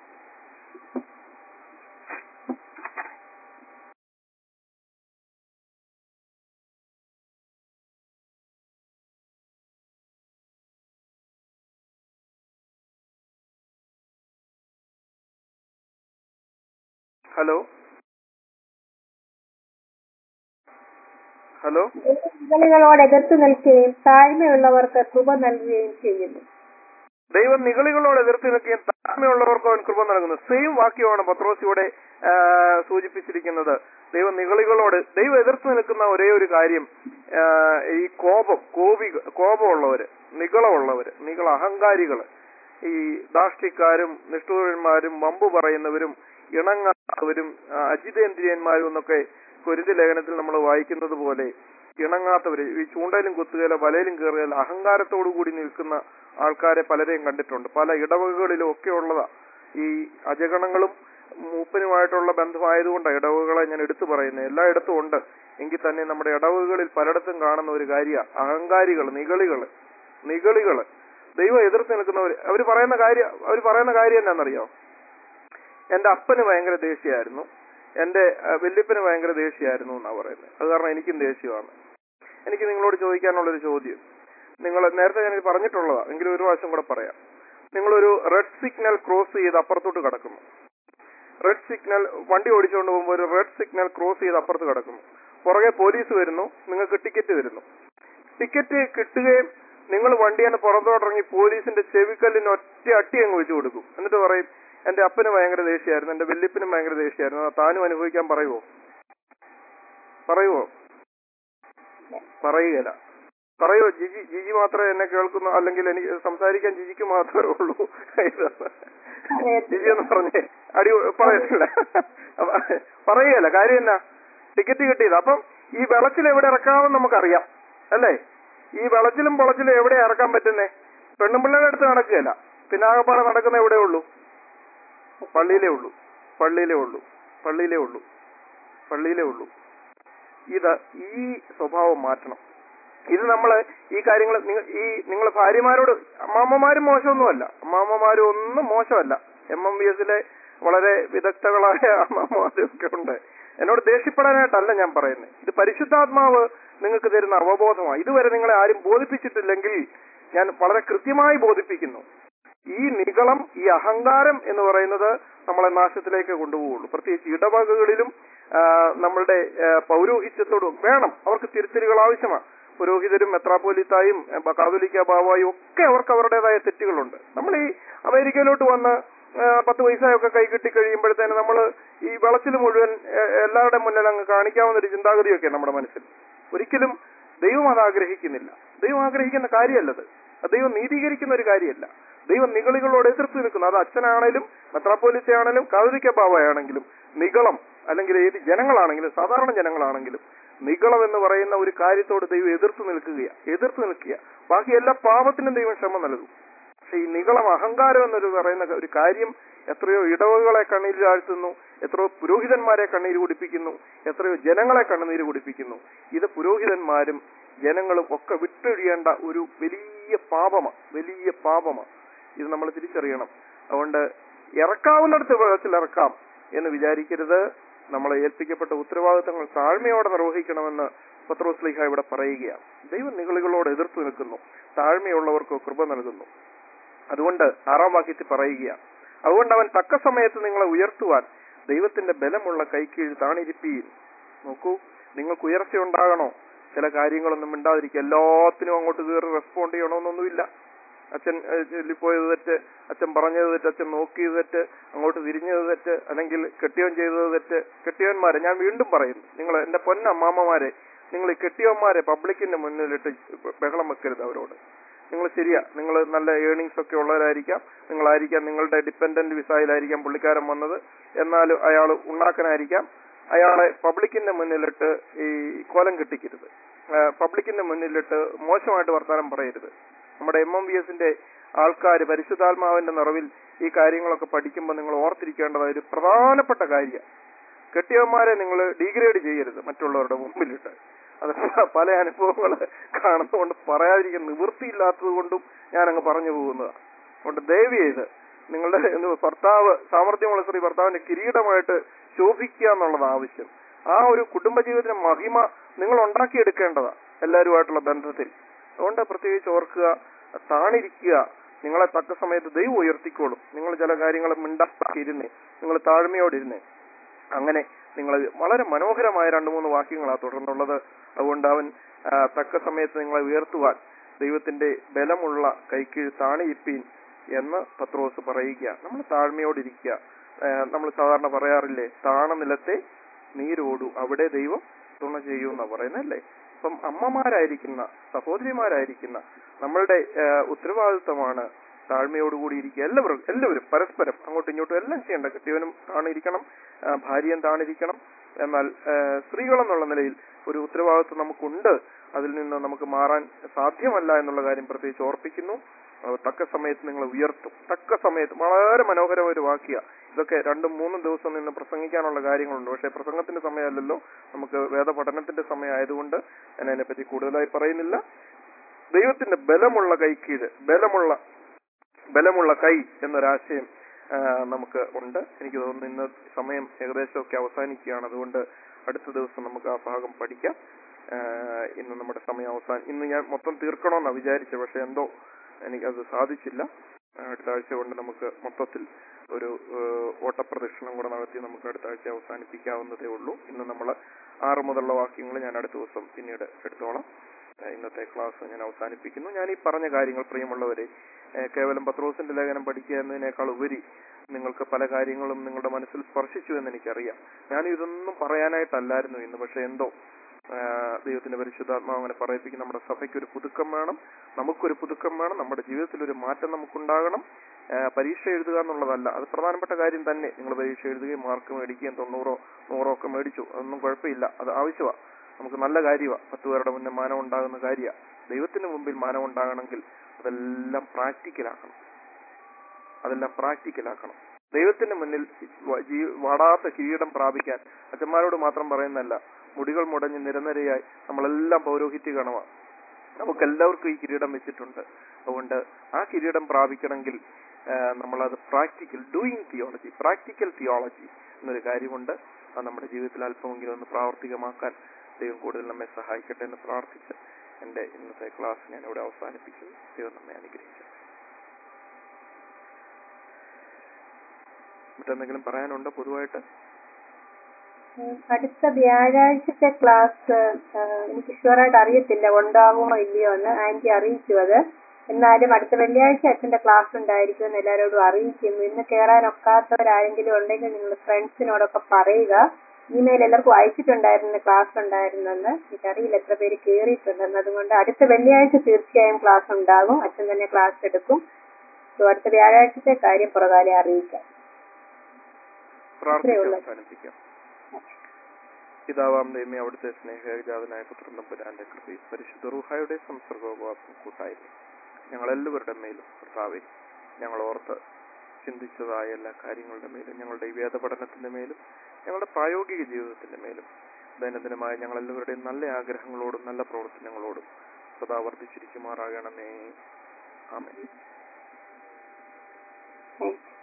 ഹലോ ഹലോ നിഗളികളോട് എതിർത്ത് നിൽക്കുകയും താഴ്മയുള്ളവർക്ക് കൃപ നൽകുകയും ചെയ്യുന്നു ദൈവം നിഗളികളോട് എതിർത്ത് നിൽക്കുകയും താഴ്മയുള്ളവർക്ക് അവൻ കൃപ നൽകുന്നു സെയിം വാക്യമാണ് പത്രോസ് ഇവിടെ ആ, സൂചിപ്പിച്ചിരിക്കുന്നത് ദൈവം നിഗളികളോട് ദൈവം എതിർത്ത് നിൽക്കുന്ന ഒരേ ഒരു കാര്യം ആ, ഈ കോപം കോപി കോപമുള്ളവര് നികളമുള്ളവര് നികള അഹങ്കാരികള് ഈ ദാഷ്ടിക്കാരും നിഷ്ഠൂരന്മാരും വമ്പ് പറയുന്നവരും ഇണങ്ങാത്തവരും ആ, അജിതേന്ദ്രിയന്മാരും എന്നൊക്കെ കുരുതി ലേഖനത്തിൽ നമ്മൾ വായിക്കുന്നത് പോലെ ഇണങ്ങാത്തവര് ഈ ചൂണ്ടയിലും കുത്തുകയില വലയിലും കയറുകയില അഹങ്കാരത്തോടു കൂടി നിൽക്കുന്ന ആൾക്കാരെ പലരെയും കണ്ടിട്ടുണ്ട് പല ഇടവകകളിലും ഒക്കെ ഉള്ളതാ ഈ അജഗണങ്ങളും മൂപ്പനുമായിട്ടുള്ള ബന്ധമായതുകൊണ്ടാണ് ഇടവകളെ ഞാൻ എടുത്തു പറയുന്നത് എല്ലായിടത്തും ഉണ്ട് എങ്കിൽ തന്നെ നമ്മുടെ ഇടവകകളിൽ പലയിടത്തും കാണുന്ന ഒരു കാര്യ അഹങ്കാരികൾ നിഗളികള് നിഗളികള് ദൈവം എതിർത്ത് നിൽക്കുന്നവർ അവർ പറയുന്ന കാര്യം അവർ പറയുന്ന കാര്യം എന്നാണെന്നറിയോ എന്റെ അപ്പന് ഭയങ്കര ദേഷ്യമായിരുന്നു എന്റെ അഹ്, വല്യപ്പന് ഭയങ്കര ദേഷ്യമായിരുന്നു എന്നാ പറയുന്നത് അത് കാരണം എനിക്കും ദേഷ്യമാണ് എനിക്ക് നിങ്ങളോട് ചോദിക്കാനുള്ളൊരു ചോദ്യം നിങ്ങൾ നേരത്തെ ഞാൻ ഇത് പറഞ്ഞിട്ടുള്ളതാ എങ്കിലും ഒരു പ്രാവശ്യം കൂടെ പറയാം നിങ്ങളൊരു റെഡ് സിഗ്നൽ ക്രോസ് ചെയ്ത് അപ്പുറത്തോട്ട് കിടക്കുന്നു റെഡ് സിഗ്നൽ വണ്ടി ഓടിച്ചുകൊണ്ട് പോകുമ്പോൾ ഒരു റെഡ് സിഗ്നൽ ക്രോസ് ചെയ്ത് അപ്പുറത്ത് കിടക്കുന്നു പുറകെ പോലീസ് വരുന്നു നിങ്ങൾക്ക് ടിക്കറ്റ് വരുന്നു ടിക്കറ്റ് കിട്ടുകയും നിങ്ങൾ വണ്ടിയാണ് പുറത്തോട്ടിറങ്ങി പോലീസിന്റെ ചെവിക്കല്ലിന് ഒറ്റ അട്ടി അങ്ങ് വെച്ചു കൊടുക്കും എന്നിട്ട് പറയും എന്റെ അപ്പന് ഭയങ്കര ദേഷ്യമായിരുന്നു എന്റെ വല്യപ്പനും ഭയങ്കര ദേഷ്യമായിരുന്നു അത് താനും അനുഭവിക്കാൻ പറയുവോ പറയുവോ പറയുകയില്ല പറയോ ജിജി ജിജി മാത്രമേ എന്നെ കേൾക്കുന്നു അല്ലെങ്കിൽ എനിക്ക് സംസാരിക്കാൻ ജിജിക്ക് മാത്രമേ ഉള്ളൂ ജിജി എന്ന് പറഞ്ഞേ അടി പറയത്തില്ല അപ്പൊ പറയുകയല്ല കാര്യം എന്നാ ടിക്കറ്റ് കിട്ടിയത് അപ്പം ഈ വെളച്ചിൽ എവിടെ ഇറക്കാമെന്ന് നമുക്കറിയാം അല്ലേ ഈ വെളച്ചിലും പൊളച്ചിലും എവിടെ ഇറക്കാൻ പറ്റുന്നേ പെണ്ണുമ്പിള്ളയുടെ അടുത്ത് നടക്കുകയല്ല പിന്നെ ആകപ്പാടെ നടക്കുന്ന എവിടെ ഉള്ളൂ പള്ളിയിലേ ഉള്ളൂ പള്ളിയിലേ ഉള്ളൂ പള്ളിയിലേ ഉള്ളൂ പള്ളിയിലേ ഉള്ളൂ ഇത് ഈ സ്വഭാവം മാറ്റണം ഇത് നമ്മൾ ഈ കാര്യങ്ങൾ ഈ നിങ്ങൾ ഭാര്യമാരോട് അമ്മാമ്മമാരും മോശമൊന്നുമല്ല അമ്മാമ്മമാരും ഒന്നും മോശമല്ല എം എം ബി എസിലെ വളരെ വിദഗ്ധകളായ അമ്മാമ്മമാരും ഒക്കെ ഉണ്ട് എന്നോട് ദേഷ്യപ്പെടാനായിട്ടല്ല ഞാൻ പറയുന്നത് ഇത് പരിശുദ്ധാത്മാവ് നിങ്ങൾക്ക് തരുന്ന അവബോധമാണ് ഇതുവരെ നിങ്ങളെ ആരും ബോധിപ്പിച്ചിട്ടില്ലെങ്കിൽ ഞാൻ വളരെ കൃത്യമായി ബോധിപ്പിക്കുന്നു ഈ നിഗളം ഈ അഹങ്കാരം എന്ന് പറയുന്നത് നമ്മളെ നാശത്തിലേക്ക് കൊണ്ടുപോകുള്ളൂ പ്രത്യേകിച്ച് ഇടവകകളിലും ആ, നമ്മളുടെ ആ, പൗരോഹിത്യത്തോടും വേണം അവർക്ക് തിരുത്തലുകൾ ആവശ്യമാണ് പുരോഹിതരും മെത്രാപ്പോലിത്തായും എ, കാതോലിക്ക ബാവായും ഒക്കെ അവർക്ക് അവരുടേതായ തെറ്റുകളുണ്ട് നമ്മൾ ഈ അമേരിക്കയിലോട്ട് വന്ന് ആ, പത്ത് പൈസയൊക്കെ കൈ കിട്ടി കഴിയുമ്പോഴത്തേന് നമ്മൾ ഈ വെളച്ചിൽ മുഴുവൻ എ, എല്ലാവരുടെ മുന്നിൽ അങ്ങ് കാണിക്കാവുന്ന ഒരു ചിന്താഗതിയൊക്കെ നമ്മുടെ മനസ്സിൽ ഒരിക്കലും ദൈവം അത് ആഗ്രഹിക്കുന്നില്ല ദൈവം ആഗ്രഹിക്കുന്ന കാര്യമല്ലത് അത് ദൈവം നീതീകരിക്കുന്ന ഒരു കാര്യമല്ല ദൈവം നിഗളികളോട് എതിർത്ത് നിൽക്കുന്നു അത് അച്ഛനാണേലും മെത്രാപ്പോലിത്തയാണേലും കാതോലിക്ക ബാവയാണെങ്കിലും നിഗളം അല്ലെങ്കിൽ ഏത് ജനങ്ങളാണെങ്കിലും സാധാരണ ജനങ്ങളാണെങ്കിലും നിഗളം എന്ന് പറയുന്ന ഒരു കാര്യത്തോട് ദൈവം എതിർത്ത് നിൽക്കുകയാണ് എതിർത്ത് നിൽക്കുക ബാക്കി എല്ലാ പാപത്തിനും ദൈവം ക്ഷമ നൽകും പക്ഷെ ഈ നിഗളം അഹങ്കാരം എന്നൊരു പറയുന്ന ഒരു കാര്യം എത്രയോ ഇടവകളെ കണ്ണീരിൽ ആഴ്ത്തുന്നു എത്രയോ പുരോഹിതന്മാരെ കണ്ണീര് കുടിപ്പിക്കുന്നു എത്രയോ ജനങ്ങളെ കണ്ണുനീര് കുടിപ്പിക്കുന്നു ഇത് പുരോഹിതന്മാരും ജനങ്ങളും ഒക്കെ വിട്ടൊഴിയേണ്ട ഒരു വലിയ പാപമാണ് വലിയ പാപമാണ് ഇത് നമ്മൾ തിരിച്ചറിയണം അതുകൊണ്ട് ഇറക്കാവുന്നിടത്ത് വെള്ളത്തിൽ ഇറക്കാം എന്ന് വിചാരിക്കരുത് നമ്മളെ ഏൽപ്പിക്കപ്പെട്ട ഉത്തരവാദിത്തങ്ങൾ താഴ്മയോടെ നിർവഹിക്കണമെന്ന് പത്രോസ്ലിഹ ഇവിടെ പറയുകയാണ് ദൈവം നിഗളികളോട് എതിർത്തു നിൽക്കുന്നു താഴ്മയുള്ളവർക്ക് കൃപ നൽകുന്നു അതുകൊണ്ട് ആറാം വാക്യത്തിൽ പറയുകയാണ് അതുകൊണ്ട് അവൻ തക്ക സമയത്ത് നിങ്ങളെ ഉയർത്തുവാൻ ദൈവത്തിന്റെ ബലമുള്ള കൈക്കീഴ് താണിരിപ്പീൻ നോക്കൂ നിങ്ങൾക്ക് ഉയർച്ച ഉണ്ടാകണോ ചില കാര്യങ്ങളൊന്നും മിണ്ടാതിരിക്കുക എല്ലാത്തിനും അങ്ങോട്ട് കയറി റെസ്പോണ്ട് ചെയ്യണമെന്നൊന്നുമില്ല അച്ഛൻ ഏഹ്, ചൊല്ലിപ്പോയത് തെറ്റ് അച്ഛൻ പറഞ്ഞത് തെറ്റ് അച്ഛൻ നോക്കിയത് തെറ്റ് അങ്ങോട്ട് തിരിഞ്ഞത് തെറ്റ് അല്ലെങ്കിൽ കെട്ടിയോൻ ചെയ്തത് തെറ്റ് കെട്ടിയോന്മാരെ ഞാൻ വീണ്ടും പറയുന്നു നിങ്ങൾ എന്റെ പൊന്നമ്മാമ്മമാരെ നിങ്ങൾ ഈ കെട്ടിയോന്മാരെ പബ്ലിക്കിന്റെ മുന്നിലിട്ട് ബഹളം വെക്കരുത് അവരോട് നിങ്ങൾ ശരിയാ നിങ്ങൾ നല്ല ഏണിങ്സ് ഒക്കെ ഉള്ളവരായിരിക്കാം നിങ്ങളായിരിക്കാം നിങ്ങളുടെ ഡിപ്പെൻഡന്റ് വിസയിലായിരിക്കാം പുള്ളിക്കാരൻ വന്നത് എന്നാലും അയാൾ ഉണ്ടാക്കനായിരിക്കാം അയാളെ പബ്ലിക്കിന്റെ മുന്നിലിട്ട് ഈ കോലം കെട്ടിക്കരുത് പബ്ലിക്കിന്റെ മുന്നിലിട്ട് മോശമായിട്ട് വർത്താനം പറയരുത് നമ്മുടെ എം എം ബി എസിന്റെ ആൾക്കാർ പരിശുദ്ധാത്മാവിന്റെ നിറവിൽ ഈ കാര്യങ്ങളൊക്കെ പഠിക്കുമ്പോൾ നിങ്ങൾ ഓർത്തിരിക്കേണ്ടത് ഒരു പ്രധാനപ്പെട്ട കാര്യമാണ് കെട്ടിയവന്മാരെ നിങ്ങൾ ഡീഗ്രേഡ് ചെയ്യരുത് മറ്റുള്ളവരുടെ മുമ്പിലിട്ട് അത് പല അനുഭവങ്ങൾ കാണുന്നതുകൊണ്ട് പറയാതിരിക്കാൻ നിവൃത്തിയില്ലാത്തത് കൊണ്ടും ഞാൻ അങ്ങ് പറഞ്ഞു പോകുന്നതാണ് അതുകൊണ്ട് ദയവ് ചെയ്ത് നിങ്ങളുടെ എന്ത് ഭർത്താവ് സാമർഥ്യമുള്ള സ്ത്രീ ഭർത്താവിന്റെ കിരീടമായിട്ട് ശോഭിക്കുക എന്നുള്ളത് ആവശ്യം ആ ഒരു കുടുംബജീവിതത്തിന്റെ മഹിമ നിങ്ങൾ ഉണ്ടാക്കിയെടുക്കേണ്ടതാണ് എല്ലാവരുമായിട്ടുള്ള ബന്ധത്തിൽ അതുകൊണ്ട് പ്രത്യേകിച്ച് ഓർക്കുക താണിരിക്കുക നിങ്ങളെ തക്ക സമയത്ത് ദൈവം ഉയർത്തിക്കോളും നിങ്ങൾ ചില കാര്യങ്ങൾ മിണ്ടാക്കിയിരുന്നേ നിങ്ങൾ താഴ്മയോടിരുന്നേ അങ്ങനെ നിങ്ങൾ വളരെ മനോഹരമായ രണ്ട് മൂന്ന് വാക്യങ്ങളാണ് തുടർന്നുള്ളത് അതുകൊണ്ട് അവൻ ആ, തക്ക സമയത്ത് നിങ്ങളെ ഉയർത്തുവാൻ ദൈവത്തിന്റെ ബലമുള്ള കൈക്കീഴ് താണിയിപ്പീൻ എന്ന് പത്രോസ് പറയുക നമ്മൾ താഴ്മയോടിരിക്കുക നമ്മൾ സാധാരണ പറയാറില്ലേ താണ നിലത്തെ നീരോടു അവിടെ ദൈവം തുണ ചെയ്യൂ എന്നാ പറയുന്നല്ലേ അപ്പം അമ്മമാരായിരിക്കുന്ന സഹോദരിമാരായിരിക്കുന്ന നമ്മളുടെ ആ, ഉത്തരവാദിത്തമാണ് താഴ്മയോടുകൂടി ഇരിക്കുക എല്ലാവരും എല്ലാവരും പരസ്പരം അങ്ങോട്ടും ഇങ്ങോട്ടും എല്ലാം ചെയ്യേണ്ട കെട്ടിയവനും താണിരിക്കണം ആ, ഭാര്യയും താണിരിക്കണം എന്നാൽ ആ, സ്ത്രീകളെന്നുള്ള നിലയിൽ ഒരു ഉത്തരവാദിത്വം നമുക്കുണ്ട് അതിൽ നിന്ന് നമുക്ക് മാറാൻ സാധ്യമല്ല എന്നുള്ള കാര്യം പ്രത്യേകിച്ച് ഓർപ്പിക്കുന്നു ആ, തക്ക സമയത്ത് നിങ്ങൾ ഉയർത്തും തക്ക സമയത്ത് വളരെ മനോഹരമായ ഒരു വാക്യ ഇതൊക്കെ രണ്ടും മൂന്നും ദിവസം നിന്ന് പ്രസംഗിക്കാനുള്ള കാര്യങ്ങളുണ്ട് പക്ഷേ പ്രസംഗത്തിന്റെ സമയമല്ലല്ലോ നമുക്ക് വേദപഠനത്തിന്റെ സമയമായതുകൊണ്ട് ഞാൻ അതിനെപ്പറ്റി കൂടുതലായി പറയുന്നില്ല ദൈവത്തിന്റെ ബലമുള്ള കൈക്കീഴ് ബലമുള്ള ബലമുള്ള കൈ എന്നൊരാശയം ആ, നമുക്ക് ഉണ്ട് എനിക്ക് തോന്നുന്നു ഇന്ന് സമയം ഏകദേശമൊക്കെ അവസാനിക്കുകയാണ് അതുകൊണ്ട് അടുത്ത ദിവസം നമുക്ക് ആ ഭാഗം പഠിക്കാം ആ, ഇന്ന് നമ്മുടെ സമയം അവസാനം ഇന്ന് ഞാൻ മൊത്തം തീർക്കണമെന്നാണ് വിചാരിച്ചത് പക്ഷെ എന്തോ എനിക്കത് സാധിച്ചില്ല ആ, അടുത്ത ആഴ്ച കൊണ്ട് നമുക്ക് മൊത്തത്തിൽ ഒരു ഏഹ്, ഓട്ടപ്രദക്ഷിണം കൂടെ നടത്തി നമുക്ക് അടുത്ത ആഴ്ച അവസാനിപ്പിക്കാവുന്നതേ ഉള്ളൂ ഇന്ന് നമ്മൾ ആറ് മുതലുള്ള വാക്യങ്ങൾ ഞാൻ അടുത്ത ദിവസം പിന്നീട് എടുത്തോളാം ഏഹ്, ഇന്നത്തെ ക്ലാസ് ഞാൻ അവസാനിപ്പിക്കുന്നു ഞാൻ ഈ പറഞ്ഞ കാര്യങ്ങൾ പ്രിയമുള്ളവരെ ഏഹ്, കേവലം പത്രോസിന്റെ ലേഖനം പഠിക്കുക എന്നതിനേക്കാൾ ഉപരി നിങ്ങൾക്ക് പല കാര്യങ്ങളും നിങ്ങളുടെ മനസ്സിൽ സ്പർശിച്ചു എന്ന് എനിക്കറിയാം ഞാൻ ഇതൊന്നും പറയാനായിട്ടല്ലായിരുന്നു ഇന്ന് പക്ഷെ എന്തോ ആഹ് ദൈവത്തിന്റെ പരിശുദ്ധാത്മാവ് അങ്ങനെ പറയിപ്പിക്കും നമ്മുടെ സഭയ്ക്ക് ഒരു പുതുക്കം വേണം നമുക്കൊരു പുതുക്കം വേണം നമ്മുടെ ജീവിതത്തിൽ ഒരു മാറ്റം നമുക്കുണ്ടാകണം ആഹ് പരീക്ഷ എഴുതുക എന്നുള്ളതല്ല അത് പ്രധാനപ്പെട്ട കാര്യം തന്നെ നിങ്ങൾ പരീക്ഷ എഴുതുകയും മാർക്ക് മേടിക്കുകയും തൊണ്ണൂറോ നൂറോ ഒക്കെ മേടിച്ചു അതൊന്നും കുഴപ്പമില്ല അത് ആവശ്യമാണ് നമുക്ക് നല്ല കാര്യമാണ് പത്ത് പേരുടെ മുന്നേ മാനം ഉണ്ടാകുന്ന കാര്യമാണ് ദൈവത്തിന് മുമ്പിൽ മാനം ഉണ്ടാകണമെങ്കിൽ അതെല്ലാം പ്രാക്ടിക്കലാക്കണം അതെല്ലാം പ്രാക്ടിക്കലാക്കണം ദൈവത്തിന്റെ മുന്നിൽ വ- ജീ- വാടാത്ത കിരീടം പ്രാപിക്കാൻ അച്ഛന്മാരോട് മാത്രം പറയുന്നതല്ല മുടികൾ മുടഞ്ഞ് നിരനിരയായി നമ്മളെല്ലാം പൗരോഹിത്യ ഗണമാണ് നമുക്കെല്ലാവർക്കും ഈ കിരീടം വെച്ചിട്ടുണ്ട് അതുകൊണ്ട് ആ കിരീടം പ്രാപിക്കണമെങ്കിൽ ആ, നമ്മളത് practical doing theology practical theology എന്നൊരു കാര്യമുണ്ട് അത് നമ്മുടെ ജീവിതത്തിൽ അല്പമെങ്കിലും ഒന്ന് പ്രാവർത്തികമാക്കാൻ ദൈവം കൂടുതൽ നമ്മെ സഹായിക്കട്ടെ എന്ന് പ്രാർത്ഥിച്ച് എന്റെ ഇന്നത്തെ ക്ലാസ് ഞാൻ ഇവിടെ അവസാനിപ്പിക്കുന്നു ദൈവം നമ്മെ അനുഗ്രഹിച്ചു മറ്റെന്തെങ്കിലും പറയാനുണ്ടോ പൊതുവായിട്ട് ഉം, അടുത്ത വ്യാഴാഴ്ചത്തെ ക്ലാസ് എനിക്ക് ഷുവറായിട്ട് അറിയത്തില്ല ഉണ്ടാകുമോ ഇല്ലയോ എന്ന് ആന്റി അറിയിച്ചു അത് എന്നാലും അടുത്ത വെള്ളിയാഴ്ച അച്ഛന്റെ ക്ലാസ് ഉണ്ടായിരിക്കും എന്ന് എല്ലാവരോടും അറിയിക്കുന്നു ഇന്ന് കയറാൻ ഒക്കാത്തവരാരെങ്കിലും ഉണ്ടെങ്കിൽ നിങ്ങൾ ഫ്രണ്ട്സിനോടൊക്കെ പറയുക ഇമെയിൽ എല്ലാവർക്കും അയച്ചിട്ടുണ്ടായിരുന്നു ക്ലാസ് ഉണ്ടായിരുന്നെന്ന് എനിക്കറിയില്ല എത്ര പേര് കയറിയിട്ടുണ്ടെന്ന് അതുകൊണ്ട് അടുത്ത വെള്ളിയാഴ്ച തീർച്ചയായും ക്ലാസ് ഉണ്ടാകും അച്ഛൻ തന്നെ ക്ലാസ് എടുക്കും സോ അടുത്ത വ്യാഴാഴ്ചത്തെ കാര്യം പുറകാലെ അറിയിക്കാം പ്രാർത്ഥിച്ച് ഉള്ളൂ. അവസാനിപ്പിക്കാം പിതാവാം ദൈവമേ അവിടുത്തെ സ്നേഹജാതനായ പുത്രൻ തമ്പുരാന്റെ കൃപയും പരിശുദ്ധ റൂഹായുടെ സംസർഗോപവാസം കൂട്ടായിരുന്നു ഞങ്ങളെല്ലാവരുടെ മേലും കർത്താവെ ഞങ്ങൾ ഓർത്ത് ചിന്തിച്ചതായ എല്ലാ കാര്യങ്ങളുടെ മേലും ഞങ്ങളുടെ ഈ വേദപഠനത്തിന്റെ മേലും ഞങ്ങളുടെ പ്രായോഗിക ജീവിതത്തിന്റെ മേലും ദൈനംദിനമായ ഞങ്ങളെല്ലാവരുടെയും നല്ല ആഗ്രഹങ്ങളോടും നല്ല പ്രവർത്തനങ്ങളോടും സദാ വർദ്ധിച്ചിരിക്കുമാറാകണമേ ആമേൻ താങ്ക്സ്